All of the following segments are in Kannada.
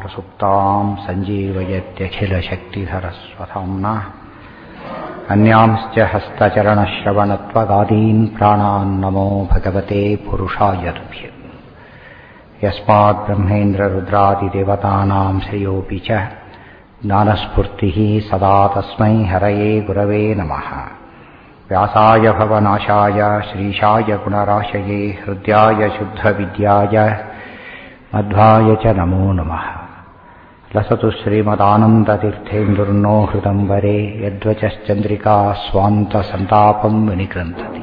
प्रसुप्तां सञ्जीवयत्यखिलशक्तिधरस्वधाम्ना अन्यांश्च हस्तचरणश्रवणत्वगादीन् प्राणान् नमो भगवते पुरुषाय तुभ्यम् यस्मात् ब्रह्मेन्द्ररुद्रादिदेवतानां श्रेयोऽपि च ज्ञानस्फूर्तिः सदा तस्मै हरये गुरवे नमः व्यासाय भवनाशाय श्रीशाय गुणराशये हृद्याय शुद्धविद्याय मध्वाय च नमो नमः लसतु श्रीमदानन्दतीर्थेन्दुर्नो हृदम्बरे यद्वचश्चन्द्रिका स्वान्तसन्तापम् विनिकृन्तति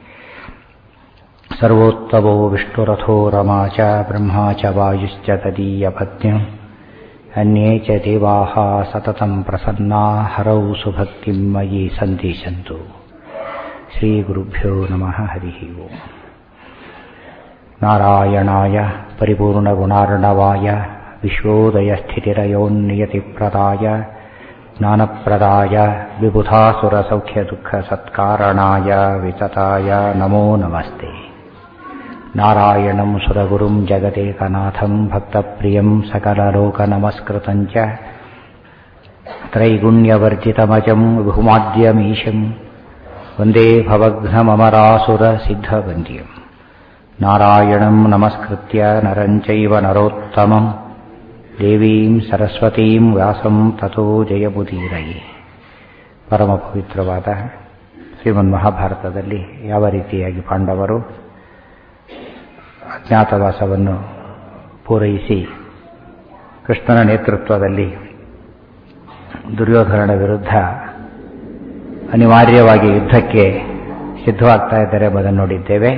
सर्वोत्तमो विष्णुरथो रमा च ब्रह्मा च वायुश्च तदीयपत्न्यम् अन्ये च देवाः सततम् प्रसन्ना हरौ सुभक्तिम् मयि सन्दिशन्तु श्रीगुरुभ्यो नमः हरिः ओम् नारायणाय परिपूर्णगुणार्णवाय विश्वोदयस्थितिरयोन्नियतिप्रदाय ज्ञानप्रदाय विबुधासुरसौख्यदुःखसत्कारणाय वितताय नमो नमस्ते नारायणं सुरगुरुं जगदेकनाथं भक्तप्रियं सकललोकनमस्कृतं च त्रैगुण्यवर्जितमजं विभुमाद्यमीशं वन्दे भवघ्नममरासुरसिद्धवन्द्यम् नारायणं नमस्कृत्य नरं चैव नरोत्तमम् ದೇವೀಂ ಸರಸ್ವತೀಂ ವ್ಯಾಸಂ ತಥೋ ಜಯಬುದೀರಯೇ ಪರಮ ಪವಿತ್ರವಾದ ಶ್ರೀಮನ್ ಮಹಾಭಾರತದಲ್ಲಿ ಯಾವ ರೀತಿಯಾಗಿ ಪಾಂಡವರು ಅಜ್ಞಾತವಾಸವನ್ನು ಪೂರೈಸಿ ಕೃಷ್ಣನ ನೇತೃತ್ವದಲ್ಲಿ ದುರ್ಯೋಧನನ ವಿರುದ್ಧ ಅನಿವಾರ್ಯವಾಗಿ ಯುದ್ಧಕ್ಕೆ ಸಿದ್ಧವಾಗ್ತಾ ಇದ್ದಾರೆ ಎಂಬುದನ್ನು ನೋಡಿದ್ದೇವೆ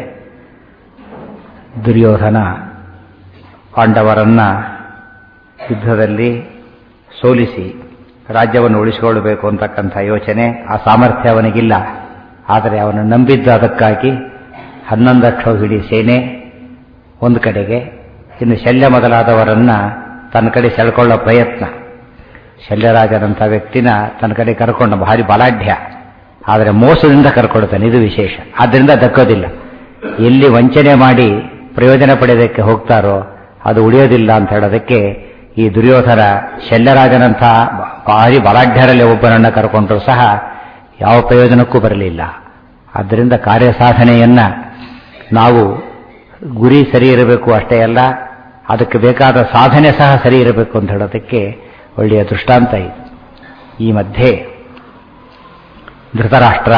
ದುರ್ಯೋಧನ ಪಾಂಡವರನ್ನ ಯುದ್ಧದಲ್ಲಿ ಸೋಲಿಸಿ ರಾಜ್ಯವನ್ನು ಉಳಿಸಿಕೊಳ್ಳಬೇಕು ಅಂತಕ್ಕಂಥ ಯೋಚನೆ ಆ ಸಾಮರ್ಥ್ಯ ಅವನಿಗಿಲ್ಲ ಆದರೆ ಅವನು ನಂಬಿದ್ದು ಅದಕ್ಕಾಗಿ ಹನ್ನೊಂದು ಅಕ್ಷೋಹಿಡಿ ಸೇನೆ ಒಂದು ಕಡೆಗೆ ಇನ್ನು ಶಲ್ಯ ಮೊದಲಾದವರನ್ನ ತನ್ನ ಕಡೆ ಸೆಳ್ಕೊಳ್ಳೋ ಪ್ರಯತ್ನ ಶಲ್ಯರಾಜನಂಥ ವ್ಯಕ್ತಿನ ತನ್ನ ಕಡೆ ಕರ್ಕೊಂಡು ಭಾರಿ ಬಲಾಢ್ಯ ಆದರೆ ಮೋಸದಿಂದ ಕರ್ಕೊಳ್ತಾನೆ ಇದು ವಿಶೇಷ ಆದ್ದರಿಂದ ದಕ್ಕೋದಿಲ್ಲ ಎಲ್ಲಿ ವಂಚನೆ ಮಾಡಿ ಪ್ರಯೋಜನ ಪಡೆಯೋದಕ್ಕೆ ಹೋಗ್ತಾರೋ ಅದು ಉಳಿಯೋದಿಲ್ಲ ಅಂತ ಹೇಳೋದಕ್ಕೆ ಈ ದುರ್ಯೋಧನ ಶಲ್ಯರಾಜನಂಥ ಭಾರಿ ಬಲಾಢ್ಯರಲ್ಲಿ ಒಬ್ಬನನ್ನು ಕರ್ಕೊಂಡ್ರೂ ಸಹ ಯಾವ ಪ್ರಯೋಜನಕ್ಕೂ ಬರಲಿಲ್ಲ ಆದ್ದರಿಂದ ಕಾರ್ಯಸಾಧನೆಯನ್ನ ನಾವು ಗುರಿ ಸರಿ ಇರಬೇಕು ಅಷ್ಟೇ ಅಲ್ಲ ಅದಕ್ಕೆ ಬೇಕಾದ ಸಾಧನೆ ಸಹ ಸರಿ ಇರಬೇಕು ಅಂತ ಹೇಳೋದಕ್ಕೆ ಒಳ್ಳೆಯ ದೃಷ್ಟಾಂತ ಇದೆ ಈ ಮಧ್ಯೆ ಧೃತರಾಷ್ಟ್ರ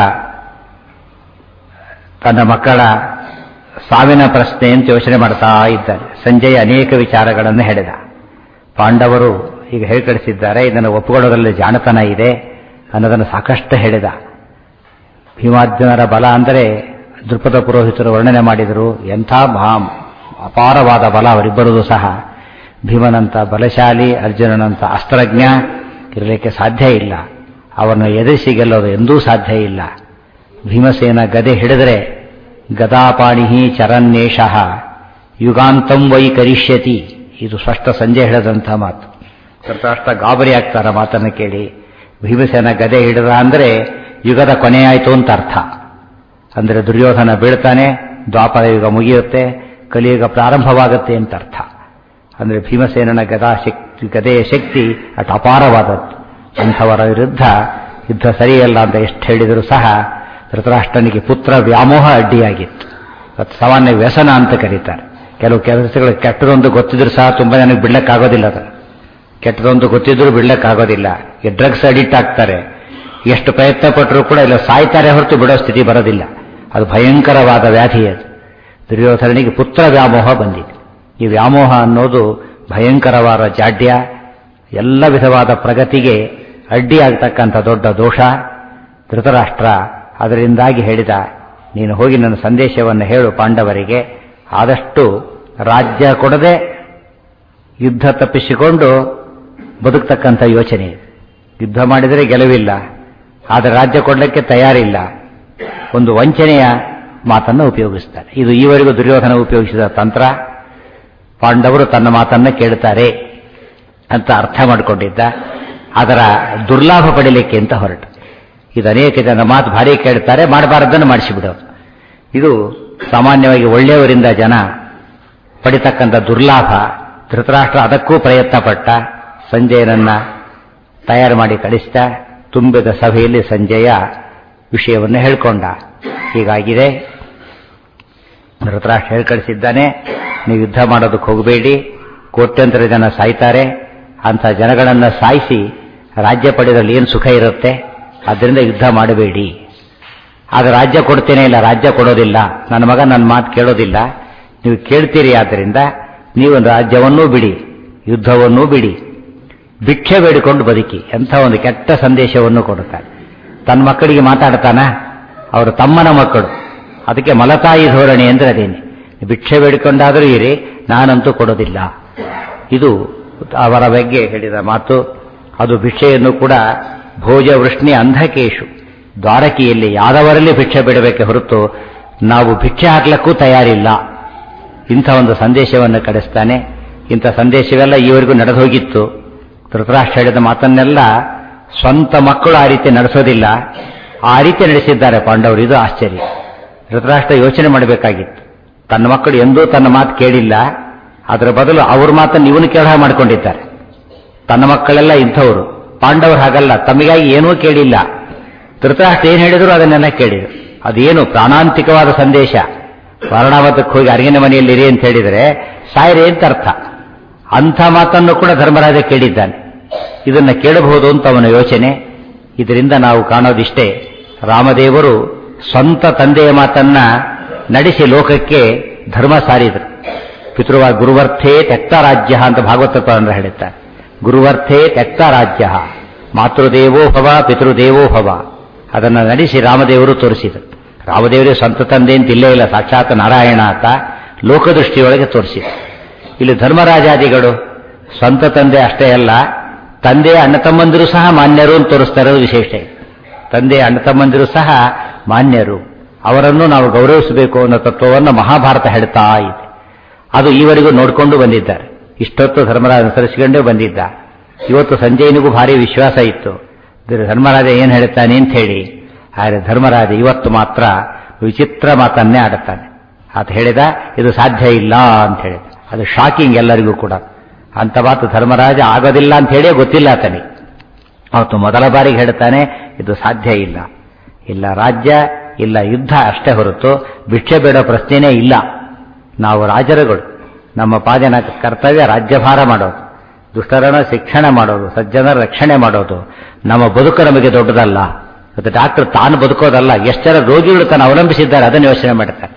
ತನ್ನ ಮಕ್ಕಳ ಸಾವಿನ ಪ್ರಶ್ನೆ ಅಂತ ಯೋಚನೆ ಮಾಡ್ತಾ ಇದ್ದಾರೆ ಸಂಜಯ್ ಅನೇಕ ವಿಚಾರಗಳನ್ನು ಹೇಳಿದ ಪಾಂಡವರು ಈಗ ಹೇಳಿಕಳಿಸಿದ್ದಾರೆ ಇದನ್ನು ಒಪ್ಪಿಕೊಳ್ಳೋದ್ರಲ್ಲಿ ಜಾಣತನ ಇದೆ ಅನ್ನೋದನ್ನು ಸಾಕಷ್ಟು ಹೇಳಿದ ಭೀಮಾರ್ಜುನರ ಬಲ ಅಂದರೆ ದೃಪದ ಪುರೋಹಿತರು ವರ್ಣನೆ ಮಾಡಿದರು ಎಂಥ ಮಹಾ ಅಪಾರವಾದ ಬಲ ಅವರಿಬ್ಬರದು ಸಹ ಭೀಮನಂತ ಬಲಶಾಲಿ ಅರ್ಜುನನಂತ ಅಸ್ತ್ರಜ್ಞ ಇರಲಿಕ್ಕೆ ಸಾಧ್ಯ ಇಲ್ಲ ಅವರನ್ನು ಎದುರಿಸಿ ಗೆಲ್ಲೋದು ಎಂದೂ ಸಾಧ್ಯ ಇಲ್ಲ ಭೀಮಸೇನ ಗದೆ ಹಿಡಿದರೆ ಗದಾಪಾಣಿ ಚರನ್ನೇಷಃ ಯುಗಾಂತಂ ವೈ ಕರಿಷ್ಯತಿ ಇದು ಸ್ಪಷ್ಟ ಸಂಜೆ ಹೇಳಿದಂಥ ಮಾತು ಧೃತರಾಷ್ಟ್ರ ಗಾಬರಿ ಆಗ್ತಾರ ಮಾತನ್ನು ಕೇಳಿ ಭೀಮಸೇನ ಗದೆ ಹಿಡಿದ ಅಂದರೆ ಯುಗದ ಕೊನೆಯಾಯಿತು ಅಂತ ಅರ್ಥ ಅಂದರೆ ದುರ್ಯೋಧನ ಬೀಳ್ತಾನೆ ದ್ವಾಪರ ಯುಗ ಮುಗಿಯುತ್ತೆ ಕಲಿಯುಗ ಪ್ರಾರಂಭವಾಗುತ್ತೆ ಅಂತ ಅರ್ಥ ಅಂದರೆ ಭೀಮಸೇನನ ಗದಾ ಶಕ್ತಿ ಗದೆಯ ಶಕ್ತಿ ಅಟ್ ಅಪಾರವಾದದ್ದು ಅಂಥವರ ವಿರುದ್ಧ ಯುದ್ಧ ಸರಿಯಲ್ಲ ಅಂತ ಎಷ್ಟು ಹೇಳಿದರೂ ಸಹ ಧೃತರಾಷ್ಟ್ರನಿಗೆ ಪುತ್ರ ವ್ಯಾಮೋಹ ಅಡ್ಡಿಯಾಗಿತ್ತು ಅದು ಸಾಮಾನ್ಯ ವ್ಯಸನ ಅಂತ ಕರೀತಾರೆ ಕೆಲವು ಕೆಲಸಗಳು ಕೆಟ್ಟದೊಂದು ಗೊತ್ತಿದ್ರು ಸಹ ತುಂಬ ಜನಕ್ಕೆ ಬಿಡ್ಲಕ್ಕಾಗೋದಿಲ್ಲ ಅದು ಕೆಟ್ಟದೊಂದು ಗೊತ್ತಿದ್ರು ಬಿಡ್ಲಕ್ಕಾಗೋದಿಲ್ಲ ಈ ಡ್ರಗ್ಸ್ ಅಡಿಕ್ಟ್ ಆಗ್ತಾರೆ ಎಷ್ಟು ಪ್ರಯತ್ನ ಪಟ್ಟರೂ ಕೂಡ ಇಲ್ಲ ಸಾಯ್ತಾರೆ ಹೊರತು ಬಿಡೋ ಸ್ಥಿತಿ ಬರೋದಿಲ್ಲ ಅದು ಭಯಂಕರವಾದ ವ್ಯಾಧಿ ಅದು ದುರ್ಯೋಧನಿಗೆ ಪುತ್ರ ವ್ಯಾಮೋಹ ಬಂದಿದೆ ಈ ವ್ಯಾಮೋಹ ಅನ್ನೋದು ಭಯಂಕರವಾದ ಜಾಡ್ಯ ಎಲ್ಲ ವಿಧವಾದ ಪ್ರಗತಿಗೆ ಅಡ್ಡಿಯಾಗತಕ್ಕಂಥ ದೊಡ್ಡ ದೋಷ ಧೃತರಾಷ್ಟ್ರ ಅದರಿಂದಾಗಿ ಹೇಳಿದ ನೀನು ಹೋಗಿ ನನ್ನ ಸಂದೇಶವನ್ನು ಹೇಳು ಪಾಂಡವರಿಗೆ ಆದಷ್ಟು ರಾಜ್ಯ ಕೊಡದೆ ಯುದ್ಧ ತಪ್ಪಿಸಿಕೊಂಡು ಬದುಕ್ತಕ್ಕಂಥ ಯೋಚನೆ ಯುದ್ಧ ಮಾಡಿದರೆ ಗೆಲುವಿಲ್ಲ ಆದರೆ ರಾಜ್ಯ ಕೊಡಲಿಕ್ಕೆ ತಯಾರಿಲ್ಲ ಒಂದು ವಂಚನೆಯ ಮಾತನ್ನು ಉಪಯೋಗಿಸ್ತಾರೆ ಇದು ಈವರೆಗೂ ದುರ್ಯೋಧನ ಉಪಯೋಗಿಸಿದ ತಂತ್ರ ಪಾಂಡವರು ತನ್ನ ಮಾತನ್ನು ಕೇಳುತ್ತಾರೆ ಅಂತ ಅರ್ಥ ಮಾಡಿಕೊಂಡಿದ್ದ ಅದರ ದುರ್ಲಾಭ ಪಡೀಲಿಕ್ಕೆ ಅಂತ ಹೊರಟು ಇದು ಅನೇಕ ಜನ ಮಾತು ಭಾರಿ ಕೇಳ್ತಾರೆ ಮಾಡಬಾರದನ್ನು ಮಾಡಿಸಿಬಿಡೋದು ಇದು ಸಾಮಾನ್ಯವಾಗಿ ಒಳ್ಳೆಯವರಿಂದ ಜನ ಪಡಿತಕ್ಕಂಥ ದುರ್ಲಾಭ ಧೃತರಾಷ್ಟ್ರ ಅದಕ್ಕೂ ಪ್ರಯತ್ನ ಪಟ್ಟ ಸಂಜಯನನ್ನ ತಯಾರು ಮಾಡಿ ಕಳಿಸ್ತಾ ತುಂಬಿದ ಸಭೆಯಲ್ಲಿ ಸಂಜಯ ವಿಷಯವನ್ನು ಹೇಳ್ಕೊಂಡ ಹೀಗಾಗಿದೆ ಧೃತರಾಷ್ಟ್ರ ಹೇಳಿ ಕಳಿಸಿದ್ದಾನೆ ನೀವು ಯುದ್ಧ ಮಾಡೋದಕ್ಕೆ ಹೋಗಬೇಡಿ ಕೋಟ್ಯಂತರ ಜನ ಸಾಯ್ತಾರೆ ಅಂಥ ಜನಗಳನ್ನು ಸಾಯಿಸಿ ರಾಜ್ಯ ಪಡೆದಲ್ಲಿ ಏನು ಸುಖ ಇರುತ್ತೆ ಅದರಿಂದ ಯುದ್ಧ ಮಾಡಬೇಡಿ ಆಗ ರಾಜ್ಯ ಕೊಡ್ತೇನೆ ಇಲ್ಲ ರಾಜ್ಯ ಕೊಡೋದಿಲ್ಲ ನನ್ನ ಮಗ ನನ್ನ ಮಾತು ಕೇಳೋದಿಲ್ಲ ನೀವು ಕೇಳ್ತೀರಿ ಆದ್ದರಿಂದ ನೀವು ರಾಜ್ಯವನ್ನೂ ಬಿಡಿ ಯುದ್ಧವನ್ನೂ ಬಿಡಿ ಭಿಕ್ಷೆ ಬೇಡಿಕೊಂಡು ಬದುಕಿ ಎಂಥ ಒಂದು ಕೆಟ್ಟ ಸಂದೇಶವನ್ನು ಕೊಡುತ್ತಾರೆ ತನ್ನ ಮಕ್ಕಳಿಗೆ ಮಾತಾಡ್ತಾನ ಅವರು ತಮ್ಮನ ಮಕ್ಕಳು ಅದಕ್ಕೆ ಮಲತಾಯಿ ಧೋರಣೆ ಅಂದ್ರೆ ಅದೇನೆ ಭಿಕ್ಷೆ ಬೇಡಿಕೊಂಡಾದರೂ ಇರಿ ನಾನಂತೂ ಕೊಡೋದಿಲ್ಲ ಇದು ಅವರ ಬಗ್ಗೆ ಹೇಳಿದ ಮಾತು ಅದು ಭಿಕ್ಷೆಯನ್ನು ಕೂಡ ಭೋಜ ವೃಷ್ಣಿ ಅಂಧಕೇಶು ದ್ವಾರಕಿಯಲ್ಲಿ ಯಾದವರಲ್ಲಿ ಭಿಕ್ಷೆ ಬಿಡಬೇಕೆ ಹೊರತು ನಾವು ಭಿಕ್ಷೆ ಹಾಕ್ಲಕ್ಕೂ ತಯಾರಿಲ್ಲ ಇಂಥ ಒಂದು ಸಂದೇಶವನ್ನು ಕಳಿಸ್ತಾನೆ ಇಂಥ ಸಂದೇಶವೆಲ್ಲ ಈವರೆಗೂ ನಡೆದು ಹೋಗಿತ್ತು ಧೃತರಾಷ್ಟ್ರ ಹೇಳಿದ ಮಾತನ್ನೆಲ್ಲ ಸ್ವಂತ ಮಕ್ಕಳು ಆ ರೀತಿ ನಡೆಸೋದಿಲ್ಲ ಆ ರೀತಿ ನಡೆಸಿದ್ದಾರೆ ಪಾಂಡವರು ಇದು ಆಶ್ಚರ್ಯ ಧೃತರಾಷ್ಟ್ರ ಯೋಚನೆ ಮಾಡಬೇಕಾಗಿತ್ತು ತನ್ನ ಮಕ್ಕಳು ಎಂದೂ ತನ್ನ ಮಾತು ಕೇಳಿಲ್ಲ ಅದರ ಬದಲು ಅವ್ರ ಮಾತನ್ನು ಇವನು ಕೇಳ ಮಾಡಿಕೊಂಡಿದ್ದಾರೆ ತನ್ನ ಮಕ್ಕಳೆಲ್ಲ ಇಂಥವರು ಪಾಂಡವರು ಹಾಗಲ್ಲ ತಮಗಾಗಿ ಏನೂ ಕೇಳಿಲ್ಲ ಧೃತರಾಷ್ಟ್ರ ಏನು ಹೇಳಿದ್ರು ಅದನ್ನೆಲ್ಲ ಕೇಳಿದ್ರು ಅದೇನು ಪ್ರಾಣಾಂತಿಕವಾದ ಸಂದೇಶ ವರ್ಣಾವತಕ್ಕೆ ಹೋಗಿ ಅರಿಗಿನ ಮನೆಯಲ್ಲಿರಿ ಅಂತ ಹೇಳಿದರೆ ಸಾಯಿರಿ ಅಂತ ಅರ್ಥ ಅಂಥ ಮಾತನ್ನು ಕೂಡ ಧರ್ಮರಾಜ ಕೇಳಿದ್ದಾನೆ ಇದನ್ನು ಕೇಳಬಹುದು ಅಂತ ಅವನ ಯೋಚನೆ ಇದರಿಂದ ನಾವು ಕಾಣೋದಿಷ್ಟೇ ರಾಮದೇವರು ಸ್ವಂತ ತಂದೆಯ ಮಾತನ್ನ ನಡೆಸಿ ಲೋಕಕ್ಕೆ ಧರ್ಮ ಸಾರಿದರು ಪಿತೃವ ಗುರುವರ್ಥೇ ತೆಕ್ತ ರಾಜ್ಯ ಅಂತ ಭಾಗವತ ಪ್ರಾರಂಭ ಹೇಳುತ್ತಾರೆ ಗುರುವರ್ಥೇ ತೆಕ್ತ ರಾಜ್ಯ ಮಾತೃದೇವೋ ಭವ ಪಿತೃದೇವೋ ಭವ ಅದನ್ನು ನಡೆಸಿ ರಾಮದೇವರು ತೋರಿಸಿದರು ರಾಮದೇವರೇ ಸ್ವಂತ ತಂದೆ ಅಂತ ಇಲ್ಲೇ ಇಲ್ಲ ಸಾಕ್ಷಾತ್ ನಾರಾಯಣ ಅಂತ ಲೋಕದೃಷ್ಟಿಯೊಳಗೆ ತೋರಿಸಿದರು ಇಲ್ಲಿ ಧರ್ಮರಾಜಾದಿಗಳು ಸ್ವಂತ ತಂದೆ ಅಷ್ಟೇ ಅಲ್ಲ ತಂದೆ ಅಣ್ಣ ತಮ್ಮಂದಿರು ಸಹ ಮಾನ್ಯರು ಅಂತ ತೋರಿಸ್ತಾ ಇರೋದು ವಿಶೇಷ ತಂದೆ ಅಣ್ಣ ತಮ್ಮಂದಿರು ಸಹ ಮಾನ್ಯರು ಅವರನ್ನು ನಾವು ಗೌರವಿಸಬೇಕು ಅನ್ನೋ ತತ್ವವನ್ನು ಮಹಾಭಾರತ ಹೇಳ್ತಾ ಇದೆ ಅದು ಈವರೆಗೂ ನೋಡಿಕೊಂಡು ಬಂದಿದ್ದಾರೆ ಇಷ್ಟೊತ್ತು ಧರ್ಮರಾಜ ಅನುಸರಿಸಿಕೊಂಡೇ ಬಂದಿದ್ದ ಇವತ್ತು ಸಂಜಯನಿಗೂ ಭಾರಿ ವಿಶ್ವಾಸ ಇತ್ತು ಧರ್ಮರಾಜ ಏನು ಹೇಳ್ತಾನೆ ಅಂತ ಹೇಳಿ ಆದರೆ ಧರ್ಮರಾಜ ಇವತ್ತು ಮಾತ್ರ ವಿಚಿತ್ರ ಮಾತನ್ನೇ ಆಡುತ್ತಾನೆ ಆತ ಹೇಳಿದ ಇದು ಸಾಧ್ಯ ಇಲ್ಲ ಅಂತ ಹೇಳಿದ ಅದು ಶಾಕಿಂಗ್ ಎಲ್ಲರಿಗೂ ಕೂಡ ಅಂತ ಮಾತು ಧರ್ಮರಾಜ ಆಗೋದಿಲ್ಲ ಅಂತ ಹೇಳಿ ಗೊತ್ತಿಲ್ಲ ಆತನಿಗೆ ಅವತ್ತು ಮೊದಲ ಬಾರಿಗೆ ಹೇಳ್ತಾನೆ ಇದು ಸಾಧ್ಯ ಇಲ್ಲ ಇಲ್ಲ ರಾಜ್ಯ ಇಲ್ಲ ಯುದ್ಧ ಅಷ್ಟೇ ಹೊರತು ಭಿಕ್ಷೆ ಬೇಡೋ ಪ್ರಶ್ನೆನೇ ಇಲ್ಲ ನಾವು ರಾಜರುಗಳು ನಮ್ಮ ಪಾದನ ಕರ್ತವ್ಯ ರಾಜ್ಯಭಾರ ಮಾಡೋದು ದುಷ್ಟರನ್ನ ಶಿಕ್ಷಣ ಮಾಡೋದು ಸಜ್ಜನರ ರಕ್ಷಣೆ ಮಾಡೋದು ನಮ್ಮ ಬದುಕು ನಮಗೆ ದೊಡ್ಡದಲ್ಲ ಮತ್ತು ಡಾಕ್ಟರ್ ತಾನು ಬದುಕೋದಲ್ಲ ಎಷ್ಟು ಜನ ರೋಗಿಗಳು ತಾನು ಅವಲಂಬಿಸಿದ್ದಾರೆ ಅದನ್ನು ಯೋಚನೆ ಮಾಡ್ತಾರೆ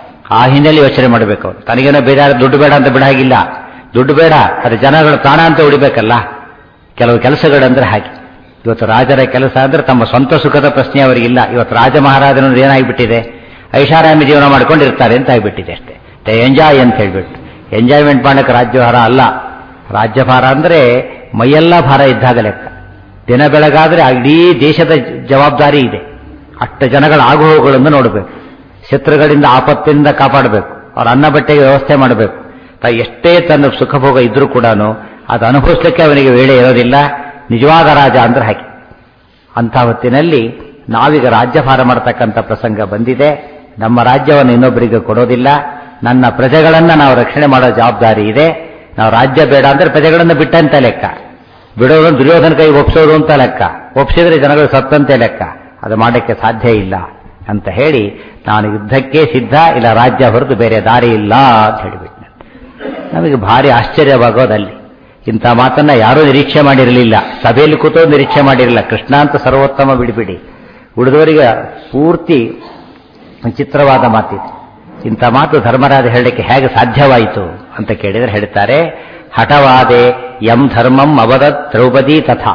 ಆ ಹಿನ್ನೆಲೆ ಯೋಚನೆ ಮಾಡಬೇಕು ಅವರು ತನಗೇನೋ ಬೇಡ ದುಡ್ಡು ಬೇಡ ಅಂತ ಬಿಡಾಗಿಲ್ಲ ದುಡ್ಡು ಬೇಡ ಅದು ಜನಗಳ ಪ್ರಾಣ ಅಂತ ಉಳಿಬೇಕಲ್ಲ ಕೆಲವು ಕೆಲಸಗಳಂದ್ರೆ ಹಾಗೆ ಇವತ್ತು ರಾಜರ ಕೆಲಸ ಅಂದ್ರೆ ತಮ್ಮ ಸ್ವಂತ ಸುಖದ ಪ್ರಶ್ನೆ ಅವರಿಗಿಲ್ಲ ಇವತ್ತು ರಾಜ ಮಹಾರಾಜನವ್ರು ಏನಾಗಿಬಿಟ್ಟಿದೆ ಐಷಾರಾಮಿ ಜೀವನ ಮಾಡ್ಕೊಂಡಿರ್ತಾರೆ ಅಂತ ಆಗಿಬಿಟ್ಟಿದೆ ಅಷ್ಟೇ ಎಂಜಾಯ್ ಅಂತ ಹೇಳ್ಬಿಟ್ಟು ಎಂಜಾಯ್ಮೆಂಟ್ ಮಾಡಕ್ಕೆ ರಾಜ್ಯಭಾರ ಅಲ್ಲ ರಾಜ್ಯಭಾರ ಅಂದ್ರೆ ಮೈಯೆಲ್ಲ ಭಾರ ಇದ್ದಾಗ ಲೆಕ್ಕ ದಿನ ಬೆಳಗಾದ್ರೆ ಇಡೀ ದೇಶದ ಜವಾಬ್ದಾರಿ ಇದೆ ಅಷ್ಟು ಜನಗಳ ಆಗುಹೋಗುಗಳನ್ನು ನೋಡಬೇಕು ಶತ್ರುಗಳಿಂದ ಆಪತ್ತಿನಿಂದ ಕಾಪಾಡಬೇಕು ಅವ್ರ ಅನ್ನ ಬಟ್ಟೆಗೆ ವ್ಯವಸ್ಥೆ ಮಾಡಬೇಕು ತಾ ಎಷ್ಟೇ ತನ್ನ ಸುಖಭೋಗ ಇದ್ರೂ ಕೂಡ ಅದು ಅನುಭವಿಸ್ಲಿಕ್ಕೆ ಅವನಿಗೆ ವೇಳೆ ಇರೋದಿಲ್ಲ ನಿಜವಾದ ರಾಜ ಅಂದ್ರೆ ಹಾಗೆ ಅಂಥ ಹೊತ್ತಿನಲ್ಲಿ ನಾವೀಗ ರಾಜ್ಯಭಾರ ಮಾಡತಕ್ಕಂಥ ಪ್ರಸಂಗ ಬಂದಿದೆ ನಮ್ಮ ರಾಜ್ಯವನ್ನು ಇನ್ನೊಬ್ಬರಿಗೆ ಕೊಡೋದಿಲ್ಲ ನನ್ನ ಪ್ರಜೆಗಳನ್ನ ನಾವು ರಕ್ಷಣೆ ಮಾಡೋ ಜವಾಬ್ದಾರಿ ಇದೆ ನಾವು ರಾಜ್ಯ ಬೇಡ ಅಂದ್ರೆ ಪ್ರಜೆಗಳನ್ನು ಬಿಟ್ಟಂತ ಲೆಕ್ಕ ಬಿಡೋದು ದುರ್ಯೋಧನ ಕೈ ಒಪ್ಸೋದು ಅಂತ ಲೆಕ್ಕ ಒಪ್ಸಿದ್ರೆ ಜನಗಳು ಸತ್ತಂತೆ ಲೆಕ್ಕ ಅದು ಮಾಡಕ್ಕೆ ಸಾಧ್ಯ ಇಲ್ಲ ಅಂತ ಹೇಳಿ ನಾನು ಯುದ್ಧಕ್ಕೆ ಸಿದ್ಧ ಇಲ್ಲ ರಾಜ್ಯ ಹೊರತು ಬೇರೆ ದಾರಿ ಇಲ್ಲ ಅಂತ ಹೇಳಿಬಿಟ್ಟು ನಮಗೆ ಭಾರಿ ಆಶ್ಚರ್ಯವಾಗೋದಲ್ಲಿ ಇಂಥ ಮಾತನ್ನ ಯಾರೂ ನಿರೀಕ್ಷೆ ಮಾಡಿರಲಿಲ್ಲ ಸಭೆಯಲ್ಲಿ ಕೂತೋ ನಿರೀಕ್ಷೆ ಮಾಡಿರಲಿಲ್ಲ ಕೃಷ್ಣ ಅಂತ ಸರ್ವೋತ್ತಮ ಬಿಡಿಬಿಡಿ ಉಳಿದವರಿಗೆ ಪೂರ್ತಿ ವಿಚಿತ್ರವಾದ ಮಾತಿದೆ ಇಂಥ ಮಾತು ಧರ್ಮರಾಜ ಹೇಳಲಿಕ್ಕೆ ಹೇಗೆ ಸಾಧ್ಯವಾಯಿತು ಅಂತ ಕೇಳಿದರೆ ಹೇಳ್ತಾರೆ ಹಠವಾದೆ ಯಂ ಧರ್ಮಂ ಅವದತ್ ದ್ರೌಪದಿ ತಥಾ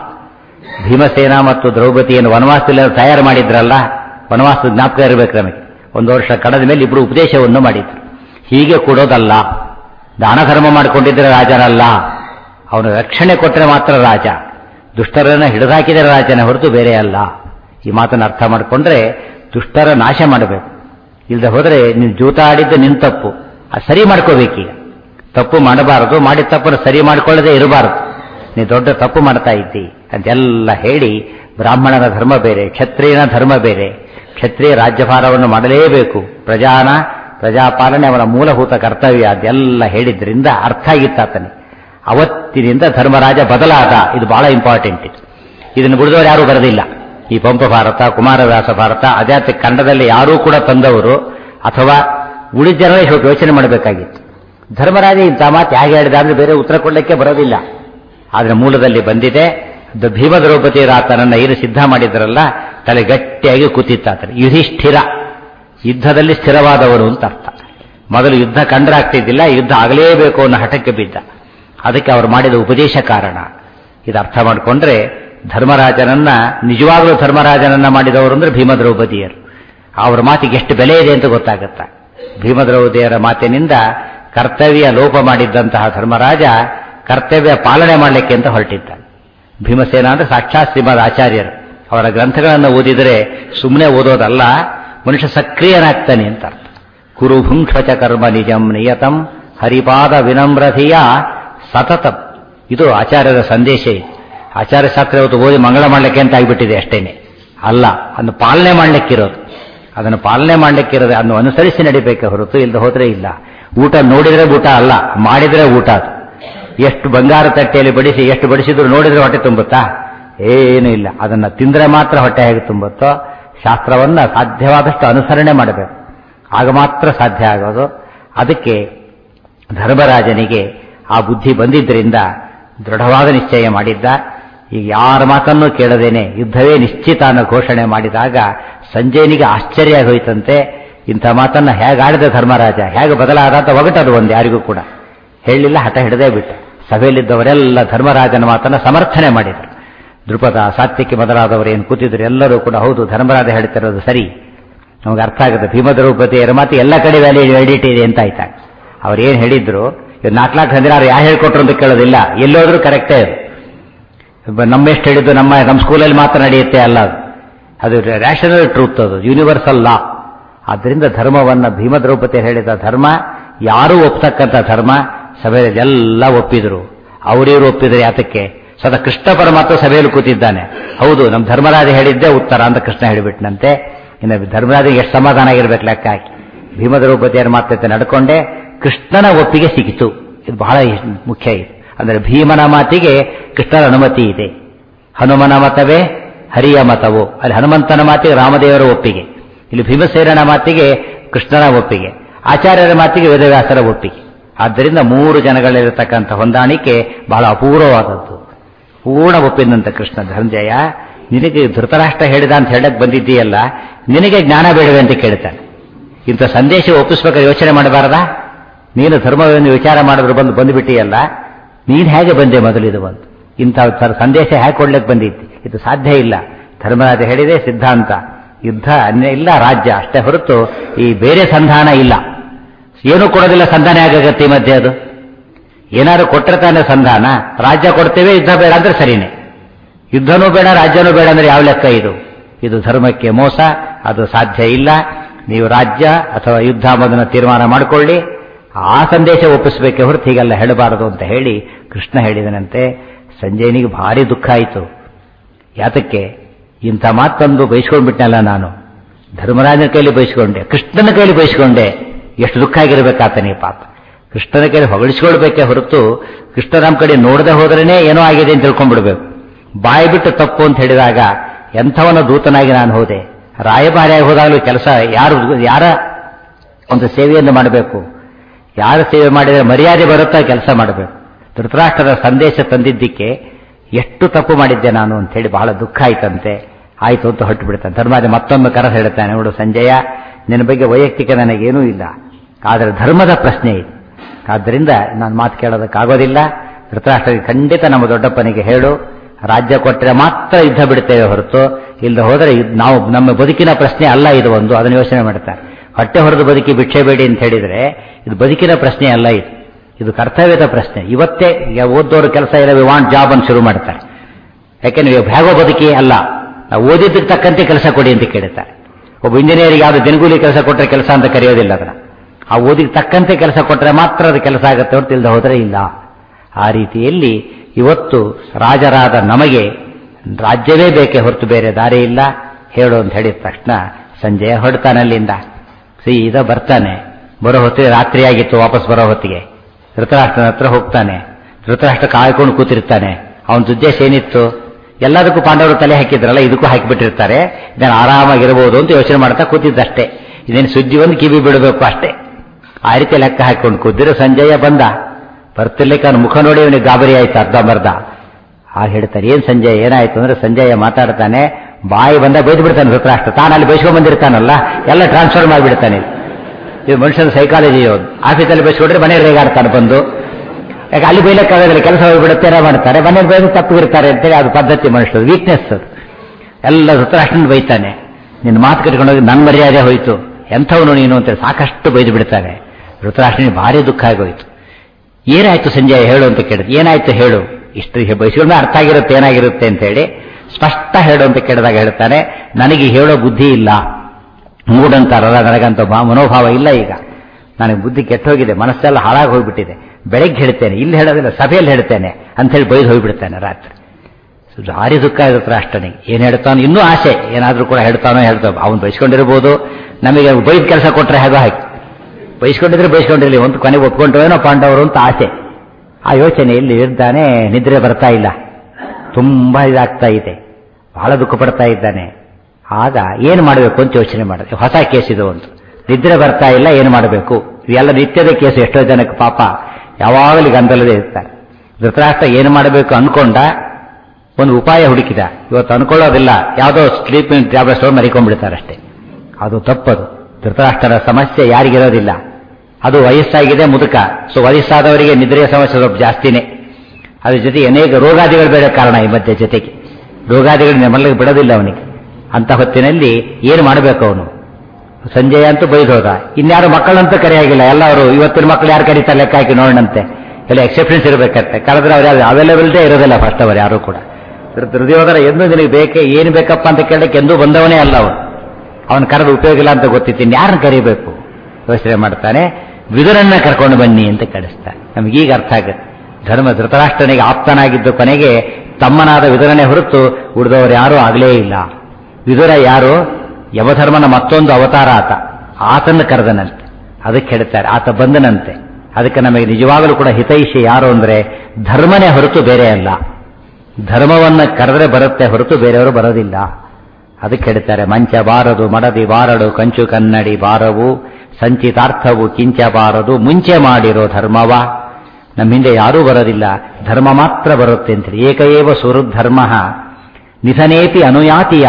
ಭೀಮಸೇನ ಮತ್ತು ದ್ರೌಪದಿಯನ್ನು ವನವಾಸದಲ್ಲಿ ತಯಾರು ಮಾಡಿದ್ರಲ್ಲ ವನವಾಸದ ಜ್ಞಾಪಕ ಇರಬೇಕು ನಮಗೆ ಒಂದು ವರ್ಷ ಕಳೆದ ಮೇಲೆ ಇಬ್ಬರು ಉಪದೇಶವನ್ನು ಮಾಡಿದ್ರು ಹೀಗೆ ಕೊಡೋದಲ್ಲ ದಾನ ಧರ್ಮ ಮಾಡಿಕೊಂಡಿದ್ರೆ ರಾಜನಲ್ಲ ಅವನು ರಕ್ಷಣೆ ಕೊಟ್ಟರೆ ಮಾತ್ರ ರಾಜ ದುಷ್ಟರನ್ನು ಹಿಡಿದಾಕಿದರೆ ರಾಜನ ಹೊರತು ಬೇರೆ ಅಲ್ಲ ಈ ಮಾತನ್ನು ಅರ್ಥ ಮಾಡಿಕೊಂಡ್ರೆ ದುಷ್ಟರ ನಾಶ ಮಾಡಬೇಕು ಇಲ್ಲದೆ ಹೋದರೆ ನೀವು ಜೂತ ಆಡಿದ್ದು ನಿನ್ ತಪ್ಪು ಅದು ಸರಿ ಮಾಡ್ಕೋಬೇಕೀಗ ತಪ್ಪು ಮಾಡಬಾರದು ಮಾಡಿದ ತಪ್ಪನ್ನು ಸರಿ ಮಾಡ್ಕೊಳ್ಳದೆ ಇರಬಾರದು ನೀ ದೊಡ್ಡ ತಪ್ಪು ಮಾಡ್ತಾ ಇದ್ದಿ ಅಂತೆಲ್ಲ ಹೇಳಿ ಬ್ರಾಹ್ಮಣನ ಧರ್ಮ ಬೇರೆ ಕ್ಷತ್ರಿಯನ ಧರ್ಮ ಬೇರೆ ಕ್ಷತ್ರಿಯ ರಾಜ್ಯಭಾರವನ್ನು ಮಾಡಲೇಬೇಕು ಪ್ರಜಾನ ಪ್ರಜಾಪಾಲನೆ ಅವನ ಮೂಲಭೂತ ಕರ್ತವ್ಯ ಅದೆಲ್ಲ ಹೇಳಿದ್ರಿಂದ ಅರ್ಥ ಆಗಿತ್ತು ಆತನಿಗೆ ಅವತ್ತಿನಿಂದ ಧರ್ಮರಾಜ ಬದಲಾದ ಇದು ಬಹಳ ಇಂಪಾರ್ಟೆಂಟ್ ಇದು ಇದನ್ನು ಬಿಡಿದವರು ಯಾರೂ ಬರೆದಿಲ್ಲ ಈ ಪಂಪ ಭಾರತ ಕುಮಾರವ್ಯಾಸ ಭಾರತ ಅಧ್ಯಾತ್ಮಿಕ ಕನ್ನಡದಲ್ಲಿ ಯಾರೂ ಕೂಡ ತಂದವರು ಅಥವಾ ಉಳಿದ ಜನರೇ ಸ್ವಲ್ಪ ಯೋಚನೆ ಮಾಡಬೇಕಾಗಿತ್ತು ಧರ್ಮರಾಜ ಇಂಥ ಮಾತು ಹೇಗೆ ಹೇಳಿದ ಅಂದ್ರೆ ಬೇರೆ ಉತ್ತರ ಕೊಡಲಿಕ್ಕೆ ಬರೋದಿಲ್ಲ ಆದ್ರೆ ಮೂಲದಲ್ಲಿ ಬಂದಿದೆ ದ ಭೀಮ ದ್ರೌಪದಿ ರಾತನನ್ನ ಏನು ಸಿದ್ಧ ಮಾಡಿದ್ರಲ್ಲ ತಲೆ ಗಟ್ಟಿಯಾಗಿ ಕೂತಿತ್ತಾತನೆ ಯುಧಿಷ್ಠಿರ ಯುದ್ಧದಲ್ಲಿ ಸ್ಥಿರವಾದವನು ಅಂತ ಅರ್ಥ ಮೊದಲು ಯುದ್ಧ ಕಂಡ್ರಾಗ್ತಿದ್ದಿಲ್ಲ ಯುದ್ಧ ಆಗಲೇಬೇಕು ಅನ್ನೋ ಹಠಕ್ಕೆ ಬಿದ್ದ ಅದಕ್ಕೆ ಅವರು ಮಾಡಿದ ಉಪದೇಶ ಕಾರಣ ಇದು ಅರ್ಥ ಮಾಡಿಕೊಂಡ್ರೆ ಧರ್ಮರಾಜನನ್ನ ನಿಜವಾಗಲೂ ಧರ್ಮರಾಜನನ್ನ ಮಾಡಿದವರು ಅಂದ್ರೆ ಭೀಮ ದ್ರೌಪದಿಯರು ಅವರ ಮಾತಿಗೆ ಎಷ್ಟು ಬೆಲೆ ಇದೆ ಅಂತ ಗೊತ್ತಾಗತ್ತ ಭೀಮ ದ್ರೌಪದಿಯರ ಮಾತಿನಿಂದ ಕರ್ತವ್ಯ ಲೋಪ ಮಾಡಿದ್ದಂತಹ ಧರ್ಮರಾಜ ಕರ್ತವ್ಯ ಪಾಲನೆ ಮಾಡಲಿಕ್ಕೆ ಅಂತ ಹೊರಟಿದ್ದಾನೆ ಭೀಮಸೇನ ಅಂದ್ರೆ ಸಾಕ್ಷಾತ್ ಶ್ರೀಮದ್ ಆಚಾರ್ಯರು ಅವರ ಗ್ರಂಥಗಳನ್ನು ಓದಿದರೆ ಸುಮ್ಮನೆ ಓದೋದಲ್ಲ ಮನುಷ್ಯ ಸಕ್ರಿಯನಾಗ್ತಾನೆ ಅಂತ ಅರ್ಥ ಕುರು ಭುಂಕ್ಷಚ ಕರ್ಮ ನಿಜಂ ನಿಯತಂ ಹರಿಪಾದ ವಿನಮ್ರತೆಯ ಸತತಂ ಇದು ಆಚಾರ್ಯರ ಸಂದೇಶ ಇದೆ ಆಚಾರ್ಯ ಶಾಸ್ತ್ರ ಇವತ್ತು ಓದಿ ಮಂಗಳ ಮಾಡಲಿಕ್ಕೆ ಅಂತ ಆಗಿಬಿಟ್ಟಿದೆ ಅಷ್ಟೇನೆ ಅಲ್ಲ ಅದನ್ನು ಪಾಲನೆ ಮಾಡಲಿಕ್ಕಿರೋದು ಅದನ್ನು ಪಾಲನೆ ಮಾಡಲಿಕ್ಕಿರೋದು ಅದನ್ನು ಅನುಸರಿಸಿ ನಡಿಬೇಕೆ ಹೊರತು ಇಲ್ಲದೆ ಹೋದ್ರೆ ಇಲ್ಲ ಊಟ ನೋಡಿದ್ರೆ ಊಟ ಅಲ್ಲ ಮಾಡಿದ್ರೆ ಊಟ ಅದು ಎಷ್ಟು ಬಂಗಾರ ತಟ್ಟೆಯಲ್ಲಿ ಬಡಿಸಿ ಎಷ್ಟು ಬಡಿಸಿದ್ರು ನೋಡಿದ್ರೆ ಹೊಟ್ಟೆ ತುಂಬುತ್ತಾ ಏನೂ ಇಲ್ಲ ಅದನ್ನು ತಿಂದ್ರೆ ಮಾತ್ರ ಹೊಟ್ಟೆ ಹೇಗೆ ತುಂಬುತ್ತೋ ಶಾಸ್ತ್ರವನ್ನ ಸಾಧ್ಯವಾದಷ್ಟು ಅನುಸರಣೆ ಮಾಡಬೇಕು ಆಗ ಮಾತ್ರ ಸಾಧ್ಯ ಆಗೋದು ಅದಕ್ಕೆ ಧರ್ಮರಾಜನಿಗೆ ಆ ಬುದ್ಧಿ ಬಂದಿದ್ದರಿಂದ ದೃಢವಾದ ನಿಶ್ಚಯ ಮಾಡಿದ್ದ ಈಗ ಯಾರ ಮಾತನ್ನೂ ಕೇಳದೇನೆ ಯುದ್ಧವೇ ನಿಶ್ಚಿತ ಅನ್ನೋ ಘೋಷಣೆ ಮಾಡಿದಾಗ ಸಂಜಯನಿಗೆ ಆಶ್ಚರ್ಯ ಹೋಯ್ತಂತೆ ಇಂಥ ಮಾತನ್ನ ಹೇಗಾಡಿದ ಧರ್ಮರಾಜ ಹೇಗೆ ಬದಲಾದ ಅಂತ ಒಗಟದು ಒಂದು ಯಾರಿಗೂ ಕೂಡ ಹೇಳಲಿಲ್ಲ ಹಠ ಹಿಡದೇ ಬಿಟ್ಟ ಸಭೆಯಲ್ಲಿದ್ದವರೆಲ್ಲ ಧರ್ಮರಾಜನ ಮಾತನ್ನ ಸಮರ್ಥನೆ ಮಾಡಿದರು ದೃಪದ ಸಾತ್ವಿಕ ಮೊದಲಾದವರು ಏನು ಕೂತಿದ್ರು ಎಲ್ಲರೂ ಕೂಡ ಹೌದು ಧರ್ಮರಾಜ ಹೇಳ್ತಿರೋದು ಸರಿ ನಮಗೆ ಅರ್ಥ ಆಗುತ್ತೆ ಭೀಮ ದ್ರೌಪದಿಯರ ಮಾತು ಎಲ್ಲ ಕಡೆ ವ್ಯಾಲಿ ವೆಡಿಟಿ ಇದೆ ಅಂತ ಆಯ್ತಾ ಅವ್ರು ಏನು ಹೇಳಿದ್ರು ಇವ್ ನಾಲ್ಕು ನಾಲ್ಕು ಹದಿನಾರು ಯಾರು ಹೇಳ್ಕೊಟ್ರು ಅಂತ ಕೇಳೋದಿಲ್ಲ ಎಲ್ಲೋದ್ರೂ ಕರೆಕ್ಟೇ ಅದು ನಮ್ಮೆಷ್ಟು ಹೇಳಿದ್ದು ನಮ್ಮ ನಮ್ಮ ಸ್ಕೂಲಲ್ಲಿ ಮಾತ್ರ ನಡೆಯುತ್ತೆ ಅಲ್ಲ ಅದು ಅದು ರ್ಯಾಷನಲ್ ಟ್ರೂತ್ ಅದು ಯೂನಿವರ್ಸಲ್ ಲಾ ಆದ್ದರಿಂದ ಧರ್ಮವನ್ನ ಭೀಮ ದ್ರೌಪದಿ ಹೇಳಿದ ಧರ್ಮ ಯಾರೂ ಒಪ್ತಕ್ಕಂಥ ಧರ್ಮ ಸಭೆಯಲ್ಲಿ ಎಲ್ಲ ಒಪ್ಪಿದ್ರು ಅವರಿವರು ಒಪ್ಪಿದ್ರೆ ಯಾತಕ್ಕೆ ಸದಾ ಕೃಷ್ಣ ಪರಮಾತ್ಮ ಸಭೆಯಲ್ಲಿ ಕೂತಿದ್ದಾನೆ ಹೌದು ನಮ್ಮ ಧರ್ಮರಾಜ ಹೇಳಿದ್ದೇ ಉತ್ತರ ಅಂತ ಕೃಷ್ಣ ಹೇಳಿಬಿಟ್ನಂತೆ ಇನ್ನು ಧರ್ಮರಾಜ ಎಷ್ಟು ಸಮಾಧಾನ ಆಗಿರ್ಬೇಕು ಲೆಕ್ಕ ಹಾಕಿ ಭೀಮ ದ್ರೌಪದಿಯರ ಮಾತುಕತೆ ನಡ್ಕೊಂಡೆ ಕೃಷ್ಣನ ಒಪ್ಪಿಗೆ ಸಿಕ್ಕಿತು ಇದು ಬಹಳ ಮುಖ್ಯ ಇದೆ ಅಂದರೆ ಭೀಮನ ಮಾತಿಗೆ ಕೃಷ್ಣನ ಅನುಮತಿ ಇದೆ ಹನುಮನ ಮತವೇ ಹರಿಯ ಮತವು ಅಲ್ಲಿ ಹನುಮಂತನ ಮಾತಿಗೆ ರಾಮದೇವರ ಒಪ್ಪಿಗೆ ಇಲ್ಲಿ ಭೀಮಸೇನನ ಮಾತಿಗೆ ಕೃಷ್ಣನ ಒಪ್ಪಿಗೆ ಆಚಾರ್ಯರ ಮಾತಿಗೆ ವೇದವ್ಯಾಸರ ಒಪ್ಪಿಗೆ ಆದ್ದರಿಂದ ಮೂರು ಜನಗಳಿರತಕ್ಕಂಥ ಹೊಂದಾಣಿಕೆ ಬಹಳ ಅಪೂರ್ವವಾದದ್ದು ಪೂರ್ಣ ಒಪ್ಪಿದಂತ ಕೃಷ್ಣ ಧನಂಜಯ ನಿನಗೆ ಧೃತರಾಷ್ಟ್ರ ಹೇಳಿದ ಅಂತ ಹೇಳಕ್ ಬಂದಿದ್ದೀಯಲ್ಲ ನಿನಗೆ ಜ್ಞಾನ ಬೇಡವೆ ಅಂತ ಕೇಳ್ತಾನೆ ಇಂಥ ಸಂದೇಶ ಒಪ್ಪಿಸ್ಬೇಕಾದ್ರೆ ಯೋಚನೆ ಮಾಡಬಾರದಾ ನೀನು ಧರ್ಮವನ್ನು ವಿಚಾರ ಮಾಡಿದ್ರು ಬಂದು ಬಂದುಬಿಟ್ಟಿಯಲ್ಲ ನೀನು ಹೇಗೆ ಬಂದೆ ಮೊದಲು ಇದು ಬಂದು ಇಂಥ ಸಂದೇಶ ಹೇಗೆ ಕೊಡ್ಲಿಕ್ಕೆ ಬಂದಿದ್ದಿ ಇದು ಸಾಧ್ಯ ಇಲ್ಲ ಧರ್ಮರಾಜ ಹೇಳಿದೆ ಸಿದ್ಧಾಂತ ಯುದ್ಧ ಅನ್ಯ ಇಲ್ಲ ರಾಜ್ಯ ಅಷ್ಟೇ ಹೊರತು ಈ ಬೇರೆ ಸಂಧಾನ ಇಲ್ಲ ಏನೂ ಕೊಡೋದಿಲ್ಲ ಸಂಧಾನ ಆಗಾಗತ್ತೆ ಈ ಮಧ್ಯೆ ಅದು ಏನಾದ್ರು ಕೊಟ್ಟರೆ ತಾನೇ ಸಂಧಾನ ರಾಜ್ಯ ಕೊಡ್ತೇವೆ ಯುದ್ಧ ಬೇಡ ಅಂದ್ರೆ ಸರಿನೇ ಯುದ್ಧನೂ ಬೇಡ ರಾಜ್ಯನೂ ಬೇಡ ಅಂದ್ರೆ ಯಾವ ಲೆಕ್ಕ ಇದು ಇದು ಧರ್ಮಕ್ಕೆ ಮೋಸ ಅದು ಸಾಧ್ಯ ಇಲ್ಲ ನೀವು ರಾಜ್ಯ ಅಥವಾ ಯುದ್ಧ ಮೊದಲ ತೀರ್ಮಾನ ಮಾಡಿಕೊಳ್ಳಿ ಆ ಸಂದೇಶ ಒಪ್ಪಿಸಬೇಕೆ ಹೊರತು ಹೀಗೆಲ್ಲ ಹೇಳಬಾರದು ಅಂತ ಹೇಳಿ ಕೃಷ್ಣ ಹೇಳಿದನಂತೆ ಸಂಜಯನಿಗೆ ಭಾರಿ ದುಃಖ ಆಯಿತು ಯಾತಕ್ಕೆ ಇಂಥ ಮಾತಂದು ಬಯಸ್ಕೊಂಡ್ಬಿಟ್ನಲ್ಲ ನಾನು ಧರ್ಮರಾಜನ ಕೈಲಿ ಬಯಸ್ಕೊಂಡೆ ಕೃಷ್ಣನ ಕೈಲಿ ಬಯಸ್ಕೊಂಡೆ ಎಷ್ಟು ದುಃಖ ಆಗಿರ್ಬೇಕಾತನೇ ಪಾಪ ಕೃಷ್ಣನ ಕೈಲಿ ಹೊಗಳಿಸ್ಕೊಳ್ಬೇಕೇ ಹೊರತು ಕೃಷ್ಣ ನಮ್ಮ ಕಡೆ ನೋಡದೆ ಹೋದ್ರೇನೆ ಏನೋ ಆಗಿದೆ ಅಂತ ತಿಳ್ಕೊಂಡ್ಬಿಡ್ಬೇಕು ಬಾಯಿ ಬಿಟ್ಟು ತಪ್ಪು ಅಂತ ಹೇಳಿದಾಗ ಎಂಥವನ ದೂತನಾಗಿ ನಾನು ಹೋದೆ ರಾಯಭಾರಿಯಾಗಿ ಹೋದಾಗಲೂ ಕೆಲಸ ಯಾರು ಯಾರ ಒಂದು ಸೇವೆಯನ್ನು ಮಾಡಬೇಕು ಯಾರ ಸೇವೆ ಮಾಡಿದರೆ ಮರ್ಯಾದೆ ಬರುತ್ತಾ ಕೆಲಸ ಮಾಡಬೇಕು ಧೃತರಾಷ್ಟ್ರದ ಸಂದೇಶ ತಂದಿದ್ದಕ್ಕೆ ಎಷ್ಟು ತಪ್ಪು ಮಾಡಿದ್ದೆ ನಾನು ಅಂತ ಹೇಳಿ ಬಹಳ ದುಃಖ ಆಯ್ತಂತೆ ಆಯ್ತು ಅಂತ ಹೊಟ್ಟು ಬಿಡ್ತಾನೆ ಧರ್ಮಾದ ಮತ್ತೊಮ್ಮೆ ಕರ ಹೇಳ್ತಾನೆ ನೋಡು ಸಂಜಯ ನಿನ್ನ ಬಗ್ಗೆ ವೈಯಕ್ತಿಕ ನನಗೇನೂ ಇಲ್ಲ ಆದರೆ ಧರ್ಮದ ಪ್ರಶ್ನೆ ಇದೆ ಆದ್ದರಿಂದ ನಾನು ಮಾತು ಕೇಳೋದಕ್ಕಾಗೋದಿಲ್ಲ ಧೃತರಾಷ್ಟ್ರಕ್ಕೆ ಖಂಡಿತ ನಮ್ಮ ದೊಡ್ಡಪ್ಪನಿಗೆ ಹೇಳು ರಾಜ್ಯ ಕೊಟ್ಟರೆ ಮಾತ್ರ ಯುದ್ಧ ಬಿಡ್ತೇವೆ ಹೊರತು ಇಲ್ಲದೆ ಹೋದರೆ ನಾವು ನಮ್ಮ ಬದುಕಿನ ಪ್ರಶ್ನೆ ಅಲ್ಲ ಇದು ಒಂದು ಅದನ್ನು ಯೋಚನೆ ಮಾಡ್ತಾರೆ ಹೊಟ್ಟೆ ಹೊಡೆದು ಬದುಕಿ ಭಿಕ್ಷೆ ಬೇಡಿ ಅಂತ ಹೇಳಿದ್ರೆ ಇದು ಬದುಕಿನ ಪ್ರಶ್ನೆ ಅಲ್ಲ ಇದು ಇದು ಕರ್ತವ್ಯದ ಪ್ರಶ್ನೆ ಇವತ್ತೇ ಓದೋರು ಕೆಲಸ ಇಲ್ಲ ವಿ ವಾಂಟ್ ಜಾಬ್ ಅಂತ ಶುರು ಮಾಡ್ತಾರೆ ಯಾಕೆಂದ್ರೆ ಹೇಗೋ ಬದುಕಿ ಅಲ್ಲ ನಾವು ಓದಿದ್ದಕ್ಕೆ ತಕ್ಕಂತೆ ಕೆಲಸ ಕೊಡಿ ಅಂತ ಕೇಳುತ್ತಾರೆ ಒಬ್ಬ ಇಂಜಿನಿಯರಿಗೆ ಯಾವುದು ದಿನಗೂಲಿ ಕೆಲಸ ಕೊಟ್ಟರೆ ಕೆಲಸ ಅಂತ ಕರೆಯೋದಿಲ್ಲ ಅದನ್ನ ಆ ಓದಿಗೆ ತಕ್ಕಂತೆ ಕೆಲಸ ಕೊಟ್ಟರೆ ಮಾತ್ರ ಅದು ಕೆಲಸ ಆಗುತ್ತೆ ಹೊರತು ಇಲ್ಲದೆ ಹೋದರೆ ಇಲ್ಲ ಆ ರೀತಿಯಲ್ಲಿ ಇವತ್ತು ರಾಜರಾದ ನಮಗೆ ರಾಜ್ಯವೇ ಬೇಕೇ ಹೊರತು ಬೇರೆ ದಾರಿ ಇಲ್ಲ ಹೇಳು ಅಂತ ಹೇಳಿದ ತಕ್ಷಣ ಸಂಜೆ ಹೊಡ್ತಾನಲ್ಲಿಂದ ಸೀದಾ ಬರ್ತಾನೆ ಬರೋ ಹೊತ್ತಿಗೆ ರಾತ್ರಿ ಆಗಿತ್ತು ವಾಪಸ್ ಬರೋ ಹೊತ್ತಿಗೆ ಧೃತರಾಷ್ಟ್ರನ ಹತ್ರ ಹೋಗ್ತಾನೆ ಧೃತರಾಷ್ಟ್ರ ಕಾಯ್ಕೊಂಡು ಕೂತಿರ್ತಾನೆ ಅವನ ಉದ್ದೇಶ ಏನಿತ್ತು ಎಲ್ಲದಕ್ಕೂ ಪಾಂಡವರು ತಲೆ ಹಾಕಿದ್ರಲ್ಲ ಇದಕ್ಕೂ ಹಾಕಿಬಿಟ್ಟಿರ್ತಾರೆ ಇದನ್ನು ಆರಾಮಾಗಿರ್ಬೋದು ಅಂತ ಯೋಚನೆ ಮಾಡ್ತಾ ಕೂತಿದ್ದಷ್ಟೇ ಇದೇನು ಸುದ್ದಿ ಒಂದು ಕಿವಿ ಬಿಡಬೇಕು ಅಷ್ಟೇ ಆ ರೀತಿ ಲೆಕ್ಕ ಹಾಕೊಂಡು ಕೂತಿರೋ ಸಂಜಯ ಬಂದ ಬರ್ತಿರ್ಲಿಕ್ಕೆ ಅವನ ಮುಖ ನೋಡಿ ಅವನಿಗೆ ಗಾಬರಿ ಆಯ್ತು ಅರ್ಧಂಬರ್ಧ ಆಗ ಹೇಳ್ತಾರೆ ಏನ್ ಸಂಜಯ್ ಏನಾಯ್ತು ಅಂದ್ರೆ ಸಂಜಯ ಮಾತಾಡ್ತಾನೆ ಬಾಯಿ ಬಂದ ಬೈದು ಬಿಡ್ತಾನೆ ಧೃತರಾಷ್ಟ್ರ ತಾನು ಅಲ್ಲಿ ಬೈಸ್ಕೊಂಡ್ ಬಂದಿರ್ತಾನಲ್ಲ ಎಲ್ಲ ಟ್ರಾನ್ಸ್ಫರ್ ಮಾಡಿಬಿಡ್ತಾನೆ ಇದು ಮನುಷ್ಯನ ಸೈಕಾಲಜಿ ಆಫೀಸಲ್ಲಿ ಬೈಸ್ಕೊಂಡ್ರೆ ಮನೆಯಲ್ಲಿ ರೇಗಾಡ್ತಾನೆ ಬಂದು ಯಾಕೆ ಅಲ್ಲಿ ಬೈಲಕ್ಕಾಗೋದಿಲ್ಲ ಕೆಲಸ ಹೋಗ್ಬಿಡುತ್ತೆ ಏನೋ ಮಾಡ್ತಾರೆ ಮನೇಲಿ ಬೈದು ತಪ್ಪಿರ್ತಾರೆ ಅಂತೇಳಿ ಅದು ಪದ್ಧತಿ ಮನುಷ್ಯರು ವೀಕ್ನೆಸ್ ಅದು ಎಲ್ಲ ಧೃತರಾಷ್ಟ್ರನ ಬೈತಾನೆ ನಿನ್ನ ಮಾತು ಕಟ್ಕೊಂಡೋಗಿ ನನ್ನ ಮರ್ಯಾದೆ ಹೋಯ್ತು ಎಂಥವನು ನೀನು ಅಂತೇಳಿ ಸಾಕಷ್ಟು ಬೈದು ಬಿಡ್ತಾನೆ ಧೃತರಾಷ್ಟ್ರನಿಗೆ ಭಾರಿ ದುಃಖ ಆಗೋಯ್ತು ಏನಾಯ್ತು ಸಂಜಯ್ ಹೇಳು ಅಂತ ಕೇಳಿದ್ ಏನಾಯ್ತು ಹೇಳು ಇಷ್ಟು ಬಯಸ್ಕೊಂಡ್ರೆ ಅರ್ಥ ಆಗಿರುತ್ತೆ ಏನಾಗಿರುತ್ತೆ ಅಂತ ಹೇಳಿ ಸ್ಪಷ್ಟ ಹೇಳು ಅಂತ ಕೇಳಿದಾಗ ಹೇಳ್ತಾನೆ ನನಗೆ ಹೇಳೋ ಬುದ್ಧಿ ಇಲ್ಲ ಮೂಡಂತಾರಲ್ಲ ನನಗಂತ ಮಾ- ಮನೋಭಾವ ಇಲ್ಲ ಈಗ ನನಗೆ ಬುದ್ಧಿ ಕೆಟ್ಟೋಗಿದೆ ಮನಸ್ಸೆಲ್ಲ ಹಾಳಾಗಿ ಹೋಗ್ಬಿಟ್ಟಿದೆ ಬೆಳಗ್ಗೆ ಹೇಳ್ತೇನೆ ಇಲ್ಲಿ ಹೇಳೋದಿಲ್ಲ ಸಭೆಯಲ್ಲಿ ಹೇಳ್ತೇನೆ ಅಂತ ಹೇಳಿ ಬೈದು ಹೋಗ್ಬಿಡ್ತಾನೆ ರಾತ್ರಿ ಭಾರಿ ದುಃಖ ಇರುತ್ತೆ ಅಷ್ಟನಿಗೆ ಏನ್ ಹೇಳ್ತಾನೋ ಇನ್ನೂ ಆಸೆ ಏನಾದ್ರೂ ಕೂಡ ಹೇಳ್ತಾನೋ ಹೇಳ್ತಾವ ಅವನು ಬಯಸ್ಕೊಂಡಿರ್ಬೋದು ನಮಗೆ ಬೈದ್ ಕೆಲಸ ಕೊಟ್ರೆ ಹೇಗೋ ಹಾಕಿ ಬಯಸ್ಕೊಂಡಿದ್ರೆ ಬಯಸ್ಕೊಂಡಿರಲಿ ಒಂದು ಕೊನೆಗೆ ಒಪ್ಕೊಂಡ್ರೇನೋ ಪಾಂಡವರು ಅಂತ ಆಸೆ ಆ ಯೋಚನೆಯಲ್ಲಿ ಇರ್ತಾನೆ ನಿದ್ರೆ ಬರ್ತಾ ಇಲ್ಲ ತುಂಬಾ ಇದಾಗ್ತಾ ಇದೆ ಬಹಳ ದುಃಖ ಪಡ್ತಾ ಇದ್ದಾನೆ ಆಗ ಏನು ಮಾಡಬೇಕು ಅಂತ ಯೋಚನೆ ಮಾಡಿದೆ ಹೊಸ ಕೇಸ್ ಇದು ಒಂದು ನಿದ್ರೆ ಬರ್ತಾ ಇಲ್ಲ ಏನು ಮಾಡಬೇಕು ಇದೆಲ್ಲ ನಿತ್ಯದ ಕೇಸು ಎಷ್ಟೋ ಜನಕ್ಕೆ ಪಾಪ ಯಾವಾಗಲೂ ಗಂದಲದೇ ಇರ್ತಾರೆ ಧೃತರಾಷ್ಟ್ರ ಏನು ಮಾಡಬೇಕು ಅನ್ಕೊಂಡ ಒಂದು ಉಪಾಯ ಹುಡುಕಿದ ಇವತ್ತು ಅನ್ಕೊಳ್ಳೋದಿಲ್ಲ ಯಾವುದೋ ಸ್ಲೀಪಿಂಗ್ ಟ್ಯಾಬ್ಲೆಟ್ಸ್ ತಗೊಂಡು ಮರಿಕೊಂಡ್ಬಿಡ್ತಾರೆ ಅಷ್ಟೇ ಅದು ತಪ್ಪದು ಧೃತರಾಷ್ಟ್ರನ ಸಮಸ್ಯೆ ಯಾರಿಗಿರೋದಿಲ್ಲ ಅದು ವಯಸ್ಸಾಗಿದೆ ಮುದುಕ ಸೊ ವಯಸ್ಸಾದವರಿಗೆ ನಿದ್ರೆಯ ಸಮಸ್ಯೆ ಸ್ವಲ್ಪ ಜಾಸ್ತಿನೇ ಅದ್ರ ಜೊತೆಗೆ ಅನೇಕ ರೋಗಾದಿಗಳು ಬೇಡ ಕಾರಣ ಈ ಮಧ್ಯೆ ಜೊತೆಗೆ ರೋಗಾದಿಗಳು ನಮ್ಮಲ್ಲಿಗೆ ಬಿಡೋದಿಲ್ಲ ಅವನಿಗೆ ಅಂತ ಹೊತ್ತಿನಲ್ಲಿ ಏನು ಮಾಡಬೇಕು ಅವನು ಸಂಜಯ ಅಂತೂ ಬೈದು ಹೋದ ಇನ್ಯಾರು ಮಕ್ಕಳಂತೂ ಕರೆಯಾಗಿಲ್ಲ ಎಲ್ಲವರು ಇವತ್ತಿನ ಮಕ್ಕಳು ಯಾರು ಕರೀತಾರೆ ಲೆಕ್ಕ ಹಾಕಿ ನೋಡೋಣಂತೆ ಎಲ್ಲ ಎಕ್ಸೆಪ್ಷನ್ಸ್ ಇರಬೇಕಂತೆ ಕರೆದ್ರೆ ಅವ್ರು ಯಾರು ಅವೈಲೇಬಿಲಿಟೇ ಇರೋದಿಲ್ಲ ಫಸ್ಟ್ ಅವರು ಯಾರು ಕೂಡ ದುರ್ಯೋಧನ ಎಂದು ನಿನಗೆ ಬೇಕೆ ಏನು ಬೇಕಪ್ಪ ಅಂತ ಕೇಳಕ್ಕೆ ಎಂದೂ ಬಂದವನೇ ಅಲ್ಲ ಅವನು ಅವನು ಕರೆದು ಉಪಯೋಗ ಇಲ್ಲ ಅಂತ ಗೊತ್ತಿತ್ತು ಯಾರನ್ನ ಕರಿಬೇಕು ಯೋಚನೆ ಮಾಡ್ತಾನೆ ವಿದುರನ್ನ ಕರ್ಕೊಂಡು ಬನ್ನಿ ಅಂತ ಕಳಿಸ್ತಾನೆ ನಮಗೀಗ ಅರ್ಥ ಆಗುತ್ತೆ ಧರ್ಮ ಧೃತರಾಷ್ಟ್ರನಿಗೆ ಆಪ್ತನಾಗಿದ್ದು ಕೊನೆಗೆ ತಮ್ಮನಾದ ವಿದುರನೇ ಹೊರತು ಉಳಿದವರು ಯಾರೂ ಆಗಲೇ ಇಲ್ಲ ವಿದುರ ಯಾರು ಯಮಧರ್ಮನ ಮತ್ತೊಂದು ಅವತಾರ ಆತ ಆತನ ಕರೆದನಂತೆ ಅದಕ್ಕೆ ಹೇಳ್ತಾರೆ ಆತ ಬಂದನಂತೆ ಅದಕ್ಕೆ ನಮಗೆ ನಿಜವಾಗಲೂ ಕೂಡ ಹಿತೈಷಿ ಯಾರು ಅಂದ್ರೆ ಧರ್ಮನೇ ಹೊರತು ಬೇರೆ ಅಲ್ಲ ಧರ್ಮವನ್ನ ಕರೆದ್ರೆ ಬರುತ್ತೆ ಹೊರತು ಬೇರೆಯವರು ಬರೋದಿಲ್ಲ ಅದಕ್ಕೆ ಹೇಳ್ತಾರೆ ಮಂಚ ಬಾರದು ಮಡದಿ ಬಾರಡು ಕಂಚು ಕನ್ನಡಿ ಬಾರವು ಸಂಚಿತಾರ್ಥವು ಕಿಂಚ ಬಾರದು ಮುಂಚೆ ಮಾಡಿರೋ ಧರ್ಮವ ನಮ್ಮ ಹಿಂದೆ ಯಾರೂ ಬರೋದಿಲ್ಲ ಧರ್ಮ ಮಾತ್ರ ಬರುತ್ತೆ ಅಂತೇಳಿ ಏಕಏವ ಸುಹೃದ್ಧರ್ಮ ನಿಧನೇಪಿ ಅನುಯಾತಿಯ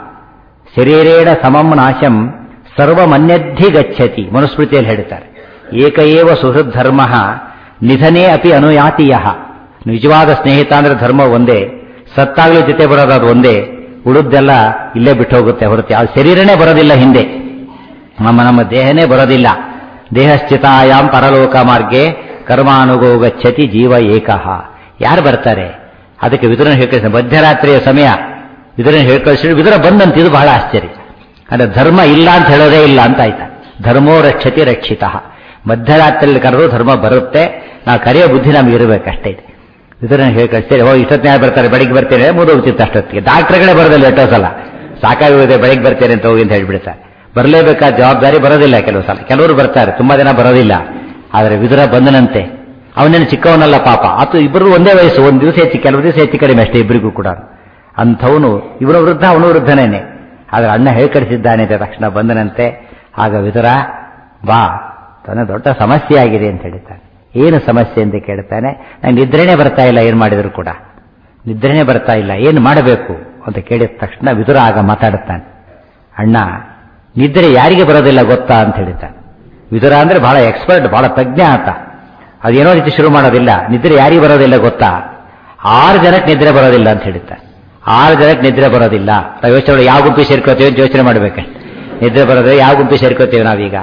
ಶರೀರೇಣ ಸಮಂ ನಾಶಂ ಸರ್ವಮನ್ಯದ್ಧಿ ಗಚ್ಚತಿ ಮನುಸ್ಮೃತಿಯಲ್ಲಿ ಹೇಳ್ತಾರೆ ಏಕಏವ ಸುಹೃದ್ಧರ್ಮ ನಿಧನೇ ಅಪಿ ಅನುಯಾತಿಯ ನಿಜವಾದ ಸ್ನೇಹಿತ ಅಂದ್ರೆ ಧರ್ಮ ಒಂದೇ ಸತ್ತಾಗ್ಲೂ ಜೊತೆ ಬರೋದು ಅದು ಒಂದೇ ಉಳಿದ್ದೆಲ್ಲ ಇಲ್ಲೇ ಬಿಟ್ಟು ಹೋಗುತ್ತೆ ಹೊರತು ಆ ಶರೀರನೇ ಬರೋದಿಲ್ಲ ಹಿಂದೆ ನಮ್ಮ ನಮ್ಮ ದೇಹನೇ ಬರೋದಿಲ್ಲ ದೇಹಸ್ಥಿತಾಯಾಮ್ ಪರಲೋಕ ಮಾರ್ಗೆ ಕರ್ಮಾನುಗೋ ಗಚ್ಚತಿ ಜೀವ ಏಕಃ ಯಾರು ಬರ್ತಾರೆ ಅದಕ್ಕೆ ವಿದುರನ ಹೇಳ್ಕಳಿಸ ಮಧ್ಯರಾತ್ರಿಯ ಸಮಯ ವಿದುರನ ಹೇಳ್ಕಳಿಸಿದ್ರು ವಿದುರ ಬಂದಂತ ಇದು ಬಹಳ ಆಶ್ಚರ್ಯ ಅಂದ್ರೆ ಧರ್ಮ ಇಲ್ಲ ಅಂತ ಹೇಳೋದೇ ಇಲ್ಲ ಅಂತ ಆಯ್ತಾ ಧರ್ಮೋ ರಕ್ಷತಿ ರಕ್ಷಿತ ಮಧ್ಯರಾತ್ರಿಯಲ್ಲಿ ಕರೆದು ಧರ್ಮ ಬರುತ್ತೆ ನಾವು ಕರೆಯೋ ಬುದ್ಧಿ ನಮ್ಗೆ ಇರಬೇಕಷ್ಟೇ ಇದೆ ವಿದುರನ ಹೇಳ್ಕಳಿಸ್ತಾರೆ ಓ ಇಷ್ಟೊತ್ತಿನ ಯಾರು ಬರ್ತಾರೆ ಬೆಳಿಗ್ಗೆ ಬರ್ತೀರಿ ಮುದೋಗ್ತಿತ್ತು ಅಷ್ಟೊತ್ತಿಗೆ ಡಾಕ್ಟರ್ಗಳೇ ಬರೋದಿಲ್ಲ ಎಷ್ಟೋ ಸಲ ಸಾಕಾಗಿದೆ ಬೆಳಿಗ್ಗೆ ಬರ್ತೀರಿ ಅಂತ ಹೋಗಿ ಅಂತ ಹೇಳ್ಬಿಡ್ತಾರೆ ಬರಲೇಬೇಕಾದ ಜವಾಬ್ದಾರಿ ಬರೋದಿಲ್ಲ ಕೆಲವು ಸಲ ಕೆಲವರು ಬರ್ತಾರೆ ತುಂಬಾ ಜನ ಬರೋದಿಲ್ಲ ಆದರೆ ವಿದುರ ಬಂದನಂತೆ ಅವನೇನು ಚಿಕ್ಕವನಲ್ಲ ಪಾಪ ಆತು ಇಬ್ಬರು ಒಂದೇ ವಯಸ್ಸು ಒಂದು ದಿವಸ ಹೆಚ್ಚು ಕೆಲವು ದಿವಸ ಹೆಚ್ಚು ಕಡಿಮೆ ಅಷ್ಟೇ ಇಬ್ಬರಿಗೂ ಕೂಡ ಅಂಥವನು ಇವನು ವೃದ್ಧ ಅವನು ವೃದ್ಧನೇನೆ ಆದರೆ ಅಣ್ಣ ಹೇಳ್ಕಡಿಸಿದ್ದಾನೆ ಅಂತ ತಕ್ಷಣ ಬಂದನಂತೆ ಆಗ ವಿದುರ ಬಾ ತನ್ನ ದೊಡ್ಡ ಸಮಸ್ಯೆ ಆಗಿದೆ ಅಂತ ಹೇಳ್ತಾನೆ ಏನು ಸಮಸ್ಯೆ ಅಂತ ಕೇಳ್ತಾನೆ ನಂಗೆ ನಿದ್ರೆನೇ ಬರ್ತಾ ಇಲ್ಲ ಏನು ಮಾಡಿದ್ರು ಕೂಡ ನಿದ್ರೆನೇ ಬರ್ತಾ ಇಲ್ಲ ಏನು ಮಾಡಬೇಕು ಅಂತ ಕೇಳಿದ ತಕ್ಷಣ ವಿದುರ ಆಗ ಮಾತಾಡುತ್ತಾನೆ ಅಣ್ಣ ನಿದ್ರೆ ಯಾರಿಗೆ ಬರೋದಿಲ್ಲ ಗೊತ್ತಾ ಅಂತ ಹೇಳ್ತಾನೆ ವಿದುರ ಅಂದ್ರೆ ಬಹಳ ಎಕ್ಸ್ಪರ್ಟ್ ಬಹಳ ತಜ್ಞ ಆತ ಅದೇನೋ ರೀತಿ ಶುರು ಮಾಡೋದಿಲ್ಲ ನಿದ್ರೆ ಯಾರಿಗೆ ಬರೋದಿಲ್ಲ ಗೊತ್ತಾ ಆರು ಜನಕ್ಕೆ ನಿದ್ರೆ ಬರೋದಿಲ್ಲ ಅಂತ ಹೇಳ್ತಾನೆ ಆರು ಜನಕ್ಕೆ ನಿದ್ರೆ ಬರೋದಿಲ್ಲ ನಾವು ಯೋಚನೆ ಮಾಡಿ ಯಾವ ಗುಂಪಿ ಸೇರ್ಕೋತೀವಿ ಅಂತ ಯೋಚನೆ ಮಾಡ್ಬೇಕೆ ನಿದ್ರೆ ಬರೋದ್ರೆ ಯಾವ ಗುಂಪಿ ಸೇರ್ಕೋತೀವಿ ನಾವೀಗ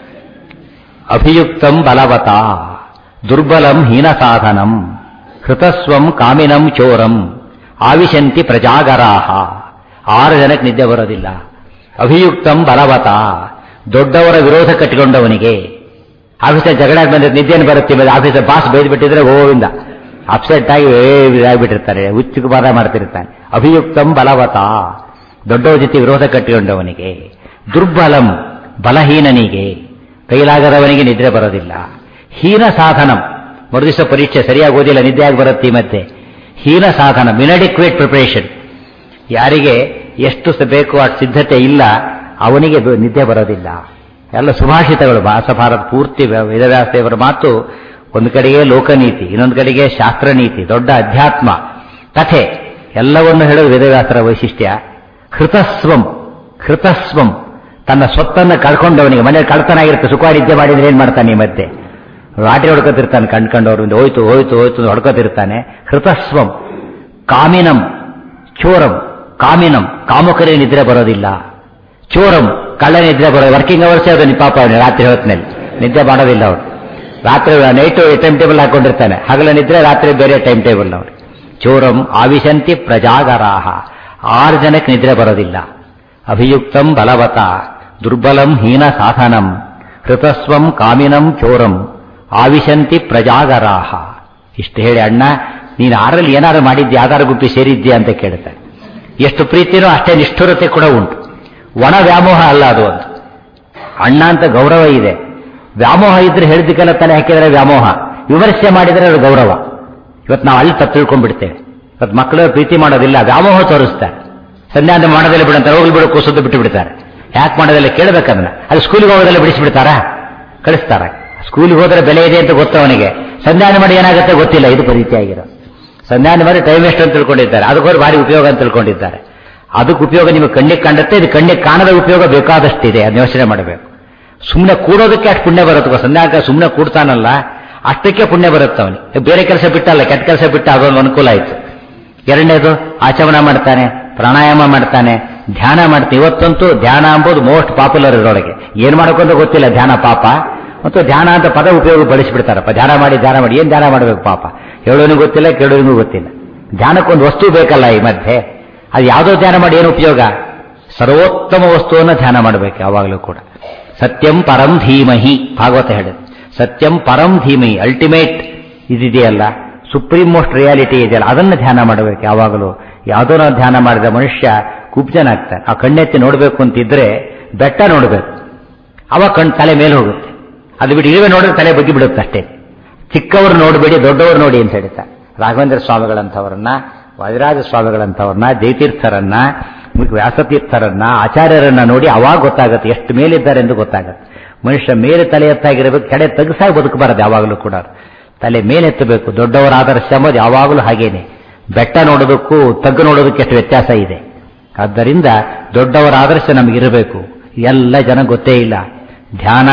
ಅಭಿಯುಕ್ತಂ ಬಲವತ ದುರ್ಬಲಂ ಹೀನ ಸಾಧನಂ ಹೃತಸ್ವಂ ಕಾಮಿನಂ ಚೋರಂ ಆವಿಶಂತಿ ಪ್ರಜಾಗರಾಹ ಆರು ಜನಕ್ಕೆ ನಿದ್ದೆ ಬರೋದಿಲ್ಲ ಅಭಿಯುಕ್ತಂ ಬಲವತ ದೊಡ್ಡವರ ವಿರೋಧ ಕಟ್ಟಿಕೊಂಡವನಿಗೆ ಆಫೀಸರ್ ಜಗಳ ಬಂದ್ರೆ ನಿದ್ದೆಯನ್ನು ಬರುತ್ತೆ ಆಫೀಸರ್ ಬಾಸ್ ಬೈದ್ಬಿಟ್ಟಿದ್ರೆ ಗೋವಿಂದ ಅಪ್ಸೆಟ್ ಆಗಿ ಆಗ್ಬಿಟ್ಟಿರ್ತಾರೆ ಹುಚ್ಚು ಬಾಧ ಮಾಡ್ತಿರ್ತಾನೆ ಅಭಿಯುಕ್ತಂ ಬಲವತ ದೊಡ್ಡವ ಜೊತೆ ವಿರೋಧ ಕಟ್ಟಿಕೊಂಡವನಿಗೆ ದುರ್ಬಲಂ ಬಲಹೀನನಿಗೆ ಕೈಲಾಗದವನಿಗೆ ನಿದ್ರೆ ಬರೋದಿಲ್ಲ ಹೀನ ಸಾಧನಂ ಮರುದಿವಸ ಪರೀಕ್ಷೆ ಸರಿಯಾಗಿ ಓದಿಲ್ಲ ನಿದ್ದೆ ಆಗಿ ಬರುತ್ತೆ ಈ ಮಧ್ಯೆ ಹೀನ ಸಾಧನ ಮಿನಡಿಕ್ವೇಟ್ ಪ್ರಿಪರೇಷನ್ ಯಾರಿಗೆ ಎಷ್ಟು ಸ ಬೇಕು ಆ ಸಿದ್ಧತೆ ಇಲ್ಲ ಅವನಿಗೆ ಬ- ನಿದ್ದೆ ಬರೋದಿಲ್ಲ ಎಲ್ಲ ಸುಭಾಷಿತಗಳು ಭಾರತ ಪೂರ್ತಿ ವ- ವೇದವ್ಯಾಸದೇವರ ಮಾತು ಒಂದು ಕಡೆಗೆ ಲೋಕನೀತಿ ಇನ್ನೊಂದು ಕಡೆಗೆ ಶಾಸ್ತ್ರನೀತಿ ದೊಡ್ಡ ಅಧ್ಯಾತ್ಮ ಕಥೆ ಎಲ್ಲವನ್ನು ಹೇಳೋದು ವೇದವ್ಯಾಸರ ವೈಶಿಷ್ಟ್ಯ ಹೃತಸ್ವಂ ಹೃತಸ್ವಂ ತನ್ನ ಸ್ವತ್ತನ್ನು ಕಳ್ಕೊಂಡವನಿಗೆ ಮನೇಲಿ ಕಳ್ತನಾಗಿರುತ್ತೆ ಸುಖ ನಿದ್ದೆ ಮಾಡಿದ್ರೆ ಏನ್ ಮಾಡ್ತಾನೆ ಈ ಮಧ್ಯೆ ರಾಟಿ ಹೊಡ್ಕೋತಿರ್ತಾನೆ ಕಂಡ್ಕೊಂಡವ್ರಿಂದ ಹೋಯ್ತು ಹೋಯ್ತು ಹೋಯ್ತು ಅಂತ ಹೊಡ್ಕೋತಿರ್ತಾನೆ ಹೃತಸ್ವಂ ಕಾಮಿನಂ ಚೋರಂ ಕಾಮಿನಂ ಕಾಮುಕರಿಗೆ ನಿದ್ರೆ ಬರೋದಿಲ್ಲ ಚೋರಂ ಕಳ್ಳ ನಿದ್ರೆ ಬರೋ ವರ್ಕಿಂಗ್ ಅವರ್ಸೇ ಅದು ನಿ- ಪಾಪ ಅವನು ರಾತ್ರಿ ಹೊತ್ತಿನಲ್ಲಿ ನಿದ್ದೆ ಮಾಡೋದಿಲ್ಲ ಅವನು ರಾತ್ರಿ ನೈಟು ಟೈಮ್ ಟೇಬಲ್ ಹಾಕೊಂಡಿರ್ತಾನೆ ಹಗಲ ನಿದ್ರೆ ರಾತ್ರಿ ಬೇರೆ ಟೈಮ್ ಟೇಬಲ್ ಅವನು ಚೋರಂ ಆವಿಶಂತಿ ಪ್ರಜಾಗರಾಹ ಆರು ಜನಕ್ಕೆ ನಿದ್ರೆ ಬರೋದಿಲ್ಲ ಅಭಿಯುಕ್ತಂ ಬಲವತ ದುರ್ಬಲಂ ಹೀನ ಸಾಧನಂ ಹೃತಸ್ವಂ ಕಾಮಿನಂ ಚೋರಂ ಆವಿಶಂತಿ ಪ್ರಜಾಗರಾಹ ಇಷ್ಟು ಹೇಳಿ ಅಣ್ಣ ನೀನು ಆರಲ್ಲಿ ಏನಾದ್ರು ಮಾಡಿದ್ದೆ ಆಧಾರ ಗುಂಪಿ ಸೇರಿದ್ಯಾ ಅಂತ ಕೇಳ್ತಾನೆ ಎಷ್ಟು ಪ್ರೀತಿನೋ ಅಷ್ಟೇ ನಿಷ್ಠುರತೆ ಕೂಡ ಉಂಟು ಒಣ ವ್ಯಾಮೋಹ ಅಲ್ಲ ಅದು ಒಂದು ಅಣ್ಣ ಅಂತ ಗೌರವ ಇದೆ ವ್ಯಾಮೋಹ ಇದ್ರೆ ಹೇಳಿದ್ದಕ್ಕೆಲ್ಲ ತಲೆ ಹಾಕಿದರೆ ವ್ಯಾಮೋಹ ವಿಮರ್ಶೆ ಮಾಡಿದರೆ ಅದು ಗೌರವ ಇವತ್ತು ನಾವು ಅಲ್ಲಿ ತಪ್ಪು ತಿಳ್ಕೊಂಡ್ಬಿಡ್ತೇವೆ ಇವತ್ತು ಮಕ್ಕಳು ಪ್ರೀತಿ ಮಾಡೋದಿಲ್ಲ ವ್ಯಾಮೋಹ ತೋರಿಸ್ತಾರೆ ಸಂಧ್ಯಾಂತ ಮಾಡೋದಿಲ್ಲ ಬಿಡಂತಾರೆ ಹೋಗ್ಲಿ ಬಿಡು ಕೂಸದ್ದು ಬಿಟ್ಟು ಬಿಡ್ತಾರೆ ಯಾಕೆ ಮಾಡೋದಿಲ್ಲ ಕೇಳಬೇಕಂದ್ರೆ ಅದು ಸ್ಕೂಲಿಗೆ ಹೋಗೋದೆಲ್ಲ ಬಿಡಿಸ್ಬಿಡ್ತಾರಾ ಕಳಿಸ್ತಾರ ಸ್ಕೂಲಿಗೆ ಹೋದ್ರೆ ಬೆಲೆ ಇದೆ ಅಂತ ಗೊತ್ತು ಅವನಿಗೆ ಸಂಧಾನ ಮಾಡಿ ಏನಾಗುತ್ತೆ ಗೊತ್ತಿಲ್ಲ ಇದು ಪರಿಚಯ ಆಗಿರೋ ಸಂಧಾನ ಮಾಡಿ ಟೈಮ್ ವೇಸ್ಟ್ ಅಂತ ತಿಳ್ಕೊಂಡಿದ್ದಾರೆ ಅದಕ್ಕೋರು ಭಾರಿ ಉಪಯೋಗ ಅಂತ ತಿಳ್ಕೊಂಡಿದ್ದಾರೆ ಅದಕ್ಕೆ ಉಪಯೋಗ ನಿಮಗೆ ಕಣ್ಣಿಗೆ ಕಂಡುತ್ತೆ ಇದು ಕಣ್ಣಿಗೆ ಕಾಣದ ಉಪಯೋಗ ಬೇಕಾದಷ್ಟಿದೆ ಅದನ್ನ ಯೋಚನೆ ಮಾಡಬೇಕು ಸುಮ್ಮನೆ ಕೂಡೋದಕ್ಕೆ ಅಷ್ಟು ಪುಣ್ಯ ಬರುತ್ತೆ ಸಂಧ್ಯಾಕ ಸುಮ್ಮನೆ ಕೂಡ್ತಾನಲ್ಲ ಅಷ್ಟಕ್ಕೆ ಪುಣ್ಯ ಬರುತ್ತೆ ಅವನಿಗೆ ಬೇರೆ ಕೆಲಸ ಬಿಟ್ಟಲ್ಲ ಕೆಟ್ಟ ಕೆಲಸ ಬಿಟ್ಟ ಅದೊಂದು ಅನುಕೂಲ ಆಯ್ತು ಎರಡನೇದು ಆಚಮನ ಮಾಡ್ತಾನೆ ಪ್ರಾಣಾಯಾಮ ಮಾಡ್ತಾನೆ ಧ್ಯಾನ ಮಾಡ್ತಾನೆ ಇವತ್ತಂತೂ ಧ್ಯಾನ ಎಂಬುದು ಮೋಸ್ಟ್ ಪಾಪ್ಯುಲರ್ ಇದರೊಳಗೆ ಏನ್ ಮಾಡ್ಕೊಂತ ಗೊತ್ತಿಲ್ಲ ಧ್ಯಾನ ಪಾಪ ಮತ್ತು ಧ್ಯಾನ ಅಂತ ಪದ ಉಪಯೋಗ ಬಳಸಿಬಿಡ್ತಾರಪ್ಪ ಧ್ಯಾನ ಮಾಡಿ ಧ್ಯಾನ ಮಾಡಿ ಏನ್ ಧ್ಯಾನ ಮಾಡಬೇಕು ಪಾಪ ಹೇಳೋನಿಗೂ ಗೊತ್ತಿಲ್ಲ ಕೇಳೋನಿಗೂ ಗೊತ್ತಿಲ್ಲ ಧ್ಯಾನಕ್ಕೊಂದು ವಸ್ತು ಬೇಕಲ್ಲ ಈ ಮಧ್ಯೆ ಅದು ಯಾವುದೋ ಧ್ಯಾನ ಮಾಡಿ ಏನು ಉಪಯೋಗ ಸರ್ವೋತ್ತಮ ವಸ್ತುವನ್ನು ಧ್ಯಾನ ಮಾಡಬೇಕು ಯಾವಾಗಲೂ ಕೂಡ ಸತ್ಯಂ ಪರಂ ಧೀಮಹಿ ಭಾಗವತ ಹೇಳಿದೆ ಸತ್ಯಂ ಪರಂ ಧೀಮಹಿ ಅಲ್ಟಿಮೇಟ್ ಇದಿದೆಯಲ್ಲ ಸುಪ್ರೀಂ ಮೋಸ್ಟ್ ರಿಯಾಲಿಟಿ ಇದೆಯಲ್ಲ ಅದನ್ನು ಧ್ಯಾನ ಮಾಡಬೇಕು ಯಾವಾಗಲೂ ಯಾವುದೋ ನಾವು ಧ್ಯಾನ ಮಾಡಿದ ಮನುಷ್ಯ ಕುಬ್ಜನಾಗ್ತಾನೆ ಆ ಕಣ್ಣೆತ್ತಿ ನೋಡಬೇಕು ಅಂತಿದ್ರೆ ಬೆಟ್ಟ ನೋಡಬೇಕು ಅವ ಕಣ್ ತಲೆ ಮೇಲೆ ಹೋಗುತ್ತೆ ಅದು ಬಿಟ್ಟು ಇರುವೆ ನೋಡಿದ್ರೆ ತಲೆ ಬಗ್ಗಿ ಬಿಡುತ್ತೆ ಅಷ್ಟೇ ಚಿಕ್ಕವರು ನೋಡಬೇಡಿ ದೊಡ್ಡವರು ನೋಡಿ ಅಂತ ಹೇಳ್ತಾರೆ ರಾಘವೇಂದ್ರ ಸ್ವಾಮಿಗಳಂಥವರನ್ನ ವಾದಿರಾಜ ಸ್ವಾಮಿಗಳಂಥವ್ರನ್ನ ಜಯತೀರ್ಥರನ್ನ ವ್ಯಾಸತೀರ್ಥರನ್ನ ಆಚಾರ್ಯರನ್ನ ನೋಡಿ ಅವಾಗ ಗೊತ್ತಾಗುತ್ತೆ ಎಷ್ಟು ಮೇಲಿದ್ದಾರೆ ಎಂದು ಗೊತ್ತಾಗುತ್ತೆ ಮನುಷ್ಯ ಮೇಲೆ ತಲೆ ಎತ್ತಾಗಿರಬೇಕು ಕೆಡೆ ತಗಸಾಗಿ ಬದುಕಬಾರದು ಯಾವಾಗಲೂ ಕೂಡ ತಲೆ ಮೇಲೆತ್ತಬೇಕು ದೊಡ್ಡವರ ಆದರ್ಶ ಎಂಬುದು ಯಾವಾಗಲೂ ಹಾಗೇನೆ ಬೆಟ್ಟ ನೋಡೋದಕ್ಕೂ ತಗ್ಗು ನೋಡೋದಕ್ಕೆ ಎಷ್ಟು ವ್ಯತ್ಯಾಸ ಇದೆ ಆದ್ದರಿಂದ ದೊಡ್ಡವರ ಆದರ್ಶ ನಮಗಿರಬೇಕು ಎಲ್ಲ ಜನ ಗೊತ್ತೇ ಇಲ್ಲ ಧ್ಯಾನ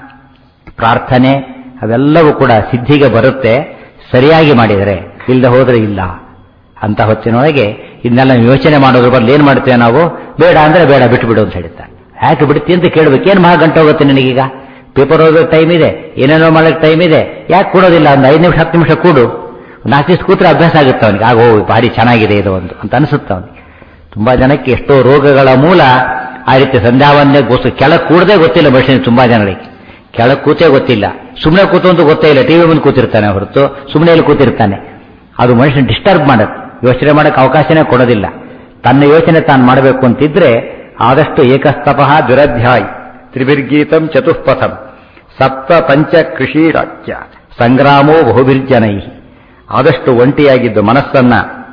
ಪ್ರಾರ್ಥನೆ ಅವೆಲ್ಲವೂ ಕೂಡ ಸಿದ್ಧಿಗೆ ಬರುತ್ತೆ ಸರಿಯಾಗಿ ಮಾಡಿದರೆ ಇಲ್ಲದೆ ಹೋದ್ರೆ ಇಲ್ಲ ಅಂತ ಹೊತ್ತಿನೊಳಗೆ ಇದನ್ನೆಲ್ಲ ಯೋಚನೆ ಮಾಡೋದ್ರ ಬದಲು ಏನ್ ಮಾಡ್ತೇವೆ ನಾವು ಬೇಡ ಅಂದ್ರೆ ಬೇಡ ಬಿಟ್ಟು ಬಿಡು ಅಂತ ಹೇಳ್ತಾರೆ ಯಾಕೆ ಬಿಡ್ತಿ ಅಂತ ಕೇಳ್ಬೇಕು ಏನು ಮಹಾ ಗಂಟೆ ಹೋಗುತ್ತೆ ನಿನಗೀಗ ಪೇಪರ್ ಓದೋಕೆ ಟೈಮ್ ಇದೆ ಏನೇನೋ ಮಾಡೋಕೆ ಟೈಮ್ ಇದೆ ಯಾಕೆ ಕೊಡೋದಿಲ್ಲ ಒಂದು ಐದು ನಿಮಿಷ ಹತ್ತು ನಿಮಿಷ ಕೂಡು ನಾಲ್ಕು ದಿವಸ ಕೂತ್ರೆ ಅಭ್ಯಾಸ ಆಗುತ್ತೆ ಅವನಿಗೆ ಆಗ ಓ ಭಾರಿ ಚೆನ್ನಾಗಿದೆ ಇದು ಒಂದು ಅಂತ ಅನಿಸುತ್ತೆ ಅವನಿಗೆ ತುಂಬಾ ಜನಕ್ಕೆ ಎಷ್ಟೋ ರೋಗಗಳ ಮೂಲ ಆ ರೀತಿ ಸಂಧ್ಯಾವಂದನೆ ಗೊತ್ತು ಕೆಳಗೆ ಕೂಡದೆ ಗೊತ್ತಿಲ್ಲ ಮನುಷ್ಯನಿಗೆ ತುಂಬಾ ಜನಗಳಿಗೆ ಕೆಳಗೆ ಕೂತೇ ಗೊತ್ತಿಲ್ಲ ಸುಮ್ಮನೆ ಕೂತು ಅಂತ ಗೊತ್ತೇ ಇಲ್ಲ ಟಿವಿ ಮುಂದೆ ಕೂತಿರ್ತಾನೆ ಹೊರತು ಸುಮ್ಮನೆ ಇಲ್ಲಿ ಕೂತಿರ್ತಾನೆ ಅದು ಮನುಷ್ಯನ ಡಿಸ್ಟರ್ಬ್ ಮಾಡುತ್ತೆ ಯೋಚನೆ ಮಾಡಕ್ಕೆ ಅವಕಾಶನೇ ಕೊಡೋದಿಲ್ಲ ತನ್ನ ಯೋಚನೆ ತಾನು ಮಾಡಬೇಕು ಅಂತಿದ್ರೆ ಆದಷ್ಟು ಏಕಸ್ತಪಃ ದುರಧ್ಯಾಯ್ ತ್ರಿಭಿರ್ಗೀತಂ ಚತುಷ್ಪಥಂ ಸಪ್ತ ಪಂಚ ಕೃಷಿ ರಾಜ್ಯ ಸಂಗ್ರಾಮೋ ಬಹುಭಿರ್ಜನೈ ಆದಷ್ಟು ಒಂಟಿಯಾಗಿದ್ದು ಮನಸ್ಸನ್ನ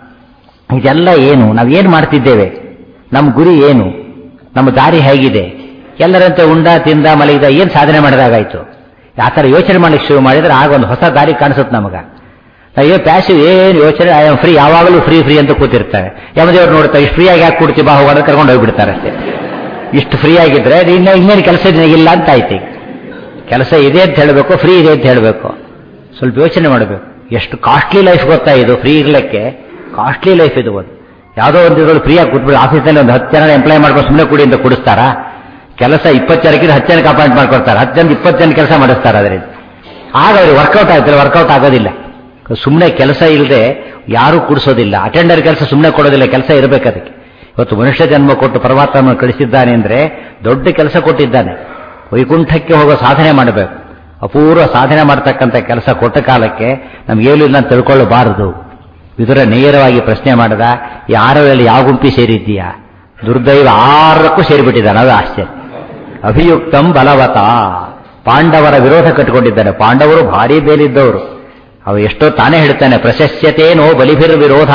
ಇದೆಲ್ಲ ಏನು ನಾವೇನು ಮಾಡ್ತಿದ್ದೇವೆ ನಮ್ಮ ಗುರಿ ಏನು ನಮ್ಮ ದಾರಿ ಹೇಗಿದೆ ಎಲ್ಲರಂತೆ ಉಂಡ ತಿಂದ ಮಲಗಿದ ಏನು ಸಾಧನೆ ಮಾಡಿದಾಗಾಯ್ತು ಆ ಥರ ಯೋಚನೆ ಮಾಡಲಿಕ್ಕೆ ಶುರು ಮಾಡಿದ್ರೆ ಆಗ ಒಂದು ಹೊಸ ದಾರಿ ಕಾಣಿಸುತ್ತೆ ನಮಗ ನಾವೇ ಪ್ಯಾಸಿವ್ ಏನು ಯೋಚನೆ ಐ ಆಮ್ ಫ್ರೀ ಯಾವಾಗಲೂ ಫ್ರೀ ಫ್ರೀ ಅಂತ ಕೂತಿರ್ತಾರೆ ಯಮದೇವ್ರು ನೋಡ್ತಾರೆ ಇಷ್ಟು ಫ್ರೀಯಾಗಿ ಯಾಕೆ ಕೂಡ್ತಿ ಬಾ ಹೋಗೋದ್ರೆ ಕರ್ಕೊಂಡು ಹೋಗ್ಬಿಡ್ತಾರೆ ಅಷ್ಟೇ ಇಷ್ಟು ಫ್ರೀ ಆಗಿದ್ರೆ ಇನ್ನ ಇನ್ನೇನು ಕೆಲಸ ಇಲ್ಲ ಅಂತ ಆಯ್ತು ಈಗ ಕೆಲಸ ಇದೆ ಅಂತ ಹೇಳಬೇಕು ಫ್ರೀ ಇದೆ ಅಂತ ಹೇಳಬೇಕು ಸ್ವಲ್ಪ ಯೋಚನೆ ಮಾಡಬೇಕು ಎಷ್ಟು ಕಾಸ್ಟ್ಲಿ ಲೈಫ್ ಗೊತ್ತಾ ಇದು ಫ್ರೀ ಇರ್ಲಿಕ್ಕೆ ಕಾಸ್ಟ್ಲಿ ಲೈಫ್ ಇದು ಒಂದು ಯಾವುದೋ ಒಂದು ಇದ್ರಲ್ಲಿ ಫ್ರೀಯಾಗಿ ಕೂತ್ಬಿಟ್ಟು ಆಫೀಸಲ್ಲಿ ಒಂದು ಹತ್ತು ಜನ ಎಂಪ್ಲಾಯ್ ಮಾಡ್ಕೊಂಡು ಸುಮ್ಮನೆ ಕೂಡಿ ಅಂತ ಕೊಡಿಸ್ತಾರಾ ಕೆಲಸ ಇಪ್ಪತ್ತು ಜನಕ್ಕಿಂತ ಹತ್ತು ಜನಕ್ಕೆ ಅಪಾಯಿಂಟ್ ಮಾಡ್ಕೊಡ್ತಾರೆ ಹತ್ತು ಜನ ಇಪ್ಪತ್ತು ಜನ ಕೆಲಸ ಮಾಡಿಸ್ತಾರೆ ಅದರಿಂದ ಆಗ ಅವ್ರಿಗೆ ವರ್ಕೌಟ್ ಆಗುತ್ತೆ ವರ್ಕೌಟ್ ಆಗೋದಿಲ್ಲ ಸುಮ್ಮನೆ ಕೆಲಸ ಇಲ್ಲದೆ ಯಾರೂ ಕೂಡಿಸೋದಿಲ್ಲ ಅಟೆಂಡರ್ ಕೆಲಸ ಸುಮ್ಮನೆ ಕೊಡೋದಿಲ್ಲ ಕೆಲಸ ಇರಬೇಕು ಅದಕ್ಕೆ ಇವತ್ತು ಮನುಷ್ಯ ಜನ್ಮ ಕೊಟ್ಟು ಪರಮಾತ್ಮನ ಕಳಿಸಿದ್ದಾನೆ ಅಂದ್ರೆ ದೊಡ್ಡ ಕೆಲಸ ಕೊಟ್ಟಿದ್ದಾನೆ ವೈಕುಂಠಕ್ಕೆ ಹೋಗೋ ಸಾಧನೆ ಮಾಡಬೇಕು ಅಪೂರ್ವ ಸಾಧನೆ ಮಾಡ್ತಕ್ಕಂಥ ಕೆಲಸ ಕೊಟ್ಟ ಕಾಲಕ್ಕೆ ನಮ್ಗೇನು ಇಲ್ಲ ಅಂತ ತಿಳ್ಕೊಳ್ಳಬಾರದು ಇದರ ನೇರವಾಗಿ ಪ್ರಶ್ನೆ ಮಾಡದ ಯಾರಲ್ಲಿ ಯಾವ ಗುಂಪಿ ಸೇರಿದ್ದೀಯಾ ದುರ್ದೈವ ಆರಕ್ಕೂ ಸೇರಿಬಿಟ್ಟಿದ್ದಾನೆ ಅದು ಆಶ್ಚರ್ಯ ಅಭಿಯುಕ್ತಂ ಬಲವತ ಪಾಂಡವರ ವಿರೋಧ ಕಟ್ಟಿಕೊಂಡಿದ್ದಾನೆ ಪಾಂಡವರು ಭಾರಿ ಬೇಲಿದ್ದವರು ಅವ ಎಷ್ಟೋ ತಾನೇ ಹೇಳ್ತಾನೆ ಪ್ರಶಸ್ಯತೇನೋ ಬಲಿಭಿರ್ ವಿರೋಧ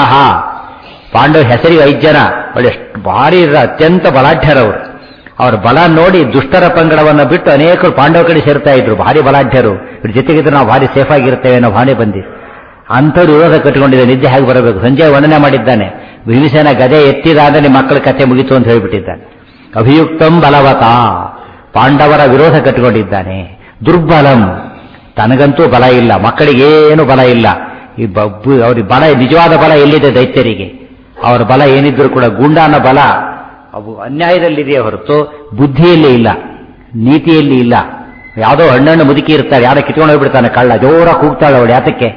ಪಾಂಡವ ಹೆಸರಿಗೆ ಐದು ಜನ ಅವ್ರು ಎಷ್ಟು ಭಾರಿ ಇರ- ಅತ್ಯಂತ ಬಲಾಢ್ಯರವರು ಅವ್ರ ಬಲ ನೋಡಿ ದುಷ್ಟರ ಪಂಗಡವನ್ನು ಬಿಟ್ಟು ಅನೇಕರು ಪಾಂಡವ ಕಡೆ ಸೇರ್ತಾ ಇದ್ರು ಭಾರಿ ಬಲಾಢ್ಯರು ಇವ್ರ ಜೊತೆಗಿದ್ರೆ ನಾವು ಭಾರಿ ಸೇಫ್ ಆಗಿರ್ತೇವೆ ಅನ್ನೋ ಭಾವನೆ ಬಂದಿ ಅಂಥವ್ರು ವಿರೋಧ ಕಟ್ಟಿಕೊಂಡಿದೆ ನಿದ್ದೆ ಹೇಗೆ ಬರಬೇಕು ಸಂಜೆ ವರ್ಣನೆ ಮಾಡಿದ್ದಾನೆ ಭೀಮಸೇನ ಗದೆ ಎತ್ತಿದ ಅಂದ್ರೆ ನಿಮ್ಮ ಮಕ್ಕಳ ಕಥೆ ಮುಗಿತು ಅಂತ ಹೇಳಿಬಿಟ್ಟಿದ್ದಾನೆ ಅಭಿಯುಕ್ತಂ ಬಲವತ ಪಾಂಡವರ ವಿರೋಧ ಕಟ್ಟಿಕೊಂಡಿದ್ದಾನೆ ದುರ್ಬಲಂ ತನಗಂತೂ ಬಲ ಇಲ್ಲ ಮಕ್ಕಳಿಗೇನು ಬಲ ಇಲ್ಲ ಈ ಬಬ್ಬು ಅವ್ರಿಗೆ ಬಲ ನಿಜವಾದ ಬಲ ಎಲ್ಲಿದೆ ದೈತ್ಯರಿಗೆ ಅವರ ಬಲ ಏನಿದ್ರು ಕೂಡ ಗೂಂಡಾನ ಬಲ ಅವು ಅನ್ಯಾಯದಲ್ಲಿದೆಯೇ ಹೊರತು ಬುದ್ಧಿಯಲ್ಲಿ ಇಲ್ಲ ನೀತಿಯಲ್ಲಿ ಇಲ್ಲ ಯಾವುದೋ ಹಣ್ಣನ್ನು ಮುದುಕಿ ಇರ್ತಾರೆ ಯಾರೋ ಕಿತ್ಕೊಂಡು ಹೋಗ್ಬಿಡ್ತಾನೆ ಕಳ್ಳ ಜೋರ ಕೂಗ್ತಾಳೆ ಅವಳು ಯಾತಕ್ಕೆ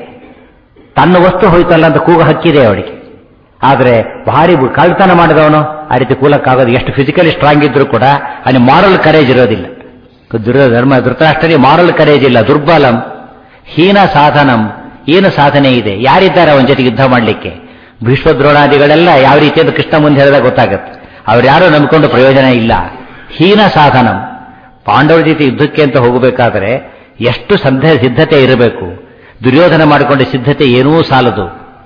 ತನ್ನ ವಸ್ತು ಹೋಯ್ತಲ್ಲ ಅಂತ ಕೂಗ ಹಕ್ಕಿದೆ ಅವಳಿಗೆ ಆದರೆ ಭಾರಿ ಬು- ಕಳ್ತನ ಮಾಡಿದವನು ಆ ರೀತಿ ಕೂಲಕ್ಕಾಗೋದು ಎಷ್ಟು ಫಿಸಿಕಲಿ ಸ್ಟ್ರಾಂಗ್ ಇದ್ರೂ ಕೂಡ ಅಲ್ಲಿ ಮಾರಲ್ ಕರೇಜ್ ಇರೋದಿಲ್ಲ ದುರ್ಯ ಧರ್ಮ ಧೃತರಾಷ್ಟ್ರನಿಗೆ ಮಾರಲ್ ಕರೇಜ್ ಇಲ್ಲ ದುರ್ಬಲಂ ಹೀನ ಸಾಧನಂ ಏನು ಸಾಧನೆ ಇದೆ ಯಾರಿದ್ದಾರೆ ಅವನ ಜೊತೆಗೆ ಯುದ್ಧ ಮಾಡಲಿಕ್ಕೆ ಭೀಷ್ಮ ದ್ರೋಣಾದಿಗಳೆಲ್ಲ ಯಾವ ರೀತಿಯಿಂದ ಕೃಷ್ಣ ಮುಂದೆ ಹೇಳಿದಾಗ ಗೊತ್ತಾಗುತ್ತೆ ಅವ್ರು ಯಾರು ನಂಬಿಕೊಂಡು ಪ್ರಯೋಜನ ಇಲ್ಲ ಹೀನ ಸಾಧನಂ ಪಾಂಡವರ ಜೊತೆ ಯುದ್ಧಕ್ಕೆ ಅಂತ ಹೋಗಬೇಕಾದ್ರೆ ಎಷ್ಟು ಸಂಧ ಸಿದ್ಧತೆ ಇರಬೇಕು ದುರ್ಯೋಧನ ಮಾಡಿಕೊಂಡ ಸಿದ್ಧತೆ ಏನೂ ಸಾಲದು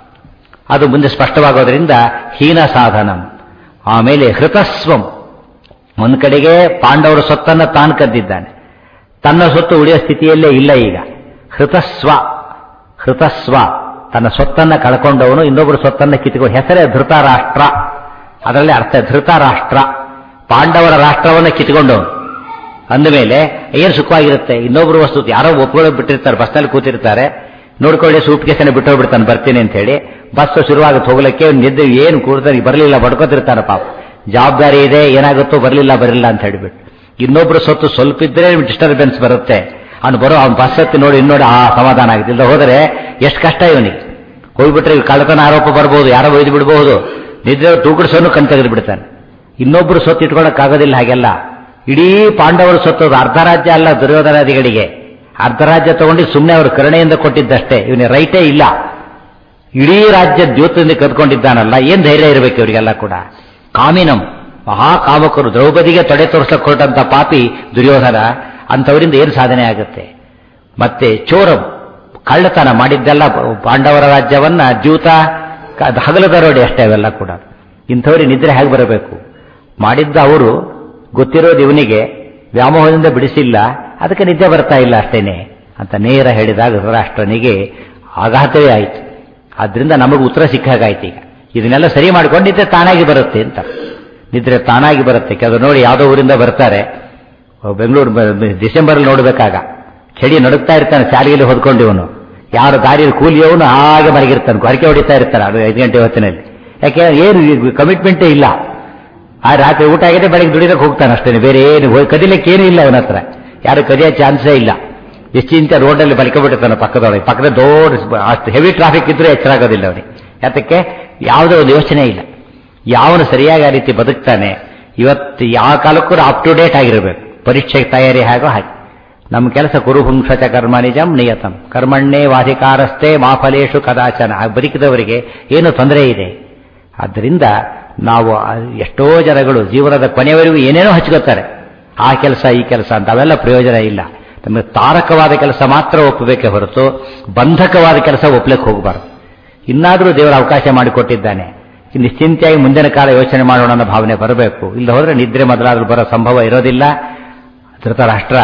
ಅದು ಮುಂದೆ ಸ್ಪಷ್ಟವಾಗೋದ್ರಿಂದ ಹೀನ ಸಾಧನಂ ಆಮೇಲೆ ಹೃತಸ್ವಂ ಒಂದ್ ಕಡೆಗೆ ಪಾಂಡವರ ಸೊತ್ತನ್ನ ತಾನು ಕದ್ದಿದ್ದಾನೆ ತನ್ನ ಸೊತ್ತು ಉಳಿಯೋ ಸ್ಥಿತಿಯಲ್ಲೇ ಇಲ್ಲ ಈಗ ಹೃತಸ್ವ ಹೃತಸ್ವ ತನ್ನ ಸೊತ್ತನ್ನ ಕಳ್ಕೊಂಡವನು ಇನ್ನೊಬ್ಬರು ಸೊತ್ತನ್ನ ಕಿತ್ತುಕೊಂಡು ಹೆಸರೇ ಧೃತರಾಷ್ಟ್ರ ಅದರಲ್ಲಿ ಅರ್ಥ ಧೃತರಾಷ್ಟ್ರ ಪಾಂಡವರ ರಾಷ್ಟ್ರವನ್ನ ಕಿತ್ಕೊಂಡವನು ಅಂದಮೇಲೆ ಏನು ಸುಖವಾಗಿರುತ್ತೆ ಇನ್ನೊಬ್ರು ವಸ್ತು ಯಾರೋ ಒಪ್ಕೊಳ್ಳೋ ಬಿಟ್ಟಿರ್ತಾರೆ ಬಸ್ನಲ್ಲಿ ಕೂತಿರ್ತಾರೆ ನೋಡ್ಕೊಳ್ಳಿ ಸೂಟ್ ಕೇಸನ್ನ ಬಿಟ್ಟು ಹೋಗ್ಬಿಡ್ತಾನೆ ಬರ್ತೀನಿ ಅಂತ ಹೇಳಿ ಬಸ್ ಶುರುವಾಗುತ್ತೆ ಹೋಗ್ಲಿಕ್ಕೆ ನಿದ್ದೆ ಏನು ಕೂಡ್ತಾನೆ ಬರಲಿಲ್ಲ ಬಡ್ಕೋತಿರ್ತಾನೆ ಪಾಪ ಜವಾಬ್ದಾರಿ ಇದೆ ಏನಾಗುತ್ತೋ ಬರಲಿಲ್ಲ ಬರಲಿಲ್ಲ ಅಂತ ಹೇಳಿಬಿಟ್ಟು ಇನ್ನೊಬ್ರು ಸೊತ್ತು ಸ್ವಲ್ಪ ಇದ್ರೆ ಡಿಸ್ಟರ್ಬೆನ್ಸ್ ಬರುತ್ತೆ ಅವ್ನು ಬರೋ ಅವ್ನು ಬಸ್ ಹತ್ತಿ ನೋಡಿ ಇನ್ನೋಡಿ ಆ ಸಮಾಧಾನ ಆಗುತ್ತೆ ಇಲ್ಲ ಹೋದರೆ ಎಷ್ಟು ಕಷ್ಟ ಇವನಿಗೆ ಹೋಗ್ಬಿಟ್ರೆ ಇವ್ ಕಳ್ಳತನ ಆರೋಪ ಬರ್ಬೋದು ಯಾರೋ ಒಯ್ದು ಬಿಡಬಹುದು ನಿದ್ರೆ ತೂಕಡಿಸೋನು ಕಣ್ ತೆಗೆದು ಬಿಡ್ತಾನೆ ಇನ್ನೊಬ್ರು ಸೊತ್ತು ಇಟ್ಕೊಳಕ್ಕಾಗೋದಿಲ್ಲ ಹಾಗೆಲ್ಲ ಇಡೀ ಪಾಂಡವರು ಸೊತ್ತು ಅದು ಅರ್ಧ ರಾಜ್ಯ ಅಲ್ಲ ದುರ್ಯೋಧನಾದಿಗಳಿಗೆ ಅರ್ಧ ರಾಜ್ಯ ತಗೊಂಡು ಸುಮ್ಮನೆ ಅವರು ಕರುಣೆಯಿಂದ ಕೊಟ್ಟಿದ್ದಷ್ಟೇ ಇವನಿಗೆ ರೈಟೇ ಇಲ್ಲ ಇಡೀ ರಾಜ್ಯ ದ್ಯೋತದಿಂದ ಕದ್ಕೊಂಡಿದ್ದಾನಲ್ಲ ಏನ್ ಧೈರ್ಯ ಇರಬೇಕು ಇವರಿಗೆಲ್ಲ ಕೂಡ ಕಾಮಿನಂ ಮಹಾಕಾಮಕರು ದ್ರೌಪದಿಗೆ ತೊಡೆ ತೋರಿಸಕ್ಕೆ ಹೊರಟಂತ ಪಾಪಿ ದುರ್ಯೋಧನ ಅಂಥವರಿಂದ ಏನು ಸಾಧನೆ ಆಗುತ್ತೆ ಮತ್ತೆ ಚೋರಂ ಕಳ್ಳತನ ಮಾಡಿದ್ದೆಲ್ಲ ಪಾಂಡವರ ರಾಜ್ಯವನ್ನ ದ್ಯೂತ ಕ- ಹಗಲು ದರೋಡೆ ಅಷ್ಟೇ ಅವೆಲ್ಲ ಕೂಡ ಇಂಥವ್ರಿಗೆ ನಿದ್ರೆ ಹೇಗೆ ಬರಬೇಕು ಮಾಡಿದ್ದ ಅವರು ಗೊತ್ತಿರೋದು ಇವನಿಗೆ ವ್ಯಾಮೋಹದಿಂದ ಬಿಡಿಸಿಲ್ಲ ಅದಕ್ಕೆ ನಿದ್ದೆ ಬರ್ತಾ ಇಲ್ಲ ಅಷ್ಟೇನೆ ಅಂತ ನೇರ ಹೇಳಿದಾಗ ಧೃತರಾಷ್ಟ್ರನಿಗೆ ಆಘಾತವೇ ಆಯಿತು ಆದ್ರಿಂದ ನಮಗೆ ಉತ್ತರ ಸಿಕ್ಕಾಗಾಯ್ತು ಈಗ ಇದನ್ನೆಲ್ಲ ಸರಿ ಮಾಡ್ಕೊಂಡು ನಿದ್ರೆ ತಾನಾಗಿ ಬರುತ್ತೆ ಅಂತ ನಿದ್ರೆ ತಾನಾಗಿ ಬರುತ್ತೆ ಕೆಲವು ನೋಡಿ ಯಾವುದೋ ಊರಿಂದ ಬರ್ತಾರೆ ಬೆಂಗಳೂರು ಡಿಸೆಂಬರ್ ನೋಡ್ಬೇಕಾಗ ಚಳಿ ನಡುಕ್ತಾ ಇರ್ತಾನೆ ಶಾಲೆಯಲ್ಲಿ ಹೊದ್ಕೊಂಡು ಇವನು ಯಾರು ದಾರಿಯಲ್ಲಿ ಕೂಲಿಯವನು ಹಾಗೆ ಮಲಗಿರ್ತಾನೆ ಹೊರಕೆ ಹೊಡಿತಾ ಇರ್ತಾನೆ ಅದು ಐದು ಗಂಟೆ ಹೊತ್ತಿನಲ್ಲಿ ಯಾಕೆ ಏನು ಕಮಿಟ್ಮೆಂಟೇ ಇಲ್ಲ ಆ ರಾತ್ರಿ ಊಟ ಆಗಿದೆ ಬೆಳಗ್ಗೆ ದುಡಿದಕ್ಕೆ ಹೋಗ್ತಾನೆ ಅಷ್ಟೇ ಬೇರೆ ಏನು ಹೋಗಿ ಕದಿಲಿಕ್ಕೆ ಏನೂ ಇಲ್ಲ ಅವನ ಹತ್ರ ಯಾರು ಕದಿಯೋ ಚಾನ್ಸೇ ಇಲ್ಲ ನಿಶ್ಚಿಂತ ರೋಡಲ್ಲಿ ಬಲ್ಕೊಬಿಟ್ಟಿರ್ತಾನೆ ಪಕ್ಕದೊಳಗೆ ಪಕ್ಕದ ದೊಡ್ಡ ಅಷ್ಟು ಹೆವಿ ಟ್ರಾಫಿಕ್ ಇದ್ರೂ ಎಚ್ಚರ ಆಗೋದಿಲ್ಲ ಅವನಿಗೆ ಯಾತಕ್ಕೆ ಯಾವುದೋ ಒಂದು ಯೋಚನೆ ಇಲ್ಲ ಯಾವನು ಸರಿಯಾಗಿ ಆ ರೀತಿ ಬದುಕ್ತಾನೆ ಇವತ್ತು ಯಾವ ಕಾಲಕ್ಕೂ ಅಪ್ ಟು ಡೇಟ್ ಆಗಿರಬೇಕು ಪರೀಕ್ಷೆಗೆ ತಯಾರಿ ಹಾಗೋ ಹಾಗೆ ನಮ್ಮ ಕೆಲಸ ಕುರುಹುಂಸಚ ಕರ್ಮ ನಿಜಂ ನಿಯತಂ ಕರ್ಮಣ್ಣೇ ವಾಧಿಕಾರಸ್ಥೆ ಮಾಫಲೇಶು ಕದಾಚನ ಆ ಬದುಕಿದವರಿಗೆ ಏನು ತೊಂದರೆ ಇದೆ ಆದ್ದರಿಂದ ನಾವು ಆ ಎಷ್ಟೋ ಜನಗಳು ಜೀವನದ ಕೊನೆಯವರೆಗೂ ಏನೇನೋ ಹಚ್ಕೋತಾರೆ ಆ ಕೆಲಸ ಈ ಕೆಲಸ ಅಂತ ಅವೆಲ್ಲ ಪ್ರಯೋಜನ ಇಲ್ಲ ನಮಗೆ ತಾರಕವಾದ ಕೆಲಸ ಮಾತ್ರ ಒಪ್ಪಬೇಕೇ ಹೊರತು ಬಂಧಕವಾದ ಕೆಲಸ ಒಪ್ಪಲಿಕ್ಕೆ ಹೋಗಬಾರ್ದು ಇನ್ನಾದರೂ ದೇವರ ಅವಕಾಶ ಮಾಡಿಕೊಟ್ಟಿದ್ದಾನೆ ನಿಶ್ಚಿಂತೆಯಾಗಿ ಮುಂದಿನ ಕಾಲ ಯೋಚನೆ ಮಾಡೋಣ ಅನ್ನೋ ಭಾವನೆ ಬರಬೇಕು ಇಲ್ಲ ಹೋದ್ರೆ ನಿದ್ರೆ ಮೊದಲಾದ್ರೂ ಬರೋ ಸಂಭವ ಇರೋದಿಲ್ಲ ಧೃತರಾಷ್ಟ್ರ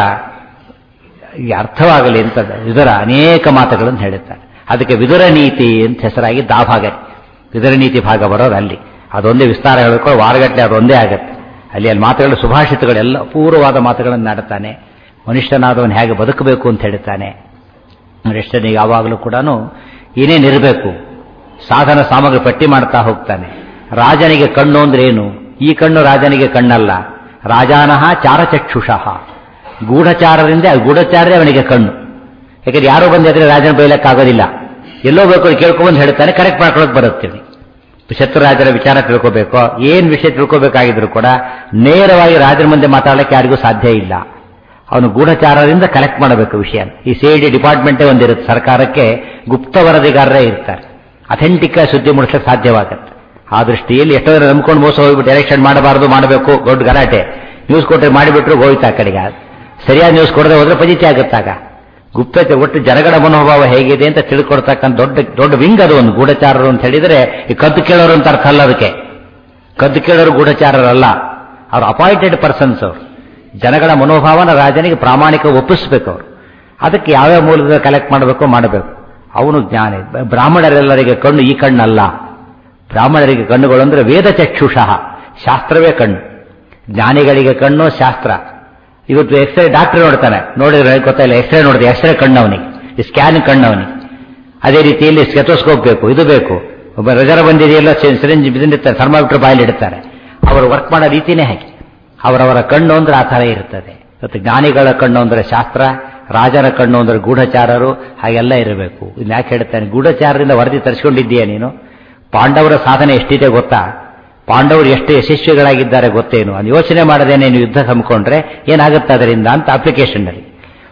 ಈ ಅರ್ಥವಾಗಲಿ ಅಂತ ವಿದುರ ಅನೇಕ ಮಾತುಗಳನ್ನು ಹೇಳುತ್ತಾರೆ ಅದಕ್ಕೆ ವಿದುರ ನೀತಿ ಅಂತ ಹೆಸರಾಗಿ ಆ ಭಾಗ ವಿದುರ ನೀತಿ ಭಾಗ ಬರೋದು ಅಲ್ಲಿ ಅದೊಂದೇ ವಿಸ್ತಾರ ಹೇಳ್ಕೊಂಡು ವಾರಗಟ್ಟಲೆ ಅದೊಂದೇ ಆಗತ್ತೆ ಅಲ್ಲಿ ಅಲ್ಲಿ ಮಾತುಗಳು ಸುಭಾಷಿತಗಳೆಲ್ಲ ಪೂರ್ವವಾದ ಮಾತುಗಳನ್ನು ನಾಡುತ್ತಾನೆ ಮನುಷ್ಯನಾದವನು ಹೇಗೆ ಬದುಕಬೇಕು ಅಂತ ಹೇಳುತ್ತಾನೆ ಮನುಷ್ಯನಿಗೆ ಯಾವಾಗಲೂ ಕೂಡ ಏನೇನಿರಬೇಕು ಸಾಧನ ಸಾಮಗ್ರಿ ಪಟ್ಟಿ ಮಾಡ್ತಾ ಹೋಗ್ತಾನೆ ರಾಜನಿಗೆ ಕಣ್ಣು ಅಂದ್ರೆ ಏನು ಈ ಕಣ್ಣು ರಾಜನಿಗೆ ಕಣ್ಣಲ್ಲ ರಾಜಾನಃ ಚಾರಚಕ್ಷುಷಃ ಗೂಢಚಾರರಿಂದ ಗೂಢಚಾರರೇ ಅವನಿಗೆ ಕಣ್ಣು ಯಾಕಂದ್ರೆ ಯಾರೋ ಬಂದು ಎದ್ರೆ ರಾಜನ ಬೈಲಕ್ಕಾಗೋದಿಲ್ಲ ಎಲ್ಲೋ ಬೇಕು ಕೇಳ್ಕೊಂಬಂದು ಹೇಳ್ತಾನೆ ಕರೆಕ್ಟ್ ಮಾಡ್ಕೊಳಕ್ ಬರುತ್ತೆ ಶತ್ರುರಾಜರ ವಿಚಾರ ತಿಳ್ಕೋಬೇಕು ಏನ್ ವಿಷಯ ತಿಳ್ಕೋಬೇಕಾಗಿದ್ರು ಕೂಡ ನೇರವಾಗಿ ರಾಜರ ಮುಂದೆ ಮಾತಾಡಲಿಕ್ಕೆ ಯಾರಿಗೂ ಸಾಧ್ಯ ಇಲ್ಲ ಅವನು ಗೂಢಚಾರರಿಂದ ಕಲೆಕ್ಟ್ ಮಾಡಬೇಕು ವಿಷಯ ಈ ಸಿ ಡಿ ಡಿಪಾರ್ಟ್ಮೆಂಟೇ ಒಂದಿರುತ್ತೆ ಸರ್ಕಾರಕ್ಕೆ ಗುಪ್ತ ವರದಿಗಾರರೇ ಇರ್ತಾರೆ ಅಥೆಂಟಿಕ್ ಸುದ್ದಿ ಮೂಡಿಸಕ್ಕೆ ಸಾಧ್ಯವಾಗುತ್ತೆ ಆ ದೃಷ್ಟಿಯಲ್ಲಿ ಎಷ್ಟೋ ಜನ ನಂಬ್ಕೊಂಡು ಮೋಸ ಹೋಗ್ಬಿಟ್ಟು ಎಲೆಕ್ಷನ್ ಮಾಡಬಾರದು ಮಾಡಬೇಕು ದೊಡ್ಡ ಗಲಾಟೆ ನ್ಯೂಸ್ ಕೊಟ್ಟರೆ ಮಾಡಿಬಿಟ್ರು ಹೋಯ್ತು ಆ ಕಡೆಗೆ ಸರಿಯಾದ ನ್ಯೂಸ್ ಕೊಡದೆ ಹೋದ್ರೆ ಪಜಿತಿ ಆಗುತ್ತಾಗ ಗುಪ್ತತೆ ಒಟ್ಟು ಜನಗಳ ಮನೋಭಾವ ಹೇಗಿದೆ ಅಂತ ತಿಳ್ಕೊಡ್ತಕ್ಕಂಥ ದೊಡ್ಡ ದೊಡ್ಡ ವಿಂಗ್ ಅದು ಒಂದು ಗೂಢಚಾರರು ಅಂತ ಹೇಳಿದ್ರೆ ಈ ಕದ್ದು ಕೇಳೋರು ಅಂತ ಅರ್ಥ ಅಲ್ಲ ಅದಕ್ಕೆ ಕದ್ದು ಕೇಳೋರು ಗೂಢಚಾರರಲ್ಲ ಅವ್ರು ಅಪಾಯಿಂಟೆಡ್ ಪರ್ಸನ್ಸ್ ಅವರು ಜನಗಳ ಮನೋಭಾವನ ರಾಜನಿಗೆ ಪ್ರಾಮಾಣಿಕ ಒಪ್ಪಿಸ್ಬೇಕು ಅವರು ಅದಕ್ಕೆ ಯಾವ್ಯಾವ ಮೂಲದಿಂದ ಕಲೆಕ್ಟ್ ಮಾಡಬೇಕು ಮಾಡಬೇಕು ಅವನು ಜ್ಞಾನಿ ಬ್ರಾಹ್ಮಣರೆಲ್ಲರಿಗೆ ಕಣ್ಣು ಈ ಕಣ್ಣಲ್ಲ ಬ್ರಾಹ್ಮಣರಿಗೆ ಕಣ್ಣುಗಳು ಅಂದ್ರೆ ವೇದ ಚಕ್ಷುಷಃ ಶಾಸ್ತ್ರವೇ ಕಣ್ಣು ಜ್ಞಾನಿಗಳಿಗೆ ಕಣ್ಣು ಶಾಸ್ತ್ರ ಇವತ್ತು ಎಕ್ಸ್ರೇ ಡಾಕ್ಟರ್ ನೋಡ್ತಾನೆ ನೋಡಿದ್ರೆ ಗೊತ್ತಾಯಿಲ್ಲ ಎಕ್ಸ್ರೇ ನೋಡಿದೆ ಎಕ್ಸ್ರೇ ಕಣ್ಣು ಅವನಿಗೆ ಸ್ಕ್ಯಾನ್ ಕಣ್ಣು ಅವನಿಗೆ ಅದೇ ರೀತಿಯಲ್ಲಿ ಸ್ಕೆಥೋಸ್ಕೋಪ್ ಬೇಕು ಇದು ಬೇಕು ಒಬ್ಬ ರಜರ ಬಂದಿದೆಯಲ್ಲ ಸಿರಿಂಜ್ ಬಿದ್ದಿರ್ತಾರೆ ಥರ್ಮಾಮೀಟರ್ ಬಾಯಲ್ಲಿ ಇಡ್ತಾರೆ ಅವರು ವರ್ಕ್ ಮಾಡೋ ರೀತಿನೇ ಹಾಗೆ ಅವರವರ ಕಣ್ಣು ಅಂದ್ರೆ ಆ ಥರ ಇರ್ತದೆ ಇವತ್ತು ಜ್ಞಾನಿಗಳ ಕಣ್ಣು ಅಂದ್ರೆ ಶಾಸ್ತ್ರ ರಾಜರ ಕಣ್ಣು ಅಂದ್ರೆ ಗೂಢಚಾರರು ಹಾಗೆಲ್ಲ ಇರಬೇಕು ಇನ್ನು ಯಾಕೆ ಹೇಳ್ತಾನೆ ಗೂಢಚಾರರಿಂದ ವರದಿ ತರಿಸ್ಕೊಂಡಿದ್ದೀಯ ನೀನು ಪಾಂಡವರ ಸಾಧನೆ ಎಷ್ಟಿದೆ ಗೊತ್ತಾ ಪಾಂಡವರು ಎಷ್ಟು ಯಶಸ್ವಿಗಳಾಗಿದ್ದಾರೆ ಗೊತ್ತೇನು ಅದು ಯೋಚನೆ ಮಾಡದೇನೆ ನೀವು ಯುದ್ಧ ಹಮ್ಮಿಕೊಂಡ್ರೆ ಏನಾಗುತ್ತೆ ಅದರಿಂದ ಅಂತ ಅಪ್ಲಿಕೇಶನ್ನಲ್ಲಿ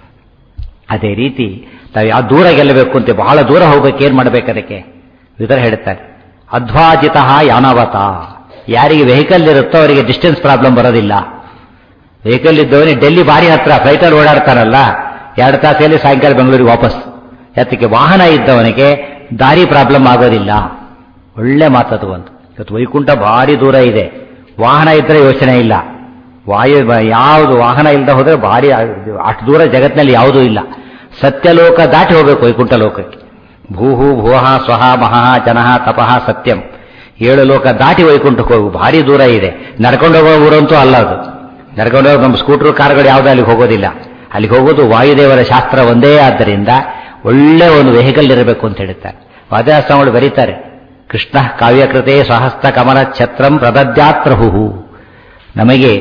ಅದೇ ರೀತಿ ನಾವು ಯಾವ ದೂರ ಗೆಲ್ಲಬೇಕು ಅಂತ ಬಹಳ ದೂರ ಹೋಗ್ಬೇಕು ಏನ್ ಮಾಡ್ಬೇಕು ಅದಕ್ಕೆ ವಿತರ ಹೇಳ್ತಾರೆ ಅಧ್ವಾಜಿತ ಯಾನವತ ಯಾರಿಗೆ ವೆಹಿಕಲ್ ಇರುತ್ತೋ ಅವರಿಗೆ ಡಿಸ್ಟೆನ್ಸ್ ಪ್ರಾಬ್ಲಮ್ ಬರೋದಿಲ್ಲ ವೆಹಿಕಲ್ ಇದ್ದವನಿಗೆ ಡೆಲ್ಲಿ ಭಾರಿ ಹತ್ರ ಫ್ಲೈಟಲ್ಲಿ ಓಡಾಡ್ತಾನಲ್ಲ ಎರಡು ತಾಸಲ್ಲಿ ಸಾಯಂಕಾಲ ಬೆಂಗಳೂರಿಗೆ ವಾಪಸ್ ಯಾತಕ್ಕೆ ವಾಹನ ಇದ್ದವನಿಗೆ ದಾರಿ ಪ್ರಾಬ್ಲಮ್ ಆಗೋದಿಲ್ಲ ಒಳ್ಳೆ ಮಾತದು ಒಂದು ಇವತ್ತು ವೈಕುಂಠ ಭಾರಿ ದೂರ ಇದೆ ವಾಹನ ಇದ್ರೆ ಯೋಚನೆ ಇಲ್ಲ ವಾಯು ಯಾವುದು ವಾಹನ ಇಲ್ಲದೆ ಹೋದ್ರೆ ಭಾರಿ ಅಷ್ಟು ದೂರ ಜಗತ್ತಿನಲ್ಲಿ ಯಾವುದೂ ಇಲ್ಲ ಸತ್ಯಲೋಕ ದಾಟಿ ಹೋಗಬೇಕು ವೈಕುಂಠ ಲೋಕಕ್ಕೆ ಭೂಹು ಭುವಃ ಸ್ವಹ ಮಹಃ ಜನಃ ತಪಃ ಸತ್ಯಂ ಏಳು ಲೋಕ ದಾಟಿ ವೈಕುಂಠಕ್ಕೆ ಹೋಗು ಭಾರಿ ದೂರ ಇದೆ ನಡ್ಕೊಂಡು ಹೋಗೋ ಊರಂತೂ ಅಲ್ಲ ಅದು ನಡ್ಕೊಂಡು ಹೋಗಿ ನಮ್ಮ ಸ್ಕೂಟರ್ ಕಾರ್ಗಳು ಯಾವುದೂ ಅಲ್ಲಿಗೆ ಹೋಗೋದಿಲ್ಲ ಅಲ್ಲಿಗೆ ಹೋಗೋದು ವಾಯುದೇವರ ಶಾಸ್ತ್ರ ಒಂದೇ ಆದ್ದರಿಂದ ಒಳ್ಳೆ ಒಂದು ವೆಹಿಕಲ್ ಇರಬೇಕು ಅಂತ ಹೇಳ್ತಾರೆ ವಾದ್ಯಾಸ್ವಾಮಿಗಳು ಬರೀತಾರೆ ಕೃಷ್ಣ ಕಾವ್ಯಕೃತೆ ಸ್ವಹಸ್ತ ಕಮಲ ಛತ್ರಂ ಪ್ರದದ್ಯಾತ್ ಪ್ರಭು ನಮಗೆ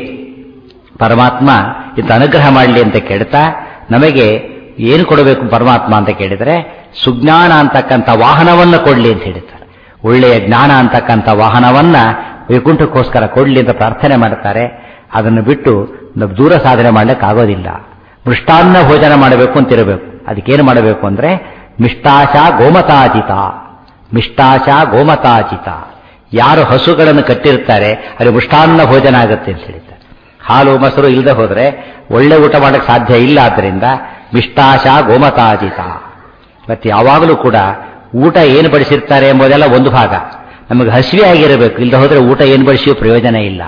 ಪರಮಾತ್ಮ ಇಂಥ ಅನುಗ್ರಹ ಮಾಡಲಿ ಅಂತ ಕೇಳ್ತಾ ನಮಗೆ ಏನು ಕೊಡಬೇಕು ಪರಮಾತ್ಮ ಅಂತ ಕೇಳಿದರೆ ಸುಜ್ಞಾನ ಅಂತಕ್ಕಂಥ ವಾಹನವನ್ನು ಕೊಡಲಿ ಅಂತ ಹೇಳ್ತಾರೆ ಒಳ್ಳೆಯ ಜ್ಞಾನ ಅಂತಕ್ಕಂಥ ವಾಹನವನ್ನ ವೈಕುಂಠಕ್ಕೋಸ್ಕರ ಕೊಡಲಿ ಅಂತ ಪ್ರಾರ್ಥನೆ ಮಾಡ್ತಾರೆ ಅದನ್ನು ಬಿಟ್ಟು ನಾವು ದೂರ ಸಾಧನೆ ಮಾಡ್ಲಿಕ್ಕೆ ಆಗೋದಿಲ್ಲ ಮೃಷ್ಟಾನ್ನ ಭೋಜನ ಮಾಡಬೇಕು ಅಂತಿರಬೇಕು ಅದಕ್ಕೇನು ಮಾಡಬೇಕು ಅಂದ್ರೆ ಮಿಷ್ಟಾಶ ಗೋಮತಾಜಿತ ಮಿಷ್ಟಾಶ ಗೋಮತಾಜಿತ ಯಾರು ಹಸುಗಳನ್ನು ಕಟ್ಟಿರ್ತಾರೆ ಅಲ್ಲಿ ಮೃಷ್ಟಾನ್ನ ಭೋಜನ ಆಗುತ್ತೆ ಅಂತ ಹೇಳ್ತಾರೆ ಹಾಲು ಮೊಸರು ಇಲ್ಲದೆ ಹೋದ್ರೆ ಒಳ್ಳೆ ಊಟ ಮಾಡಕ್ಕೆ ಸಾಧ್ಯ ಇಲ್ಲ ಆದ್ದರಿಂದ ಮಿಷ್ಟಾಶ ಗೋಮತಾಜಿತ ಮತ್ತೆ ಯಾವಾಗಲೂ ಕೂಡ ಊಟ ಏನು ಬಡಿಸಿರ್ತಾರೆ ಎಂಬುದೆಲ್ಲ ಒಂದು ಭಾಗ ನಮಗೆ ಹಸಿವೆ ಆಗಿರಬೇಕು ಇಲ್ಲದೆ ಹೋದ್ರೆ ಊಟ ಏನು ಬಡಿಸಿಯೋ ಪ್ರಯೋಜನ ಇಲ್ಲ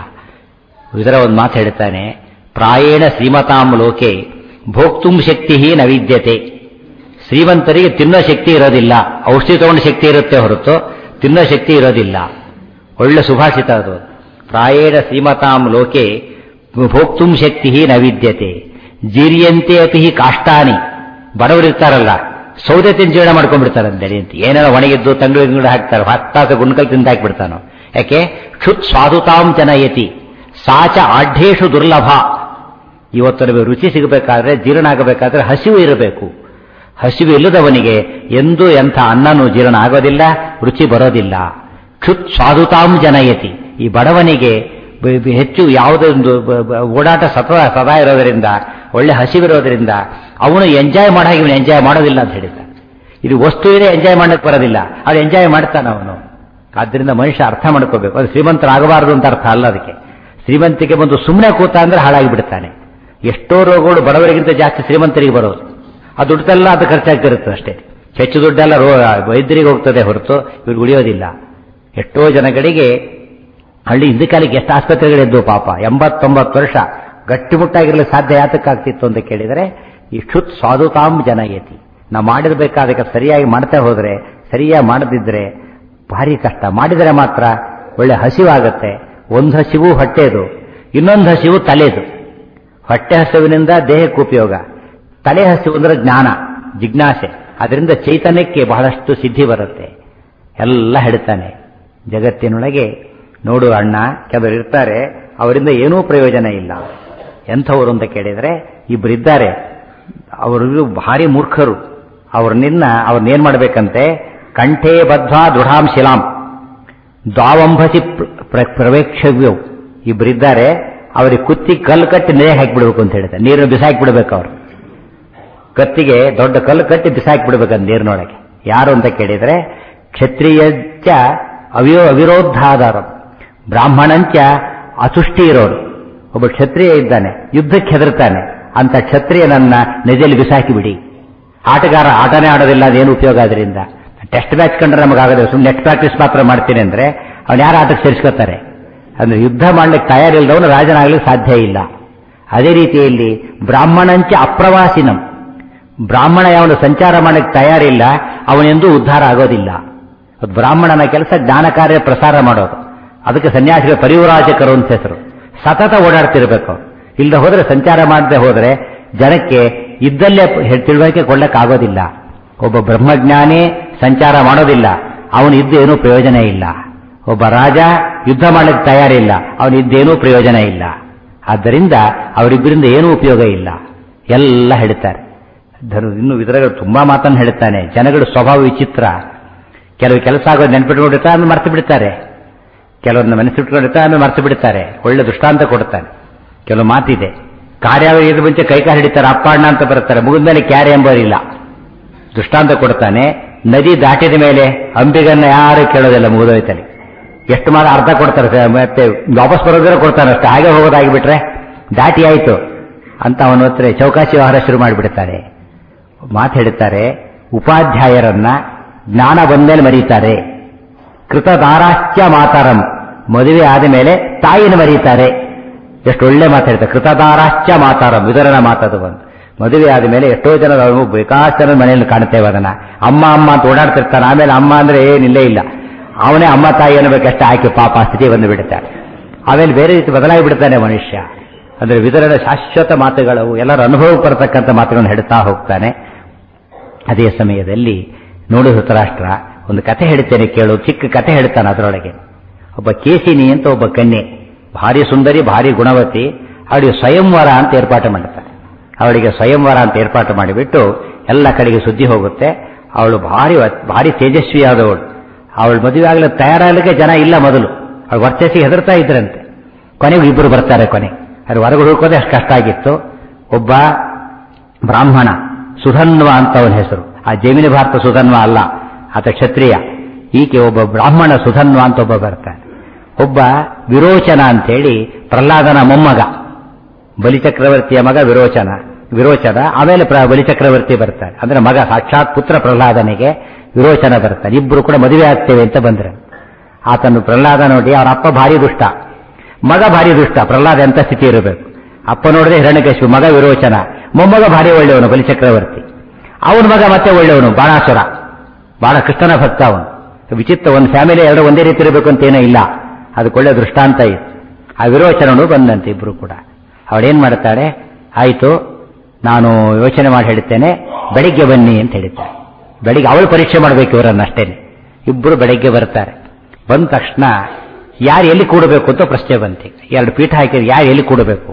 ಇದರ ಒಂದು ಮಾತು ಹೇಳ್ತಾನೆ ಪ್ರಾಯೇಣ ಶ್ರೀಮತಾಂ ಲೋಕೆ ಭೋಕ್ತುಂ ಶಕ್ತಿ ನ ವಿದ್ಯತೆ ಶ್ರೀಮಂತರಿಗೆ ತಿನ್ನೋ ಶಕ್ತಿ ಇರೋದಿಲ್ಲ ಔಷಧಿ ತಗೊಂಡು ಶಕ್ತಿ ಇರುತ್ತೆ ಹೊರತು ತಿನ್ನೋ ಶಕ್ತಿ ಇರೋದಿಲ್ಲ ಒಳ್ಳೆ ಸುಭಾಷಿತ ಅದು ಪ್ರಾಯೇಣ ಶ್ರೀಮತಾಂ ಲೋಕೆ ಭೋಕ್ತುಂ ಶಕ್ತಿ ನ ವಿದ್ಯತೆ ಜೀರಿಯಂತೆ ಅಪಿ ಕಾಷ್ಟಾನಿ ಬಡವರಿರ್ತಾರಲ್ಲ ಸೌದೆ ತಿಂದು ಜೀವನ ಮಾಡ್ಕೊಂಡ್ಬಿಡ್ತಾರೆ ಅಂತೇಳಿ ಅಂತ ಏನಾರ ಒಣಗಿದ್ದು ತಂಗಳು ಗಿಂಗಳು ಹಾಕ್ತಾರೆ ಹತ್ತಾಸ ಗುಂಡ್ಕಲ್ ತಿಂದು ಹಾಕ್ಬಿಡ್ತಾನೋ ಯಾಕೆ ಕ್ಷುತ್ ಸ್ವಾದುತಾಂ ಜನಯತಿ ಸಾಚ ಆಢ್ಯೇಶು ದುರ್ಲಭ ಇವತ್ತು ನಮಗೆ ರುಚಿ ಸಿಗಬೇಕಾದ್ರೆ ಜೀರ್ಣ ಆಗಬೇಕಾದ್ರೆ ಹಸಿವು ಇರಬೇಕು ಹಸಿವು ಇಲ್ಲದವನಿಗೆ ಎಂದೂ ಎಂಥ ಅನ್ನನೂ ಜೀರ್ಣ ಆಗೋದಿಲ್ಲ ರುಚಿ ಬರೋದಿಲ್ಲ ಕ್ಷುತ್ ಸ್ವಾದುತಾಂ ಜನಯತಿ ಈ ಬಡವನಿಗೆ ಹೆಚ್ಚು ಯಾವುದೊಂದು ಓಡಾಟ ಸತತ ಸದಾ ಇರೋದರಿಂದ ಒಳ್ಳೆ ಹಸಿವಿರೋದ್ರಿಂದ ಅವನು ಎಂಜಾಯ್ ಮಾಡಾಗಿ ಇವನು ಎಂಜಾಯ್ ಮಾಡೋದಿಲ್ಲ ಅಂತ ಹೇಳಿದ್ದ ಇದು ವಸ್ತು ಇದೆ ಎಂಜಾಯ್ ಮಾಡಕ್ಕೆ ಬರೋದಿಲ್ಲ ಅದು ಎಂಜಾಯ್ ಮಾಡ್ತಾನೆ ಅವನು ಆದ್ದರಿಂದ ಮನುಷ್ಯ ಅರ್ಥ ಮಾಡ್ಕೋಬೇಕು ಅದು ಶ್ರೀಮಂತರಾಗಬಾರದು ಅಂತ ಅರ್ಥ ಅಲ್ಲ ಅದಕ್ಕೆ ಶ್ರೀಮಂತಿಗೆ ಬಂದು ಸುಮ್ಮನೆ ಕೂತ ಅಂದ್ರೆ ಹಾಳಾಗಿ ಬಿಡ್ತಾನೆ ಎಷ್ಟೋ ರೋಗಗಳು ಬಡವರಿಗಿಂತ ಜಾಸ್ತಿ ಶ್ರೀಮಂತರಿಗೆ ಬರೋದು ಆ ದುಡ್ಡೆಲ್ಲ ಅದು ಖರ್ಚಾಗ್ತಿರುತ್ತೆ ಅಷ್ಟೇ ಹೆಚ್ಚು ದುಡ್ಡೆಲ್ಲ ರೋ ವೈದ್ಯರಿಗೆ ಹೋಗ್ತದೆ ಹೊರತು ಇವ್ರಿಗೆ ಉಳಿಯೋದಿಲ್ಲ ಎಷ್ಟೋ ಜನಗಳಿಗೆ ಹಳ್ಳಿ ಹಿಂದೆ ಕಾಲಕ್ಕೆ ಎಷ್ಟು ಆಸ್ಪತ್ರೆಗಳಿದ್ದು ಪಾಪ ಎಂಬತ್ತೊಂಬತ್ತು ವರ್ಷ ಗಟ್ಟಿಮುಟ್ಟಾಗಿರಲಿಕ್ಕೆ ಸಾಧ್ಯ ಯಾತಕ್ಕಾಗ್ತಿತ್ತು ಅಂತ ಕೇಳಿದರೆ ಈ ಕ್ಷುತ್ ಸ್ವಾದುತಾಂ ಜನಯತಿ ನಾವು ಮಾಡಿರ್ಬೇಕಾದಕ್ಕೆ ಸರಿಯಾಗಿ ಮಾಡ್ತಾ ಹೋದ್ರೆ ಸರಿಯಾಗಿ ಮಾಡದಿದ್ರೆ ಭಾರಿ ಕಷ್ಟ ಮಾಡಿದರೆ ಮಾತ್ರ ಒಳ್ಳೆ ಹಸಿವಾಗತ್ತೆ ಒಂದು ಹಸಿವು ಹೊಟ್ಟೆದು ಇನ್ನೊಂದು ಹಸಿವು ತಲೆದು ಹೊಟ್ಟೆ ಹಸಿವಿನಿಂದ ದೇಹಕ್ಕೆ ಉಪಯೋಗ ತಲೆ ಹಸಿವು ಅಂದ್ರೆ ಜ್ಞಾನ ಜಿಜ್ಞಾಸೆ ಅದರಿಂದ ಚೈತನ್ಯಕ್ಕೆ ಬಹಳಷ್ಟು ಸಿದ್ಧಿ ಬರುತ್ತೆ ಎಲ್ಲ ಹೇಳ್ತಾನೆ ಜಗತ್ತಿನೊಳಗೆ ನೋಡು ಅಣ್ಣ ಕೆಲವರು ಇರ್ತಾರೆ ಅವರಿಂದ ಏನೂ ಪ್ರಯೋಜನ ಇಲ್ಲ ಎಂಥವರು ಅಂತ ಕೇಳಿದರೆ ಇಬ್ಬರಿದ್ದಾರೆ ಅವರು ಭಾರಿ ಮೂರ್ಖರು ಅವ್ರನ್ನಿನ್ನ ಅವ್ರನ್ನೇನ್ ಮಾಡ್ಬೇಕಂತೆ ಕಂಠೇ ಬದ್ವಾ ದೃಢಾಂ ಶಿಲಾಂ ದ್ವಾವಂಭಸಿ ಪ್ರವೇಕ್ಷವ್ಯವು ಇಬ್ಬರಿದ್ದಾರೆ ಅವ್ರಿಗೆ ಕುತ್ತಿ ಕಲ್ಲು ಕಟ್ಟಿ ನೀರಿಗೆ ಹಾಕಿಬಿಡ್ಬೇಕು ಅಂತ ಹೇಳ್ತಾರೆ ನೀರನ್ನು ಬಿಸಾಕಿಬಿಡ್ಬೇಕು ಅವರು ಕತ್ತಿಗೆ ದೊಡ್ಡ ಕಲ್ಲು ಕಟ್ಟಿ ಬಿಸಾಕಿಬಿಡ್ಬೇಕಂತ ನೀರಿನೊಳಗೆ ಯಾರು ಅಂತ ಕೇಳಿದ್ರೆ ಕ್ಷತ್ರಿಯಂಚ ಅವಿಯೋ ಅವಿರೋಧಾಧಾರ ಬ್ರಾಹ್ಮಣಂಚ ಅತುಷ್ಟಿ ಇರೋರು ಒಬ್ಬ ಕ್ಷತ್ರಿಯ ಇದ್ದಾನೆ ಯುದ್ಧಕ್ಕೆ ಹೆದರ್ತಾನೆ ಅಂತ ಕ್ಷತ್ರಿಯನನ್ನ ನೆಜಲಿ ಬಿಸಾಕಿ ಬಿಡಿ ಆಟಗಾರ ಆಟನೇ ಆಡೋದಿಲ್ಲ ಅದೇನು ಉಪಯೋಗ ಅದರಿಂದ ಟೆಸ್ಟ್ ಮ್ಯಾಚ್ ಕಂಡ್ರೆ ನಮಗಾಗದೆ ಸುಮ್ಮನೆ ನೆಟ್ ಪ್ರಾಕ್ಟೀಸ್ ಮಾತ್ರ ಮಾಡ್ತೀನಿ ಅಂದ್ರೆ ಅವ್ನು ಯಾರು ಆಟಕ್ಕೆ ಸೇರಿಸ್ಕೋತಾರೆ ಅಂದ್ರೆ ಯುದ್ಧ ಮಾಡ್ಲಿಕ್ಕೆ ತಯಾರಿಲ್ಲದವನು ರಾಜನಾಗ್ಲಿಕ್ಕೆ ಸಾಧ್ಯ ಇಲ್ಲ ಅದೇ ರೀತಿಯಲ್ಲಿ ಬ್ರಾಹ್ಮಣಂಚ ಅಪ್ರವಾಸಿನಂ ಬ್ರಾಹ್ಮಣ ಯಾವನು ಸಂಚಾರ ಮಾಡಲಿಕ್ಕೆ ತಯಾರಿಲ್ಲ ಅವನೆಂದೂ ಉದ್ಧಾರ ಆಗೋದಿಲ್ಲ ಅದು ಬ್ರಾಹ್ಮಣನ ಕೆಲಸ ಜ್ಞಾನ ಕಾರ್ಯ ಪ್ರಸಾರ ಮಾಡೋದು ಅದಕ್ಕೆ ಸನ್ಯಾಸಿಗಳ ಪರಿವರಾಜಕರು ಅಂತ ಹೆಸರು ಸತತ ಓಡಾಡ್ತಿರ್ಬೇಕು ಇಲ್ಲದೆ ಹೋದ್ರೆ ಸಂಚಾರ ಮಾಡದೆ ಹೋದ್ರೆ ಜನಕ್ಕೆ ಇದ್ದಲ್ಲೇ ತಿಳುವಳಿಕೆ ಕೊಡ್ಲಿಕ್ಕಾಗೋದಿಲ್ಲ ಒಬ್ಬ ಬ್ರಹ್ಮಜ್ಞಾನಿ ಸಂಚಾರ ಮಾಡೋದಿಲ್ಲ ಅವನು ಇದ್ದು ಏನೂ ಪ್ರಯೋಜನ ಇಲ್ಲ ಒಬ್ಬ ರಾಜ ಯುದ್ಧ ಮಾಡಲಿಕ್ಕೆ ತಯಾರಿಲ್ಲ ಅವನಿದ್ದೇನೂ ಪ್ರಯೋಜನ ಇಲ್ಲ ಆದ್ದರಿಂದ ಅವರಿಬ್ಬರಿಂದ ಏನೂ ಉಪಯೋಗ ಇಲ್ಲ ಎಲ್ಲ ಹೇಳ್ತಾರೆ ಧನು- ಇನ್ನು ಇದರಲ್ಲಿ ತುಂಬಾ ಮಾತನ್ನು ಹೇಳುತ್ತಾನೆ ಜನಗಳ ಸ್ವಭಾವ ವಿಚಿತ್ರ ಕೆಲವು ಕೆಲಸ ಆಗೋದು ನೆನ್ಪಿಟ್ಕೊಂಡಿರ್ತಾರೆ ಆಮೇಲೆ ಮರ್ತು ಬಿಡ್ತಾರೆ ಕೆಲವನ್ನ ಮನಸ್ಸಿಟ್ಕೊಂಡಿರ್ತಾರೆ ಆಮೇಲೆ ಮರ್ತು ಬಿಡ್ತಾರೆ ಒಳ್ಳೆ ದೃಷ್ಟಾಂತ ಕೊಡ್ತಾನೆ ಕೆಲವು ಮಾತಿದೆ ಕಾರ್ಯಾವಳಿದ ಮುಂಚೆ ಕೈಕಾಲು ಹಿಡಿತಾರೆ ಅಪ್ಪ ಅಣ್ಣ ಅಂತ ಬರ್ತಾರೆ ಮುಗಿದ ಮೇಲೆ ಕ್ಯಾರೆ ಎಂಬರಿಲ್ಲ ದೃಷ್ಟಾಂತ ಕೊಡ್ತಾನೆ ನದಿ ದಾಟಿದ ಮೇಲೆ ಅಂಬಿಗನ್ನ ಯಾರು ಕೇಳೋದಿಲ್ಲ ಮುಗಿದೋಯ್ತಾನೆ ಎಷ್ಟು ಮಾತ್ರ ಅರ್ಧ ಕೊಡ್ತಾರೆ ಸರ್, ಮತ್ತೆ ವಾಪಸ್ ಬರೋದ್ರೆ ಕೊಡ್ತಾರೆ ಅಷ್ಟೇ ಹಾಗೆ ಹೋಗೋದಾಗಿಬಿಟ್ರೆ ದಾಟಿ ಆಯ್ತು ಅಂತ ಅವನ ಹತ್ರ ಚೌಕಾಸಿ ವ್ಯವಹಾರ ಶುರು ಮಾಡಿಬಿಡ್ತಾರೆ ಮಾತು ಹೇಳ್ತಾರೆ ಉಪಾಧ್ಯಾಯರನ್ನ ಜ್ಞಾನ ಬಂದ್ಮೇಲೆ ಮರೀತಾರೆ ಕೃತದಾರಾಶ್ಚ ಮಾತರಂ ಮದುವೆ ಆದ ಮೇಲೆ ತಾಯಿನ ಮರೀತಾರೆ ಎಷ್ಟು ಒಳ್ಳೆ ಮಾತಾಡ್ತಾರೆ ಕೃತದಾರಾಶ್ಚ ಮಾತಾರಂ ಇದರನ ಮಾತದು ಬಂದು ಮದುವೆ ಆದ ಮೇಲೆ ಎಷ್ಟೋ ಜನ ನಾವು ಬೇಕಾಷ್ಟು ಜನ ಮನೆಯಲ್ಲಿ ಕಾಣ್ತೇವೆ ಅದನ್ನ ಅಮ್ಮ ಅಮ್ಮ ಅಂತ ಓಡಾಡ್ತಿರ್ತಾನೆ ಆಮೇಲೆ ಅಮ್ಮ ಅಂದ್ರೆ ಏನಿಲ್ಲೇ ಇಲ್ಲ ಅವನೇ ಅಮ್ಮ ತಾಯಿ ಅನ್ನಬೇಕಷ್ಟೇ ಆಕೆ ಪಾಪ ಆ ಸ್ಥಿತಿ ಬಂದು ಬಿಡುತ್ತಾನೆ ಆಮೇಲೆ ಬೇರೆ ರೀತಿ ಬದಲಾಗಿ ಬಿಡ್ತಾನೆ ಮನುಷ್ಯ ಅಂದ್ರೆ ವಿದರಣ ಶಾಶ್ವತ ಮಾತುಗಳು ಎಲ್ಲರ ಅನುಭವ ಬರತಕ್ಕಂಥ ಮಾತುಗಳನ್ನು ಹೇಳ್ತಾ ಹೋಗ್ತಾನೆ ಅದೇ ಸಮಯದಲ್ಲಿ ನೋಡು ಧೃತರಾಷ್ಟ್ರ ಒಂದು ಕಥೆ ಹೇಳ್ತೇನೆ ಕೇಳು ಚಿಕ್ಕ ಕಥೆ ಹೇಳ್ತಾನೆ ಅದರೊಳಗೆ ಒಬ್ಬ ಕೇಸಿನಿ ಅಂತ ಒಬ್ಬ ಕನ್ಯೆ ಭಾರಿ ಸುಂದರಿ ಭಾರಿ ಗುಣವತಿ ಅವಳಿಗೆ ಸ್ವಯಂವರ ಅಂತ ಏರ್ಪಾಟು ಮಾಡುತ್ತಾರೆ ಅವಳಿಗೆ ಸ್ವಯಂವರ ಅಂತ ಏರ್ಪಾಟು ಮಾಡಿಬಿಟ್ಟು ಎಲ್ಲ ಕಡೆಗೆ ಸುದ್ದಿ ಹೋಗುತ್ತೆ ಅವಳು ಭಾರಿ ಭಾರಿ ತೇಜಸ್ವಿಯಾದವಳು ಅವಳು ಮದುವೆ ಆಗಲು ತಯಾರಾಗಲಿಕ್ಕೆ ಜನ ಇಲ್ಲ ಮೊದಲು ಅವಳು ವರ್ಚಸ್ಸಿ ಹೆದರ್ತಾ ಇದ್ರಂತೆ ಕೊನೆಗೂ ಇಬ್ಬರು ಬರ್ತಾರೆ ಕೊನೆ ಅದು ಹೊರಗೆ ಹುಡುಕೋದೇ ಅಷ್ಟು ಕಷ್ಟ ಆಗಿತ್ತು ಒಬ್ಬ ಬ್ರಾಹ್ಮಣ ಸುಧನ್ವ ಅಂತ ಅವನ ಹೆಸರು ಆ ಜಮೀನು ಭಾರತ ಸುಧನ್ವ ಅಲ್ಲ ಆತ ಕ್ಷತ್ರಿಯ ಈಕೆ ಒಬ್ಬ ಬ್ರಾಹ್ಮಣ ಸುಧನ್ವ ಅಂತ ಒಬ್ಬ ಬರ್ತಾನೆ ಒಬ್ಬ ವಿರೋಚನ ಅಂತೇಳಿ ಪ್ರಹ್ಲಾದನ ಮೊಮ್ಮಗ ಬಲಿಚಕ್ರವರ್ತಿಯ ಮಗ ವಿರೋಚನ ವಿರೋಚನ ಆಮೇಲೆ ಪ್ರ- ಬಲಿಚಕ್ರವರ್ತಿ ಬರ್ತಾರೆ ಅಂದ್ರೆ ಮಗ ಸಾಕ್ಷಾತ್ ಪುತ್ರ ಪ್ರಹ್ಲಾದನಿಗೆ ವಿರೋಚನ ಬರ್ತಾನೆ ಇಬ್ಬರು ಕೂಡ ಮದುವೆ ಆಗ್ತೇವೆ ಅಂತ ಬಂದ್ರೆ ಆತನು ಪ್ರಹ್ಲಾದ ನೋಡಿ ಅವರ ಅಪ್ಪ ಭಾರಿ ದುಷ್ಟ ಮಗ ಭಾರಿ ದುಷ್ಟ ಪ್ರಹ್ಲಾದ ಎಂತ ಸ್ಥಿತಿ ಇರಬೇಕು ಅಪ್ಪ ನೋಡಿದ್ರೆ ಹಿರಣ್ಯಕಶಿಪು ಮಗ ವಿರೋಚನ ಮೊಮ್ಮಗ ಭಾರಿ ಒಳ್ಳೆಯವನು ಬಲಿಚಕ್ರವರ್ತಿ ಅವನ ಮಗ ಮತ್ತೆ ಒಳ್ಳೆಯವನು ಬಾಣಾಸುರ ಬಹಳ ಕೃಷ್ಣನ ಭಕ್ತ ಅವನು ವಿಚಿತ್ರ ಒಂದು ಫ್ಯಾಮಿಲಿ ಎರಡು ಒಂದೇ ರೀತಿ ಇರಬೇಕು ಅಂತ ಏನೋ ಇಲ್ಲ ಅದಕ್ಕೊಳ್ಳೆ ದೃಷ್ಟಾಂತ ಇತ್ತು ಆ ವಿರೋಚನನು ಬಂದಂತೆ ಇಬ್ರು ಕೂಡ ಅವಳೇನ್ ಮಾಡ್ತಾಳೆ ಆಯಿತು ನಾನು ಯೋಚನೆ ಮಾಡಿ ಹೇಳ್ತೇನೆ ಬೆಳಿಗ್ಗೆ ಬನ್ನಿ ಅಂತ ಹೇಳಿದ್ದಾಳೆ ಬೆಳಿಗ್ಗೆ ಅವಳು ಪರೀಕ್ಷೆ ಮಾಡಬೇಕು ಇವರನ್ನ ಅಷ್ಟೇನೆ ಇಬ್ಬರು ಬೆಳಿಗ್ಗೆ ಬರ್ತಾರೆ ಬಂದ ತಕ್ಷಣ ಯಾರು ಎಲ್ಲಿ ಕೂಡಬೇಕು ಅಂತ ಪ್ರಶ್ನೆ ಬಂತು ಎರಡು ಪೀಠ ಹಾಕಿದ್ರೆ ಯಾರು ಎಲ್ಲಿ ಕೂಡಬೇಕು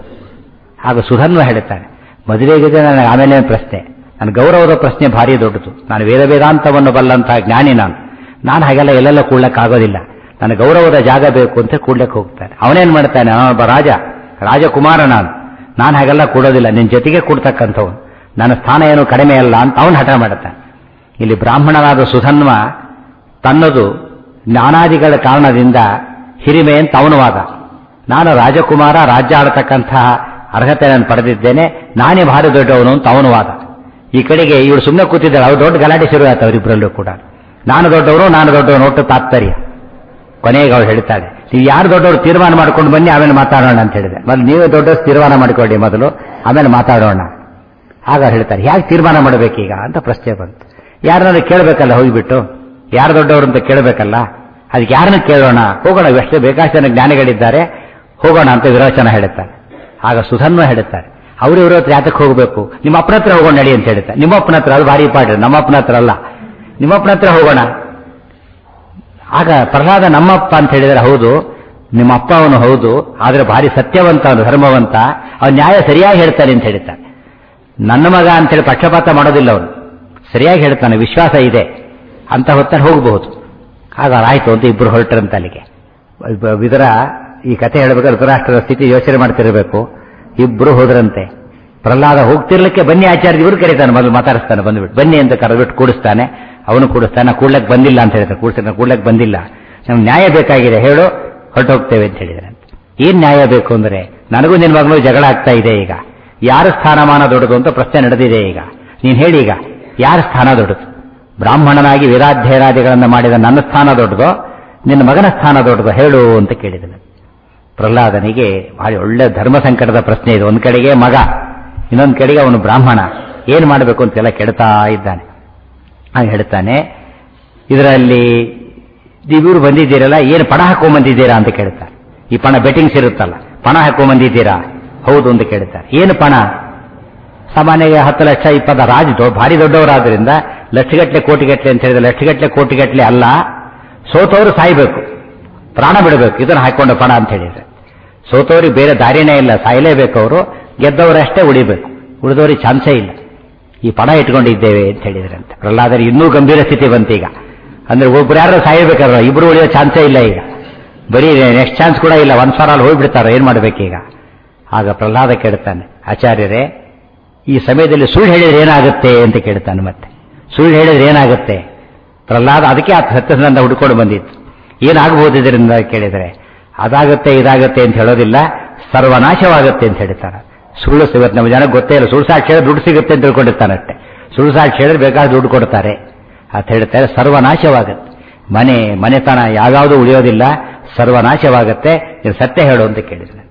ಆಗ ಸುಧನ್ವ ಹೇಳ್ತಾನೆ ಮದುವೆಗಿದೆ ನನಗೆ ಆಮೇಲೆ ಪ್ರಶ್ನೆ ನನ್ನ ಗೌರವದ ಪ್ರಶ್ನೆ ಭಾರಿ ದೊಡ್ಡದು ನಾನು ವೇದ ವೇದಾಂತವನ್ನು ಬಲ್ಲಂತಹ ಜ್ಞಾನಿ ನಾನು ನಾನು ಹಾಗೆಲ್ಲ ಎಲ್ಲೆಲ್ಲ ಕೂಡ್ಲಕ್ಕಾಗೋದಿಲ್ಲ ನನ್ನ ಗೌರವದ ಜಾಗ ಬೇಕು ಅಂತ ಕೂಡ್ಲಕ್ಕೆ ಹೋಗ್ತಾನೆ ಅವನೇನ್ ಮಾಡ್ತಾನೆ ಅವನೊಬ್ಬ ರಾಜ ರಾಜಕುಮಾರ ನಾನು ನಾನು ಹಾಗೆಲ್ಲ ಕೂಡೋದಿಲ್ಲ ನಿನ್ನ ಜೊತೆಗೆ ಕೂಡ್ತಕ್ಕಂಥವನು ನನ್ನ ಸ್ಥಾನ ಏನು ಕಡಿಮೆ ಅಲ್ಲ ಅಂತ ಅವನು ಹಠ ಮಾಡುತ್ತಾನೆ ಇಲ್ಲಿ ಬ್ರಾಹ್ಮಣನಾದ ಸುಧನ್ವ ತನ್ನದು ಜ್ಞಾನಾದಿಗಳ ಕಾರಣದಿಂದ ಹಿರಿಮೆ ಅಂತ ಅವನು ವಾದ ನಾನು ರಾಜಕುಮಾರ ರಾಜ್ಯ ಆಳತಕ್ಕಂತಹ ಅರ್ಹತೆ ನಾನು ಪಡೆದಿದ್ದೇನೆ ನಾನೇ ಭಾರಿ ದೊಡ್ಡವನು ಅಂತ ಅವನು ವಾದ ಈ ಕಡೆಗೆ ಇವಳು ಸುಮ್ಮನೆ ಕೂತಿದ್ದಾಳೆ ಅವ್ರು ದೊಡ್ಡ ಗಲಾಟೆ ಶುರು ಆಯ್ತು ಅವರಿಬ್ಬರಲ್ಲೂ ಕೂಡ ನಾನು ದೊಡ್ಡವರು ನಾನು ದೊಡ್ಡವನು ಒಟ್ಟು ತಾತ್ಪರ್ಯ ಕೊನೆಗೆ ಅವಳು ಹೇಳ್ತಾಳೆ ನೀವು ಯಾರು ದೊಡ್ಡವರು ತೀರ್ಮಾನ ಮಾಡ್ಕೊಂಡು ಬನ್ನಿ ಆಮೇಲೆ ಮಾತಾಡೋಣ ಅಂತ ಹೇಳಿದೆ ಮೊದಲು ನೀವೇ ದೊಡ್ಡವರು ತೀರ್ಮಾನ ಮಾಡಿಕೊಳ್ಳಿ ಮೊದಲು ಆಮೇಲೆ ಮಾತಾಡೋಣ ಆಗ ಹೇಳ್ತಾರೆ ಹೇಗೆ ತೀರ್ಮಾನ ಮಾಡಬೇಕೀಗ ಅಂತ ಪ್ರಶ್ನೆ ಬಂತು ಯಾರನ್ನಾದ್ರೂ ಕೇಳಬೇಕಲ್ಲ ಹೋಗಿಬಿಟ್ಟು ಯಾರು ದೊಡ್ಡವರು ಅಂತ ಕೇಳಬೇಕಲ್ಲ ಅದಕ್ಕೆ ಯಾರನ್ನ ಕೇಳೋಣ ಹೋಗೋಣ ಎಷ್ಟು ಬೇಕಾಷ್ಟು ಜನ ಜ್ಞಾನಿಗಳಿದ್ದಾರೆ ಹೋಗೋಣ ಅಂತ ವಿರೋಚನ ಹೇಳುತ್ತಾರೆ ಆಗ ಸುಧನ್ವ ಹೇಳುತ್ತಾರೆ ಅವರು ಇವ್ರ ಹತ್ರ ಯಾತಕ್ಕೆ ಹೋಗಬೇಕು ನಿಮ್ಮ ಅಪ್ಪನ ಹತ್ರ ಹೋಗೋಣ ನಡಿ ಅಂತ ಹೇಳ್ತಾರೆ ನಿಮ್ಮ ಅಪ್ಪನ ಹತ್ರ ಅದು ಭಾರಿ ಪಾಡ್ರಿ ನಮ್ಮ ಅಪ್ಪನ ಹತ್ರ ಅಲ್ಲ ನಿಮ್ಮ ಅಪ್ಪನ ಹತ್ರ ಹೋಗೋಣ ಆಗ ಪ್ರಹ್ಲಾದ ನಮ್ಮಪ್ಪ ಅಂತ ಹೇಳಿದರೆ ಹೌದು ನಿಮ್ಮ ಅಪ್ಪ ಅವನು ಹೌದು ಆದರೆ ಭಾರಿ ಸತ್ಯವಂತ ಅವನು ಧರ್ಮವಂತ ಅವನು ನ್ಯಾಯ ಸರಿಯಾಗಿ ಹೇಳ್ತಾನೆ ಅಂತ ಹೇಳ್ತಾನೆ ನನ್ನ ಮಗ ಅಂತೇಳಿ ಪಕ್ಷಪಾತ ಮಾಡೋದಿಲ್ಲ ಅವನು ಸರಿಯಾಗಿ ಹೇಳ್ತಾನೆ ವಿಶ್ವಾಸ ಇದೆ ಅಂತ ಹೊತ್ತಲ್ಲಿ ಹೋಗಬಹುದು ಆಗ ಆಯ್ತು ಅಂತ ಇಬ್ಬರು ಹೊರಟರಂತ ಅಲ್ಲಿಗೆ ಇಬ್ಬ- ವಿದುರ ಈ ಕಥೆ ಹೇಳಬೇಕಾದ್ರೆ ಧೃತರಾಷ್ಟ್ರದ ಸ್ಥಿತಿ ಯೋಚನೆ ಮಾಡ್ತಿರಬೇಕು ಇಬ್ರು ಹೋದ್ರಂತೆ ಪ್ರಹ್ಲಾದ ಹೋಗ್ತಿರ್ಲಿಕ್ಕೆ ಬನ್ನಿ ಆಚಾರ್ಯ ಇವರು ಕರೀತಾನೆ ಮೊದಲು ಮಾತಾಡಿಸ್ತಾನೆ ಬಂದ್ಬಿಟ್ಟು ಬನ್ನಿ ಅಂತ ಕರೆದ್ಬಿಟ್ಟು ಕೂಡಿಸ್ತಾನೆ ಅವನು ಕೂಡಿಸ್ತಾನೆ ಕೂಡ್ಲಕ್ಕೆ ಬಂದಿಲ್ಲ ಅಂತ ಹೇಳ್ತಾನೆ ಕೂಡಿಸ್ತಾನೆ ಕೂಡ್ಲಕ್ಕೆ ಬಂದಿಲ್ಲ ನಮ್ಗೆ ನ್ಯಾಯ ಬೇಕಾಗಿದೆ ಹೇಳು ಹೊರಟು ಹೋಗ್ತೇವೆ ಅಂತ ಹೇಳಿದ್ರೆ ಏನ್ ನ್ಯಾಯ ಬೇಕು ಅಂದ್ರೆ ನನಗೂ ನಿನ್ನ ಮಗನೂ ಜಗಳ ಆಗ್ತಾ ಇದೆ ಈಗ ಯಾರ ಸ್ಥಾನಮಾನ ದೊಡ್ಡದು ಅಂತ ಪ್ರಶ್ನೆ ನಡೆದಿದೆ ಈಗ ನೀನ್ ಹೇಳಿ ಈಗ ಯಾರ ಸ್ಥಾನ ದೊಡ್ಡದು ಬ್ರಾಹ್ಮಣನಾಗಿ ವೇದಾಧ್ಯಯನಾದಿಗಳನ್ನು ಮಾಡಿದ ನನ್ನ ಸ್ಥಾನ ದೊಡ್ಡದೋ ನಿನ್ನ ಮಗನ ಸ್ಥಾನ ದೊಡ್ಡದೋ ಹೇಳು ಅಂತ ಕೇಳಿದನು ಪ್ರಹ್ಲಾದನಿಗೆ ಭಾರಿ ಒಳ್ಳೆ ಧರ್ಮ ಸಂಕಟದ ಪ್ರಶ್ನೆ ಇದೆ ಒಂದ್ ಕಡೆಗೆ ಮಗ ಇನ್ನೊಂದು ಕಡೆಗೆ ಅವನು ಬ್ರಾಹ್ಮಣ ಏನು ಮಾಡಬೇಕು ಅಂತೆಲ್ಲ ಕೆಡ್ತಾ ಇದ್ದಾನೆ ಹಾಗೆ ಹೇಳ್ತಾನೆ ಇದರಲ್ಲಿ ಇವರು ಬಂದಿದ್ದೀರಲ್ಲ ಏನು ಪಣ ಹಾಕೊಂಡ್ ಬಂದಿದ್ದೀರಾ ಅಂತ ಕೇಳ್ತಾರೆ ಈ ಪಣ ಬೆಟ್ಟಿಂಗ್ಸ್ ಇರುತ್ತಲ್ಲ ಪಣ ಹಾಕೊಂಡ್ ಬಂದಿದ್ದೀರಾ ಹೌದು ಅಂತ ಕೇಳ್ತಾರೆ ಏನು ಪಣ ಸಾಮಾನ್ಯ ಹತ್ತು ಲಕ್ಷ ಇಪ್ಪತ್ತ ರಾಜ ದೊ- ಭಾರಿ ದೊಡ್ಡವರಾದ್ರಿಂದ ಲಕ್ಷಗಟ್ಟಲೆ ಕೋಟಿಗಟ್ಟಲೆ ಅಂತ ಹೇಳಿದ್ರೆ ಲಕ್ಷಗಟ್ಟಲೆ ಕೋಟಿಗಟ್ಟಲೆ ಅಲ್ಲ ಸೋತವರು ಸಾಯ್ಬೇಕು ಪ್ರಾಣ ಬಿಡಬೇಕು ಇದನ್ನು ಹಾಕೊಂಡು ಪಣ ಅಂತ ಹೇಳಿದ್ರೆ ಸೋತವ್ರಿಗೆ ಬೇರೆ ದಾರಿನೇ ಇಲ್ಲ ಸಾಯಲೇಬೇಕು ಅವರು ಗೆದ್ದವರಷ್ಟೇ ಉಳಿಬೇಕು ಉಳಿದವ್ರಿಗೆ ಚಾನ್ಸೇ ಇಲ್ಲ ಈ ಪಣ ಇಟ್ಕೊಂಡಿದ್ದೇವೆ ಅಂತ ಹೇಳಿದ್ರಂತೆ ಪ್ರಹ್ಲಾದರಿಗೆ ಇನ್ನೂ ಗಂಭೀರ ಸ್ಥಿತಿ ಬಂತು ಈಗ ಅಂದ್ರೆ ಒಬ್ರು ಯಾರು ಸಾಯಬೇಕಾದ್ರೆ ಇಬ್ರು ಉಳಿಯೋ ಚಾನ್ಸೇ ಇಲ್ಲ ಈಗ ಬರೀ ನೆಕ್ಸ್ಟ್ ಚಾನ್ಸ್ ಕೂಡ ಇಲ್ಲ ಒಂದ್ ಸಾವಿರ ಅಲ್ಲಿ ಹೋಗ್ಬಿಡ್ತಾರೆ ಏನ್ ಮಾಡ್ಬೇಕೀಗ ಆಗ ಪ್ರಹ್ಲಾದ ಕೇಳ್ತಾನೆ ಆಚಾರ್ಯರೇ ಈ ಸಮಯದಲ್ಲಿ ಸುಳ್ಳು ಹೇಳಿದ್ರೆ ಏನಾಗುತ್ತೆ ಅಂತ ಕೇಳ್ತಾನೆ ಮತ್ತೆ ಸುಳ್ಳು ಹೇಳಿದ್ರೆ ಏನಾಗುತ್ತೆ ಪ್ರಹ್ಲಾದ ಅದಕ್ಕೆ ಆ ಸತ್ಯಸಂಧ ಹುಡ್ಕೊಂಡು ಬಂದಿತ್ತು ಏನಾಗಬಹುದು ಇದರಿಂದ ಕೇಳಿದರೆ ಅದಾಗುತ್ತೆ ಇದಾಗುತ್ತೆ ಅಂತ ಹೇಳೋದಿಲ್ಲ ಸರ್ವನಾಶವಾಗುತ್ತೆ ಅಂತ ಹೇಳ್ತಾರೆ ಸುಳ್ಳು ಸಿಗುತ್ತೆ ನಮ್ಮ ಜನ ಗೊತ್ತೇ ಇಲ್ಲ ಸುಳ್ಳು ಸಾಕ್ಷಿ ಹೇಳಿದ್ರೆ ದುಡ್ಡು ಸಿಗುತ್ತೆ ಅಂತ ತಿಳ್ಕೊಂಡಿರ್ತಾನಷ್ಟೇ ಸುಳ್ಳು ಸಾಕ್ಷಿ ಹೇಳಿದ್ರೆ ಬೇಕಾದ್ರೆ ದುಡ್ಡು ಕೊಡ್ತಾರೆ ಅಂತ ಹೇಳ್ತಾರೆ ಸರ್ವನಾಶವಾಗುತ್ತೆ ಮನೆ ಮನೆತನ ಯಾವ್ಯಾವುದು ಉಳಿಯೋದಿಲ್ಲ ಸರ್ವನಾಶವಾಗುತ್ತೆ ನೀನು ಸತ್ಯ ಹೇಳು ಅಂತ ಕೇಳಿದ್ರೆ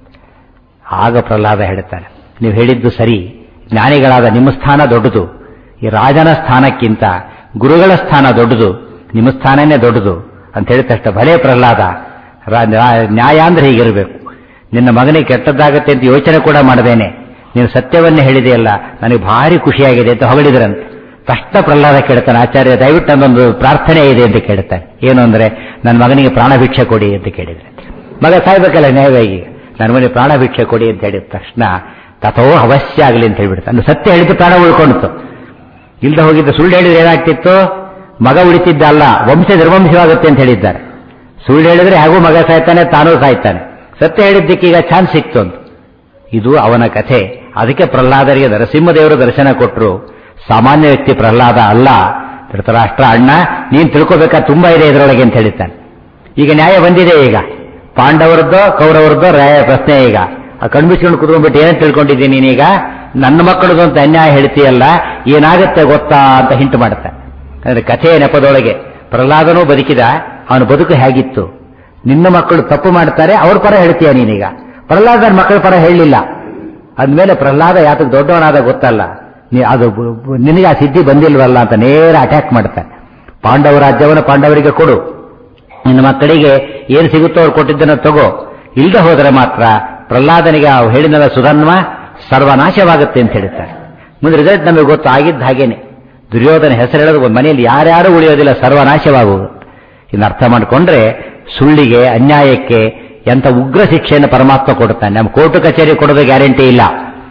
ಆಗ ಪ್ರಹ್ಲಾದ ಹೇಳ್ತಾನೆ ನೀವು ಹೇಳಿದ್ದು ಸರಿ ಜ್ಞಾನಿಗಳಾದ ನಿಮ್ಮ ಸ್ಥಾನ ದೊಡ್ಡದು ಈ ರಾಜನ ಸ್ಥಾನಕ್ಕಿಂತ ಗುರುಗಳ ಸ್ಥಾನ ದೊಡ್ಡದು ನಿಮ್ಮ ಸ್ಥಾನನೇ ದೊಡ್ಡದು ಅಂತ ಹೇಳಿದ ತಕ್ಷಣ ಭಲೇ ಪ್ರಹ್ಲಾದ ರಾ- ರಾ- ನ್ಯಾಯ ಅಂದ್ರೆ ಹೀಗಿರಬೇಕು ನಿನ್ನ ಮಗನಿಗೆ ಕೆಟ್ಟದ್ದಾಗತ್ತೆ ಅಂತ ಯೋಚನೆ ಕೂಡ ಮಾಡದೇನೆ ನೀನು ಸತ್ಯವನ್ನೇ ಹೇಳಿದೆಯಲ್ಲ ನನಗೆ ಭಾರಿ ಖುಷಿಯಾಗಿದೆ ಅಂತ ಹೊಗಳಿದ್ರಂತೆ ತಕ್ಷಣ ಪ್ರಹ್ಲಾದ ಕೇಳ್ತಾನೆ ಆಚಾರ್ಯ ದಯವಿಟ್ಟು ನನ್ನೊಂದು ಪ್ರಾರ್ಥನೆ ಇದೆ ಅಂತ ಕೇಳ್ತಾನೆ ಏನು ಅಂದ್ರೆ ನನ್ನ ಮಗನಿಗೆ ಪ್ರಾಣ ಭಿಕ್ಷೆ ಕೊಡಿ ಅಂತ ಕೇಳಿದ್ರೆ ಮಗ ಸಾಯ್ಬೇಕಲ್ಲ ನ್ಯಾಯವಾಗಿ ನನ್ನ ಮನೆ ಪ್ರಾಣ ಭಿಕ್ಷೆ ಕೊಡಿ ಅಂತ ಹೇಳಿದ ತಕ್ಷಣ ತಥೋ ಅವಶ್ಯ ಆಗಲಿ ಅಂತ ಹೇಳ್ಬಿಡ್ತಾನೆ ಸತ್ಯ ಹೇಳಿದ್ದು ಪ್ರಾಣ ಉಳ್ಕೊಂಡಿತು ಇಲ್ದ ಹೋಗಿದ್ದು ಸುಳ್ಳು ಹೇಳಿದ್ರೆ ಏನಾಗ್ತಿತ್ತು ಮಗ ಉಳಿತಿದ್ದ ಅಲ್ಲ ವಂಶ ನಿರ್ವಂಶವಾಗುತ್ತೆ ಅಂತ ಹೇಳಿದ್ದಾರೆ ಸುಳ್ಳು ಹೇಳಿದ್ರೆ ಹಾಗೂ ಮಗ ಸಾಯ್ತಾನೆ ತಾನೂ ಸಾಯ್ತಾನೆ ಸತ್ಯ ಹೇಳಿದ್ದಕ್ಕೆ ಈಗ ಚಾನ್ಸ್ ಸಿಕ್ತು ಅಂತ ಇದು ಅವನ ಕಥೆ ಅದಕ್ಕೆ ಪ್ರಹ್ಲಾದರಿಗೆ ನರಸಿಂಹದೇವರು ದರ್ಶನ ಕೊಟ್ಟರು ಸಾಮಾನ್ಯ ವ್ಯಕ್ತಿ ಪ್ರಹ್ಲಾದ ಅಲ್ಲ ಧೃತರಾಷ್ಟ್ರ ಅಣ್ಣ ನೀನ್ ತಿಳ್ಕೋಬೇಕಾ ತುಂಬಾ ಇದೆ ಇದರೊಳಗೆ ಅಂತ ಹೇಳಿದ್ದಾನೆ ಈಗ ನ್ಯಾಯ ಬಂದಿದೆ ಈಗ ಪಾಂಡವರದ್ದೋ ಕೌರವರದ್ದೋ ನ್ಯಾಯ ಪ್ರಶ್ನೆ ಈಗ ಆ ಕಣ್ಬಿಸ್ಕೊಂಡು ಕುತ್ಕೊಂಡ್ಬಿಟ್ಟು ಏನ್ ತಿಳ್ಕೊಂಡಿದ್ದೀನಿ ನೀನೀಗ ನನ್ನ ಮಕ್ಕಳದು ಅಂತ ಅನ್ಯಾಯ ಹೇಳ್ತೀಯಲ್ಲ ಏನಾಗುತ್ತೆ ಗೊತ್ತಾ ಅಂತ ಹಿಂಟು ಮಾಡುತ್ತೆ ಅಂದ್ರೆ ಕಥೆಯ ನೆಪದೊಳಗೆ ಪ್ರಹ್ಲಾದನೂ ಬದುಕಿದ ಅವನ ಬದುಕು ಹೇಗಿತ್ತು ನಿನ್ನ ಮಕ್ಕಳು ತಪ್ಪು ಮಾಡ್ತಾರೆ ಅವ್ರ ಪರ ಹೇಳ್ತೀಯ ನೀನೀಗ ಪ್ರಹ್ಲಾದನ ಮಕ್ಕಳ ಪರ ಹೇಳಲಿಲ್ಲ ಅಂದಮೇಲೆ ಪ್ರಹ್ಲಾದ ಯಾತಕ್ಕೆ ದೊಡ್ಡವನಾದ ಗೊತ್ತಲ್ಲ ನೀ ಅದು ಬ- ಬ- ನಿನಗೆ ಆ ಸಿದ್ಧಿ ಬಂದಿಲ್ವಲ್ಲ ಅಂತ ನೇರ ಅಟ್ಯಾಕ್ ಮಾಡ್ತಾನೆ ಪಾಂಡವ ರಾಜ್ಯವನ್ನು ಪಾಂಡವರಿಗೆ ಕೊಡು ನಿನ್ನ ಮಕ್ಕಳಿಗೆ ಏನು ಸಿಗುತ್ತೋ ಅವ್ರು ಕೊಟ್ಟಿದ್ದನ್ನು ತಗೋ ಇಲ್ದೆ ಹೋದರೆ ಮಾತ್ರ ಪ್ರಹ್ಲಾದನಿಗೆ ಆ ಹೇಳಿದ ಸುಧನ್ವ ಸರ್ವನಾಶವಾಗುತ್ತೆ ಅಂತ ಹೇಳ್ತಾರೆ ಮುಂದೆ ರಿಸಲ್ಟ್ ನಮಗೆ ಗೊತ್ತು ಆಗಿದ್ದ ಹಾಗೇನೆ ದುರ್ಯೋಧನ ಹೆಸರು ಹೇಳೋದು ಒಂದು ಮನೆಯಲ್ಲಿ ಯಾರ್ಯಾರು ಉಳಿಯೋದಿಲ್ಲ ಸರ್ವನಾಶವಾಗುವುದು ಇನ್ನು ಅರ್ಥ ಮಾಡಿಕೊಂಡ್ರೆ ಸುಳ್ಳಿಗೆ ಅನ್ಯಾಯಕ್ಕೆ ಎಂಥ ಉಗ್ರ ಶಿಕ್ಷೆಯನ್ನು ಪರಮಾತ್ಮ ಕೊಡುತ್ತಾನೆ ನಮ್ಮ ಕೋರ್ಟು ಕಚೇರಿ ಕೊಡೋದು ಗ್ಯಾರಂಟಿ ಇಲ್ಲ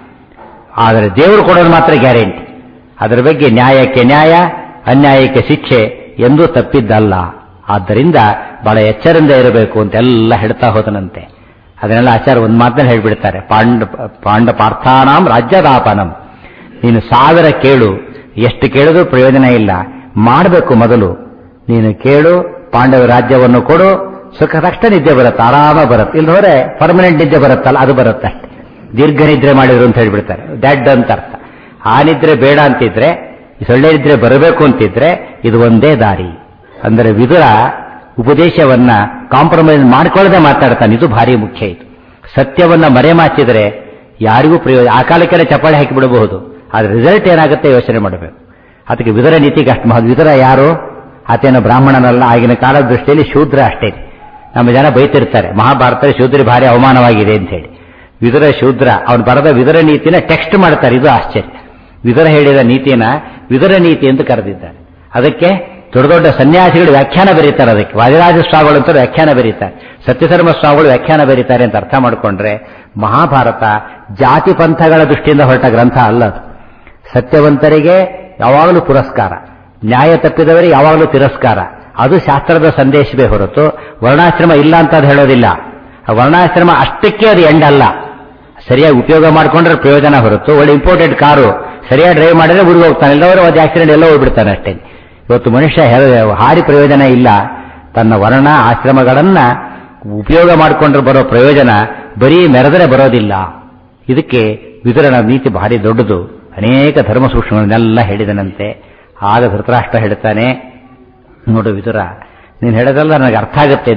ಆದರೆ ದೇವರು ಕೊಡೋದು ಮಾತ್ರ ಗ್ಯಾರಂಟಿ ಅದರ ಬಗ್ಗೆ ನ್ಯಾಯಕ್ಕೆ ನ್ಯಾಯ ಅನ್ಯಾಯಕ್ಕೆ ಶಿಕ್ಷೆ ಎಂದೂ ತಪ್ಪಿದ್ದಲ್ಲ ಆದ್ದರಿಂದ ಬಹಳ ಎಚ್ಚರಿಂದ ಇರಬೇಕು ಅಂತೆಲ್ಲ ಹೇಳ್ತಾ ಹೋದನಂತೆ ಅದನ್ನೆಲ್ಲ ಆಚಾರ ಒಂದು ಮಾತನ್ನು ಹೇಳ್ಬಿಡ್ತಾರೆ ಪಾಂಡ ಪಾಂಡ ಪಾರ್ಥಾನಾಂ ರಾಜ್ಯದಾಪನಂ ನೀನು ಸಾವಿರ ಕೇಳು ಎಷ್ಟು ಕೇಳಿದ್ರೂ ಪ್ರಯೋಜನ ಇಲ್ಲ ಮಾಡಬೇಕು ಮೊದಲು ನೀನು ಕೇಳು ಪಾಂಡವ ರಾಜ್ಯವನ್ನು ಕೊಡು ಸುಖ ತಕ್ಷಣ ನಿದ್ದೆ ಬರುತ್ತೆ ಆರಾಮ ಬರುತ್ತೆ ಇಲ್ಲದ್ರೆ ಪರ್ಮನೆಂಟ್ ನಿದ್ದೆ ಬರುತ್ತಲ್ಲ ಅದು ಬರುತ್ತೆ ಅಷ್ಟೇ ದೀರ್ಘ ನಿದ್ರೆ ಮಾಡಿದ್ರು ಅಂತ ಹೇಳ್ಬಿಡ್ತಾರೆ ಡ್ಯಾಡ್ ಅಂತ ಅರ್ಥ ಆ ನಿದ್ರೆ ಬೇಡ ಅಂತಿದ್ರೆ ಈ ಸೊಳ್ಳೆ ನಿದ್ರೆ ಬರಬೇಕು ಅಂತಿದ್ರೆ ಇದು ಒಂದೇ ದಾರಿ ಅಂದರೆ ವಿದುರ ಉಪದೇಶವನ್ನ ಕಾಂಪ್ರಮೈಸ್ ಮಾಡ್ಕೊಳ್ಳದೆ ಮಾತಾಡ್ತಾನೆ ಇದು ಭಾರಿ ಮುಖ್ಯ ಇದು ಸತ್ಯವನ್ನ ಮರೆಮಾಚಿದ್ರೆ ಯಾರಿಗೂ ಪ್ರಯೋಜನ ಆ ಕಾಲಕ್ಕೆಲ್ಲ ಚಪ್ಪಾಳೆ ಹಾಕಿ ಬಿಡಬಹುದು ಆದ್ರೆ ರಿಸಲ್ಟ್ ಏನಾಗುತ್ತೆ ಯೋಚನೆ ಮಾಡಬೇಕು ಅದಕ್ಕೆ ವಿದುರ ನೀತಿಗೆ ಅಷ್ಟು ಮಹತ್ವ ವಿದುರ ಯಾರು ಆತೇನೋ ಬ್ರಾಹ್ಮಣನಲ್ಲ ಆಗಿನ ಕಾಲದ ದೃಷ್ಟಿಯಲ್ಲಿ ಶೂದ್ರ ಅಷ್ಟೇ ನಮ್ಮ ಜನ ಬೈತಿರ್ತಾರೆ ಮಹಾಭಾರತದಲ್ಲಿ ಶೂದ್ರ ಭಾರಿ ಅವಮಾನವಾಗಿದೆ ಅಂತ ಹೇಳಿ ವಿದುರ ಶೂದ್ರ ಅವನು ಬರೆದ ವಿದುರ ನೀತಿನ ಟೆಕ್ಸ್ಟ್ ಮಾಡ್ತಾರೆ ಇದು ಆಶ್ಚರ್ಯ ವಿದುರ ಹೇಳಿದ ನೀತಿನ ವಿದುರ ನೀತಿ ಅಂತ ಕರೆದಿದ್ದಾರೆ ಅದಕ್ಕೆ ದೊಡ್ಡ ದೊಡ್ಡ ಸನ್ಯಾಸಿಗಳು ವ್ಯಾಖ್ಯಾನ ಬರೀತಾರೆ ಅದಕ್ಕೆ ವಾದಿರಾಜ ಸ್ವಾಮಿಗಳು ಅಂತ ವ್ಯಾಖ್ಯಾನ ಬರೀತಾರೆ ಸತ್ಯಧರ್ಮ ಸ್ವಾಮಿಗಳು ವ್ಯಾಖ್ಯಾನ ಬರೀತಾರೆ ಅಂತ ಅರ್ಥ ಮಾಡಿಕೊಂಡ್ರೆ ಮಹಾಭಾರತ ಜಾತಿ ಪಂಥಗಳ ದೃಷ್ಟಿಯಿಂದ ಹೊರಟ ಗ್ರಂಥ ಅಲ್ಲ ಅದು ಸತ್ಯವಂತರಿಗೆ ಯಾವಾಗಲೂ ಪುರಸ್ಕಾರ ನ್ಯಾಯ ತಪ್ಪಿದವರಿಗೆ ಯಾವಾಗಲೂ ತಿರಸ್ಕಾರ ಅದು ಶಾಸ್ತ್ರದ ಸಂದೇಶವೇ ಹೊರತು ವರ್ಣಾಶ್ರಮ ಇಲ್ಲ ಅಂತ ಅದು ಹೇಳೋದಿಲ್ಲ ಆ ವರ್ಣಾಶ್ರಮ ಅಷ್ಟಕ್ಕೆ ಅದು ಎಂಡ್ ಅಲ್ಲ ಸರಿಯಾಗಿ ಉಪಯೋಗ ಮಾಡಿಕೊಂಡ್ರೆ ಪ್ರಯೋಜನ ಹೊರತು ಒಳ್ಳೆ ಇಂಪೋರ್ಟೆಡ್ ಕಾರು ಸರಿಯಾಗಿ ಡ್ರೈವ್ ಮಾಡಿದ್ರೆ ಊರಿಗೆ ಹೋಗ್ತಾನೆ ಎಲ್ಲವರು ಒಂದು ಆಕ್ಸಿಡೆಂಟ್ ಎಲ್ಲ ಹೋಗ್ಬಿಡ್ತಾನೆ ಅಷ್ಟೇ ಇವತ್ತು ಮನುಷ್ಯ ಹೆ- ಹಾರಿ ಪ್ರಯೋಜನ ಇಲ್ಲ ತನ್ನ ವರ್ಣ ಆಶ್ರಮಗಳನ್ನ ಉಪಯೋಗ ಮಾಡಿಕೊಂಡ್ರೆ ಬರೋ ಪ್ರಯೋಜನ ಬರೀ ಮೆರೆದರೆ ಬರೋದಿಲ್ಲ ಇದಕ್ಕೆ ವಿದುರನ ನೀತಿ ಭಾರಿ ದೊಡ್ಡದು ಅನೇಕ ಧರ್ಮ ಸೂಕ್ಷ್ಮಗಳನ್ನೆಲ್ಲ ಹೇಳಿದನಂತೆ ಆಗ ಧೃತರಾಷ್ಟ್ರ ಹೇಳ್ತಾನೆ ನೋಡು ವಿದುರ ನೀನು ಹೇಳೋದಲ್ಲ ನನಗೆ ಅರ್ಥ ಆಗುತ್ತೆ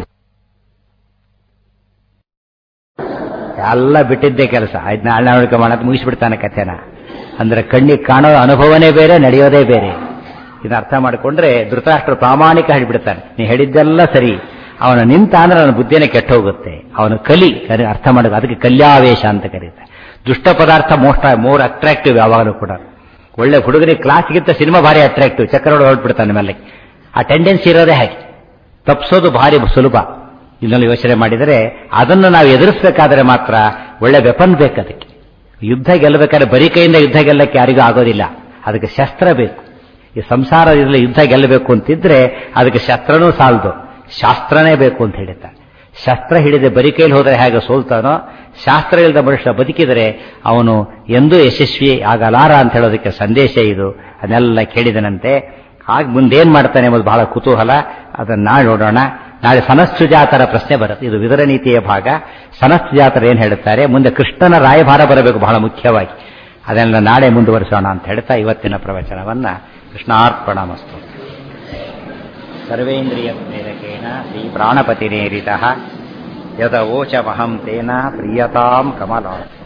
ಎಲ್ಲ ಬಿಟ್ಟಿದ್ದೆ ಕೆಲಸ ಆಯ್ತು ನಾಳೆ ನಾಳಿಕೆ ಮಾಡೋದು ಮುಗಿಸ್ಬಿಡ್ತಾನೆ ಕಥೆನ ಅಂದ್ರೆ ಕಣ್ಣಿಗೆ ಕಾಣೋ ಅನುಭವನೇ ಬೇರೆ ನಡೆಯೋದೇ ಬೇರೆ ಇದನ್ನ ಅರ್ಥ ಮಾಡಿಕೊಂಡ್ರೆ ಧೃತರಾಷ್ಟ್ರ ಪ್ರಾಮಾಣಿಕ ಹೇಳಿಬಿಡ್ತಾನೆ ನೀ ಹೇಳಿದ್ದೆಲ್ಲ ಸರಿ ಅವನು ನಿಂತ ಅಂದ್ರೆ ಅವನ ಬುದ್ಧಿನೇ ಕೆಟ್ಟ ಹೋಗುತ್ತೆ ಅವನು ಕಲಿ ಕಲಿ ಅರ್ಥ ಮಾಡೋದು ಅದಕ್ಕೆ ಕಲ್ಯಾವೇಶ ಅಂತ ಕರೀತಾರೆ ದುಷ್ಟ ಪದಾರ್ಥ ಮೋಸ್ಟ್ ಮೋರ್ ಅಟ್ರಾಕ್ಟಿವ್ ಯಾವಾಗಲೂ ಕೂಡ ಒಳ್ಳೆ ಹುಡುಗರಿಗೆ ಕ್ಲಾಸ್ಗಿಂತ ಸಿನಿಮಾ ಭಾರಿ ಅಟ್ರಾಕ್ಟಿವ್ ಚಕ್ರ ಹೊರಟ್ಬಿಡ್ತಾನೆ ಮೇಲೆ ಆ ಟೆಂಡೆನ್ಸಿ ಇರೋದೇ ಹಾಗೆ ತಪ್ಪಿಸೋದು ಭಾರಿ ಸುಲಭ ಇನ್ನೊಂದು ಯೋಚನೆ ಮಾಡಿದರೆ ಅದನ್ನು ನಾವು ಎದುರಿಸಬೇಕಾದ್ರೆ ಮಾತ್ರ ಒಳ್ಳೆ ವೆಪನ್ ಬೇಕು ಅದಕ್ಕೆ ಯುದ್ಧ ಗೆಲ್ಲಬೇಕಾದ್ರೆ ಬರೀ ಕೈಯಿಂದ ಯುದ್ಧ ಗೆಲ್ಲಕ್ಕೆ ಯಾರಿಗೂ ಆಗೋದಿಲ್ಲ ಅದಕ್ಕೆ ಶಸ್ತ್ರ ಬೇಕು ಈ ಸಂಸಾರದಲ್ಲಿ ಯುದ್ಧ ಗೆಲ್ಲಬೇಕು ಅಂತಿದ್ರೆ ಅದಕ್ಕೆ ಶಸ್ತ್ರನೂ ಸಾಲದು ಶಾಸ್ತ್ರನೇ ಬೇಕು ಅಂತ ಹೇಳಿದ್ದಾರೆ ಶಸ್ತ್ರ ಹಿಡಿದೆ ಬರಿ ಕೈಲಿ ಹೋದರೆ ಹೇಗೆ ಸೋಲ್ತಾನೋ ಶಾಸ್ತ್ರ ಇಲ್ಲದ ಮನುಷ್ಯ ಬದುಕಿದರೆ ಅವನು ಎಂದೂ ಯಶಸ್ವಿ ಆಗಲಾರ ಅಂತ ಹೇಳೋದಕ್ಕೆ ಸಂದೇಶ ಇದು ಅದನ್ನೆಲ್ಲ ಕೇಳಿದನಂತೆ ಆಗ ಮುಂದೇನ್ ಮಾಡ್ತಾನೆ ಎಂಬುದು ಬಹಳ ಕುತೂಹಲ ಅದನ್ನ ನಾಳೆ ನೋಡೋಣ ನಾಳೆ ಸನಸ್ಸುಜಾತರ ಪ್ರಶ್ನೆ ಬರುತ್ತೆ ಇದು ವಿವರ ನೀತಿಯ ಭಾಗ ಸನಸ್ಸುಜಾತರ ಏನ್ ಹೇಳುತ್ತಾರೆ ಮುಂದೆ ಕೃಷ್ಣನ ರಾಯಭಾರ ಬರಬೇಕು ಬಹಳ ಮುಖ್ಯವಾಗಿ ಅದನ್ನೆಲ್ಲ ನಾಳೆ ಮುಂದುವರಿಸೋಣ ಅಂತ ಹೇಳ್ತಾ ಇವತ್ತಿನ ಪ್ರವಚನವನ್ನ ಕೃಷ್ಣಾರ್ಪಣಮಸ್ತು ಸರ್ವೇಂದ್ರಿಯ ಪ್ರೇರಕೇಣ ಶ್ರೀ ಪ್ರಾಣಪತಿನೇರಿತ ಯದವೋಚಮಹಂ ತೇನ ಪ್ರಿಯತಾಂ ಕಮಲಾ